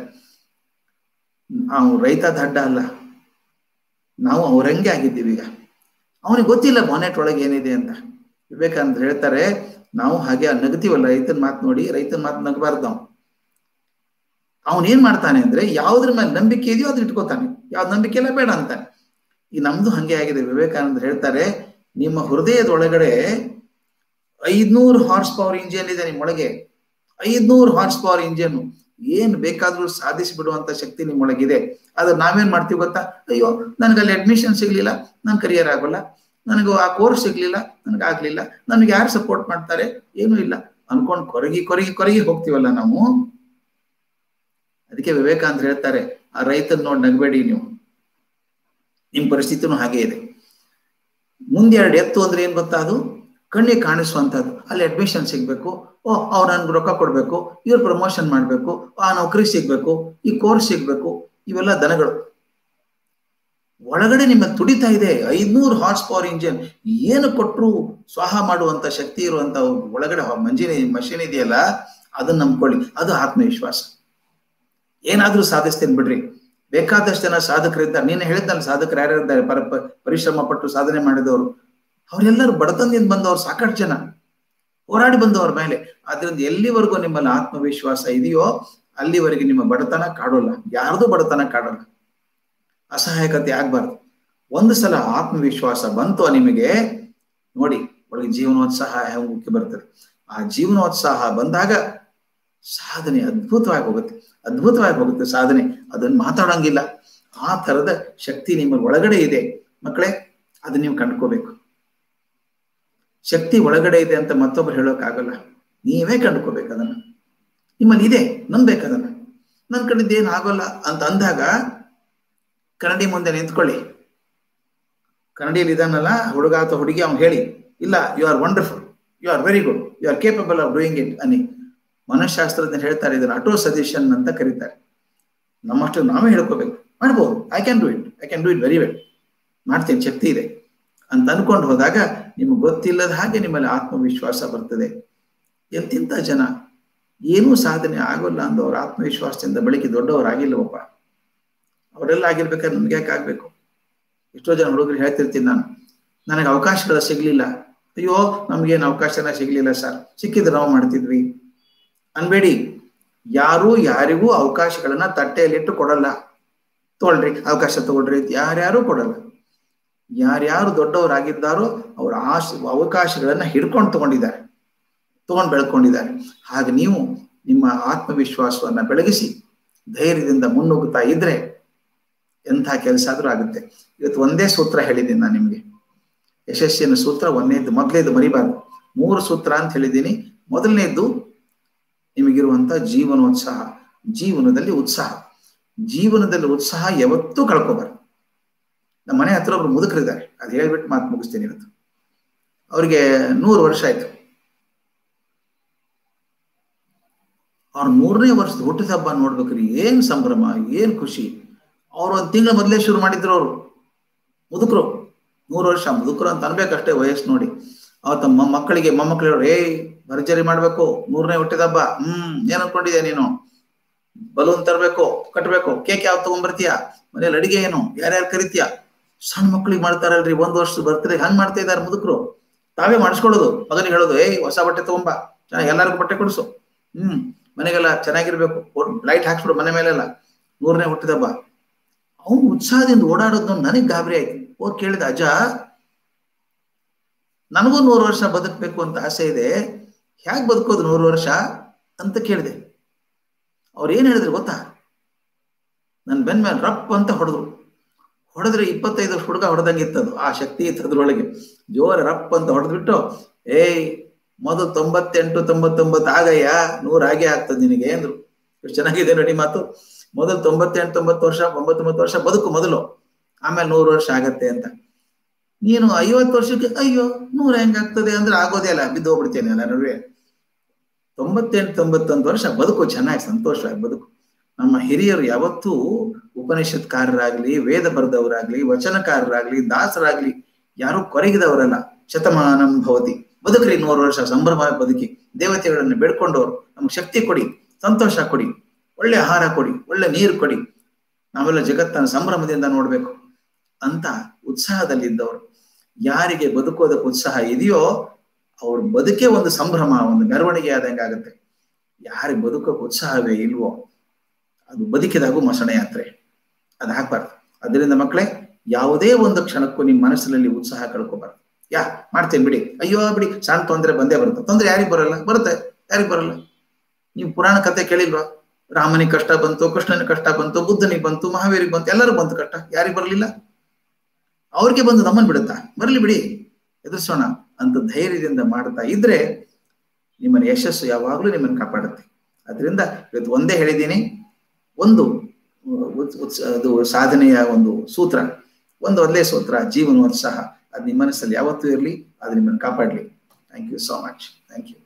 ನಾವು ರೈತ ದಡ್ಡ ಅಲ್ಲ ನಾವು ಅವರಂಗೆ ಆಗಿದ್ದೀವಿ ಈಗ ಅವನಿಗೆ ಗೊತ್ತಿಲ್ಲ ಬಾನೆಟ್ ಒಳಗೆ ಏನಿದೆ ಅಂತ ವಿವೇಕಾನಂದ್ರ ಹೇಳ್ತಾರೆ ನಾವು ಹಾಗೆ ನಗತೀವಲ್ಲ ರೈತನ ಮಾತು ನೋಡಿ ರೈತನ ಮಾತು ನಗಬಾರ್ದು ನಾವು ಅವನೇನ್ ಮಾಡ್ತಾನೆ ಅಂದ್ರೆ ಯಾವ್ದ್ರ ಮೇಲೆ ನಂಬಿಕೆ ಇದೆಯೋ ಅದ್ರ ಇಟ್ಕೋತಾನೆ ಯಾವ್ದು ನಂಬಿಕೆ ಇಲ್ಲ ಬೇಡ ಅಂತಾನೆ ಈ ನಮ್ದು ಹಂಗೆ ಆಗಿದೆ ವಿವೇಕಾನಂದ್ರ ಹೇಳ್ತಾರೆ ನಿಮ್ಮ ಹೃದಯದೊಳಗಡೆ ಐದ್ನೂರು ಹಾರ್ಸ್ ಪವರ್ ಇಂಜಿನ್ ಇದೆ ನಿಮ್ಮೊಳಗೆ ಐದ್ನೂರು ಹಾರ್ಸ್ ಪವರ್ ಇಂಜಿನ್ ಏನ್ ಬೇಕಾದ್ರೂ ಸಾಧಿಸಿ ಬಿಡುವಂತ ಶಕ್ತಿ ನಿಮ್ಮೊಳಗಿದೆ ಆದ್ರೆ ನಾವೇನ್ ಮಾಡ್ತೀವಿ ಗೊತ್ತಾ ಅಯ್ಯೋ ನನಗೆ ಅಲ್ಲಿ ಅಡ್ಮಿಷನ್ ಸಿಗ್ಲಿಲ್ಲ ನನ್ ಕರಿಯರ್ ಆಗೋಲ್ಲ ನನಗೆ ಆ ಕೋರ್ಸ್ ಸಿಗ್ಲಿಲ್ಲ ನನಗೆ ಆಗ್ಲಿಲ್ಲ ನನಗೆ ಯಾರು ಸಪೋರ್ಟ್ ಮಾಡ್ತಾರೆ ಏನೂ ಇಲ್ಲ ಅನ್ಕೊಂಡ್ ಕೊರಗಿ ಕೊರಗಿ ಕೊರಗಿ ಹೋಗ್ತೀವಲ್ಲ ನಾವು ಅದಕ್ಕೆ ವಿವೇಕಾನಂದ್ರ ಹೇಳ್ತಾರೆ ಆ ರೈತನ್ ನೋಡಿ ನಗಬೇಡಿ ನೀವು ನಿಮ್ ಪರಿಸ್ಥಿತಿನೂ ಹಾಗೆ ಇದೆ ಮುಂದೆ ಎರಡು ಎತ್ತು ಅಂದ್ರೆ ಏನ್ ಗೊತ್ತಾ ಅದು ಕಣ್ಣಿಗೆ ಕಾಣಿಸುವಂತದ್ದು ಅಲ್ಲಿ ಅಡ್ಮಿಷನ್ ಸಿಗ್ಬೇಕು ಓ ಅವ್ರು ನನ್ಗೆ ರೊಕ್ಕ ಕೊಡ್ಬೇಕು ಇವ್ರು ಪ್ರಮೋಷನ್ ಮಾಡ್ಬೇಕು ಆ ನೌಕರಿ ಸಿಗ್ಬೇಕು ಈ ಕೋರ್ಸ್ ಸಿಗ್ಬೇಕು ಇವೆಲ್ಲ ದನಗಳು ಒಳಗಡೆ ನಿಮಗೆ ತುಡಿತಾ ಇದೆ ಐದ್ನೂರು ಹಾರ್ಸ್ ಪವರ್ ಇಂಜಿನ್ ಏನು ಕೊಟ್ಟರು ಸ್ವಾಹ ಮಾಡುವಂತ ಶಕ್ತಿ ಇರುವಂತ ಒಳಗಡೆ ಮಂಜಿನ ಮಷಿನ್ ಇದೆಯಲ್ಲ ಅದನ್ನ ನಂಬ್ಕೊಳ್ಳಿ ಅದು ಆತ್ಮವಿಶ್ವಾಸ ಏನಾದ್ರೂ ಸಾಧಿಸ್ತೇನೆ ಬಿಡ್ರಿ ಬೇಕಾದಷ್ಟು ಜನ ಸಾಧಕರಿದ್ದಾರೆ ನೀನು ಹೇಳಿದ್ನಲ್ಲ ಸಾಧಕರು ಯಾರ್ಯಾರಿದ್ದಾರೆ ಪರ ಪರಿಶ್ರಮ ಪಟ್ಟು ಸಾಧನೆ ಮಾಡಿದವರು ಅವರೆಲ್ಲರೂ ಬಡತನದಿಂದ ಬಂದವರು ಸಾಕಷ್ಟು ಜನ ಹೋರಾಡಿ ಬಂದವ್ರ ಮೇಲೆ ಆದ್ರಿಂದ ಎಲ್ಲಿವರೆಗೂ ನಿಮ್ಮಲ್ಲಿ ಆತ್ಮವಿಶ್ವಾಸ ಇದೆಯೋ ಅಲ್ಲಿವರೆಗೆ ನಿಮ್ಮ ಬಡತನ ಕಾಡೋಲ್ಲ ಯಾರ್ದು ಬಡತನ ಕಾಡಲ್ಲ ಅಸಹಾಯಕತೆ ಆಗ್ಬಾರ್ದು ಒಂದು ಸಲ ಆತ್ಮವಿಶ್ವಾಸ ಬಂತು ನಿಮಗೆ ನೋಡಿ ಒಳಗೆ ಜೀವನೋತ್ಸಾಹ ಹೆಂಗೆ ಬರ್ತದೆ ಆ ಜೀವನೋತ್ಸಾಹ ಬಂದಾಗ ಸಾಧನೆ ಅದ್ಭುತವಾಗಿ ಹೋಗುತ್ತೆ ಅದ್ಭುತವಾಗಿ ಹೋಗುತ್ತೆ ಸಾಧನೆ ಅದನ್ನ ಮಾತಾಡಂಗಿಲ್ಲ ಆ ತರದ ಶಕ್ತಿ ನಿಮ್ಮ ಒಳಗಡೆ ಇದೆ ಮಕ್ಕಳೇ ಅದನ್ನ ನೀವು ಕಂಡ್ಕೋಬೇಕು ಶಕ್ತಿ ಒಳಗಡೆ ಇದೆ ಅಂತ ಮತ್ತೊಬ್ರು ಹೇಳೋಕ್ಕಾಗಲ್ಲ ನೀವೇ ಕಂಡ್ಕೋಬೇಕು ಅದನ್ನ ನಿಮ್ಮಲ್ಲಿ ಇದೆ ನಂಬೇಕು ಅದನ್ನ ನನ್ ಕಡೆಯಿಂದ ಏನ್ ಆಗೋಲ್ಲ ಅಂತ ಅಂದಾಗ ಕನ್ನಡಿ ಮುಂದೆ ನಿಂತ್ಕೊಳ್ಳಿ ಕನ್ನಡಿಯಲ್ಲಿ ಇದಾನಲ್ಲ ಹುಡುಗ ಅಥವಾ ಹುಡುಗಿ ಅವ್ನು ಹೇಳಿ ಇಲ್ಲ you are wonderful you are very good you are capable of doing it ಅನ್ನಿ ಮನಃಶಾಸ್ತ್ರಜ್ಞರು ಹೇಳ್ತಾರೆ ಇದನ್ನ ಆಟೋ ಸಜೆಷನ್ ಅಂತ ಕರೀತಾರೆ ನಮ್ಮಷ್ಟು ನಾವೇ ಹೇಳ್ಕೋಬೇಕು ಮಾಡ್ಬೋದು I can do it I can do it very well ಮಾಡ್ತೀನಿ ಶಕ್ತಿ ಇದೆ ಅಂತ ಅನ್ಕೊಂಡು ಹೋದಾಗ ನಿಮ್ಗೆ ಗೊತ್ತಿಲ್ಲದ ಹಾಗೆ ನಿಮ್ಮಲ್ಲಿ ಆತ್ಮವಿಶ್ವಾಸ ಬರ್ತದೆ ಎಂತಿಂತ ಜನ ಏನೂ ಸಾಧನೆ ಆಗೋಲ್ಲ ಅಂದವ್ರ ಆತ್ಮವಿಶ್ವಾಸದಿಂದ ಬೆಳಿಗ್ಗೆ ದೊಡ್ಡವರಾಗಿಲ್ಲವಪ್ಪ ಅವರೆಲ್ಲ ಆಗಿರ್ಬೇಕಾದ್ರೆ ನಮ್ಗೆ ಯಾಕೆ ಆಗ್ಬೇಕು ಎಷ್ಟೋ ಜನ ಹುಡುಗರು ಹೇಳ್ತಿರ್ತೀನಿ ನಾನು ನನಗೆ ಅವಕಾಶಗಳು ಸಿಗ್ಲಿಲ್ಲ ಅಯ್ಯೋ ನಮ್ಗೇನು ಅವಕಾಶನ ಸಿಗ್ಲಿಲ್ಲ ಸರ್ ಸಿಕ್ಕಿದ್ರೆ ನಾವು ಮಾಡ್ತಿದ್ವಿ ಅನ್ಬೇಡಿ ಯಾರು ಯಾರಿಗೂ ಅವಕಾಶಗಳನ್ನ ತಟ್ಟೆಯಲ್ಲಿಟ್ಟು ಕೊಡಲ್ಲ ತಗೊಳ್ರಿ ಅವಕಾಶ ತಗೊಳ್ರಿ ಯಾರ್ಯಾರು ಕೊಡಲ್ಲ ಯಾರ್ಯಾರು ದೊಡ್ಡವರಾಗಿದ್ದಾರೋ ಅವರ ಆಶ ಅವಕಾಶಗಳನ್ನ ಹಿಡ್ಕೊಂಡು ತಗೊಂಡಿದ್ದಾರೆ ತಗೊಂಡು ಬೆಳ್ಕೊಂಡಿದ್ದಾರೆ ಹಾಗೆ ನೀವು ನಿಮ್ಮ ಆತ್ಮವಿಶ್ವಾಸವನ್ನ ಬೆಳಗಿಸಿ ಧೈರ್ಯದಿಂದ ಮುನ್ನುಗ್ಗುತ್ತಾ ಇದ್ರೆ ಎಂಥ ಕೆಲಸ ಆದ್ರೂ ಆಗುತ್ತೆ ಇವತ್ತು ಒಂದೇ ಸೂತ್ರ ಹೇಳಿದ್ದೀನಿ ನಾನು ನಿಮ್ಗೆ ಯಶಸ್ಸಿನ ಸೂತ್ರ ಒಂದನೇದು ಮೊದಲೇದು ಮರಿಬಾರ್ದು ಮೂರು ಸೂತ್ರ ಅಂತ ಹೇಳಿದ್ದೀನಿ ಮೊದಲನೇದ್ದು ನಿಮಗಿರುವಂತ ಜೀವನೋತ್ಸಾಹ ಜೀವನದಲ್ಲಿ ಉತ್ಸಾಹ ಜೀವನದಲ್ಲಿ ಉತ್ಸಾಹ ಯಾವತ್ತೂ ಕಳ್ಕೋಬಾರ್ದು ನಮ್ಮ ಮನೆ ಹತ್ರ ಒಬ್ರು ಮುದುಕರಿದ್ದಾರೆ ಅದು ಹೇಳ್ಬಿಟ್ಟು ಮಾತು ಮುಗಿಸ್ತೀನಿ ಇವತ್ತು ಅವ್ರಿಗೆ ನೂರು ವರ್ಷ ಆಯ್ತು ಅವ್ರ ಮೂರನೇ ವರ್ಷದ ಹುಟ್ಟಿದ ಹಬ್ಬ ನೋಡ್ಬೇಕ್ರಿ ಏನ್ ಸಂಭ್ರಮ ಏನ್ ಖುಷಿ ಅವ್ರು ಒಂದ್ ತಿಂಗಳ ಮೊದಲೇ ಶುರು ಮಾಡಿದ್ರು ಅವರು ಮುದುಕರು ನೂರು ವರ್ಷ ಮುದುಕರು ಅಂತ ಅನ್ಬೇಕಷ್ಟೇ ವಯಸ್ಸು ನೋಡಿ ಅವತ್ತ ಮಕ್ಕಳಿಗೆ ಮೊಮ್ಮಕ್ಳು ಹೇಳೋರು ಏಯ್ ಭರ್ಜರಿ ಮಾಡ್ಬೇಕು ಮೂರನೇ ಹುಟ್ಟಿದ ಹಬ್ಬ ಹ್ಮ್ ಏನ್ ಅನ್ಕೊಂಡಿದ್ಯಾ ನೀನು ಬಲೂನ್ ತರಬೇಕು ಕಟ್ಬೇಕು ಕೇಕ್ ಯಾವ್ದು ತಗೊಂಡ್ಬರ್ತೀಯ ಮನೇಲಿ ಅಡಿಗೆ ಏನು ಯಾರ್ಯಾರು ಕರಿತೀಯ ಸಣ್ಣ ಮಕ್ಳಿಗೆ ಮಾಡ್ತಾರಲ್ರಿ ಒಂದ್ ವರ್ಷದ ಬರ್ತಾರೆ ಹಂಗ್ ಮಾಡ್ತಾ ಇದಾರೆ ಮುದುಕರು ತಾವೇ ಮಾಡಿಸ್ಕೊಳ್ಳೋದು ಮಗನಿಗೆ ಹೇಳೋದು ಏಯ್ ಹೊಸ ಬಟ್ಟೆ ತಗೊಂಬ ಚೆನ್ನಾಗಿ ಎಲ್ಲರಿಗೂ ಬಟ್ಟೆ ಕೊಡಿಸು ಹ್ಮ್ ಮನೆಗೆಲ್ಲ ಚೆನ್ನಾಗಿರ್ಬೇಕು ಲೈಟ್ ಹಾಕ್ಸ್ಬಿಡು ಮನೆ ಮೇಲೆಲ್ಲ ನೂರನೇ ಹುಟ್ಟಿದಬ್ಬ ಅವನು ಉತ್ಸಾಹದಿಂದ ಓಡಾಡೋದು ನನಗೆ ಗಾಬರಿ ಆಯ್ತು ಹೋಗಿ ಕೇಳಿದ ಅಜ್ಜ ನನಗೂ ನೂರು ವರ್ಷ ಬದುಕಬೇಕು ಅಂತ ಆಸೆ ಇದೆ ಹೇಗೆ ಬದುಕೋದು ನೂರು ವರ್ಷ ಅಂತ ಕೇಳಿದೆ ಅವ್ರು ಏನ್ ಹೇಳಿದ್ರು ಗೊತ್ತಾ ನನ್ನ ಬೆನ್ ಮೇಲೆ ರಪ್ ಅಂತ ಹೊಡೆದ್ರು ಹೊಡೆದ್ರೆ ಇಪ್ಪತ್ತೈದು ವರ್ಷ ಹುಡುಗ ಹೊಡೆದಂಗೆ ಇತ್ತದು ಆ ಶಕ್ತಿ ಇತ್ತು ಅದ್ರೊಳಗೆ ಜೋರ ರಪ್ ಅಂತ ಹೊಡೆದ್ಬಿಟ್ಟು ಏಯ್ ಮೊದಲು ತೊಂಬತ್ತೆಂಟು ತೊಂಬತ್ತೊಂಬತ್ತು ಆಗಯ್ಯ ನೂರ ಆಗೇ ಆಗ್ತದೆ ನಿನಗೆ ಅಂದ್ರು ಎಷ್ಟು ಚೆನ್ನಾಗಿದೆ ನೋಡಿ ಮಾತು ಮೊದಲು ತೊಂಬತ್ತೆಂಟು ತೊಂಬತ್ತು ವರ್ಷ ಒಂಬತ್ತೊಂಬತ್ತು ವರ್ಷ ಬದುಕು ಮೊದಲು ಆಮೇಲೆ ನೂರು ವರ್ಷ ಆಗತ್ತೆ ಅಂತ ನೀನು ಐವತ್ತು ವರ್ಷಕ್ಕೆ ಅಯ್ಯೋ ನೂರ ಹೆಂಗಾಗ್ತದೆ ಅಂದ್ರೆ ಆಗೋದೇ ಅಲ್ಲ ಬಿದ್ದು ಹೋಗ್ಬಿಡ್ತೇನೆ ಅಲ್ಲ ನಡುವೆ ತೊಂಬತ್ತೆಂಟು ತೊಂಬತ್ತೊಂದು ವರ್ಷ ಬದುಕು ಚೆನ್ನಾಗಿ ಸಂತೋಷವಾಗಿ ಬದುಕು ನಮ್ಮ ಹಿರಿಯರು ಯಾವತ್ತೂ ಉಪನಿಷತ್ಕಾರರಾಗ್ಲಿ ವೇದ ಬರೆದವರಾಗ್ಲಿ ವಚನಕಾರರಾಗ್ಲಿ ದಾಸರಾಗ್ಲಿ ಯಾರು ಕೊರಗಿದವರಲ್ಲ ಶತಮಾನಂ ಭವತಿ ಬದುಕ್ರಿ ನೂರು ವರ್ಷ ಸಂಭ್ರಮ ಬದುಕಿ ದೇವತೆಗಳನ್ನು ಬೇಡ್ಕೊಂಡವರು ನಮ್ಗೆ ಶಕ್ತಿ ಕೊಡಿ ಸಂತೋಷ ಕೊಡಿ ಒಳ್ಳೆ ಆಹಾರ ಕೊಡಿ ಒಳ್ಳೆ ನೀರು ಕೊಡಿ ನಾವೆಲ್ಲ ಜಗತ್ತನ್ನು ಸಂಭ್ರಮದಿಂದ ನೋಡ್ಬೇಕು ಅಂತ ಉತ್ಸಾಹದಲ್ಲಿದ್ದವರು ಯಾರಿಗೆ ಬದುಕೋದಕ್ಕೆ ಉತ್ಸಾಹ ಇದೆಯೋ ಅವ್ರ ಬದುಕೇ ಒಂದು ಸಂಭ್ರಮ ಒಂದು ಮೆರವಣಿಗೆ ಆದಂಗೆ ಆಗುತ್ತೆ ಯಾರಿಗೆ ಬದುಕೋಕೆ ಉತ್ಸಾಹವೇ ಇಲ್ವೋ ಅದು ಬದುಕಿದಾಗೂ ಮಸಣ ಯಾತ್ರೆ ಅದು ಹಾಕ್ಬಾರ್ದು ಅದರಿಂದ ಮಕ್ಕಳೇ ಯಾವುದೇ ಒಂದು ಕ್ಷಣಕ್ಕೂ ನಿಮ್ಮ ಮನಸ್ಸಿನಲ್ಲಿ ಉತ್ಸಾಹ ಕಳ್ಕೋಬಾರ್ದು ಯಾ ಮಾಡ್ತೇನೆ ಬಿಡಿ ಅಯ್ಯೋ ಬಿಡಿ ಸಣ್ಣ ತೊಂದರೆ ಬಂದೇ ಬರುತ್ತೆ ತೊಂದರೆ ಯಾರಿಗೆ ಬರಲ್ಲ ಬರುತ್ತೆ ಯಾರಿಗೆ ಬರಲ್ಲ ನೀವು ಪುರಾಣ ಕತೆ ಕೇಳಿಲ್ವಾ ರಾಮನಿಗೆ ಕಷ್ಟ ಬಂತು ಕೃಷ್ಣನಿಗೆ ಕಷ್ಟ ಬಂತು ಬುದ್ಧನಿಗೆ ಬಂತು ಮಹಾವೀರಿಗೆ ಬಂತು ಎಲ್ಲರೂ ಬಂತು ಕಷ್ಟ ಯಾರಿಗೆ ಬರಲಿಲ್ಲ ಅವ್ರಿಗೆ ಬಂದು ನಮ್ಮನ್ ಬಿಡುತ್ತಾ ಬರಲಿ ಬಿಡಿ ಎದುರಿಸೋಣ ಅಂತ ಧೈರ್ಯದಿಂದ ಮಾಡ್ತಾ ಇದ್ರೆ ನಿಮ್ಮನ್ನ ಯಶಸ್ಸು ಯಾವಾಗಲೂ ನಿಮ್ಮನ್ನು ಕಾಪಾಡುತ್ತೆ ಅದರಿಂದ ಇವತ್ತು ಒಂದೇ ಹೇಳಿದ್ದೀನಿ ಒಂದು ಅದು ಸಾಧನೆಯ ಒಂದು ಸೂತ್ರ ಒಂದು ಒಳ್ಳೆಯ ಸೂತ್ರ ಜೀವನೋತ್ಸಾಹ ಅದು ನಿಮ್ಮ ಮನಸ್ಸಲ್ಲಿ ಯಾವತ್ತೂ ಇರಲಿ ಅದು ನಿಮ್ಮನ್ನು ಕಾಪಾಡಲಿ thank you so much thank you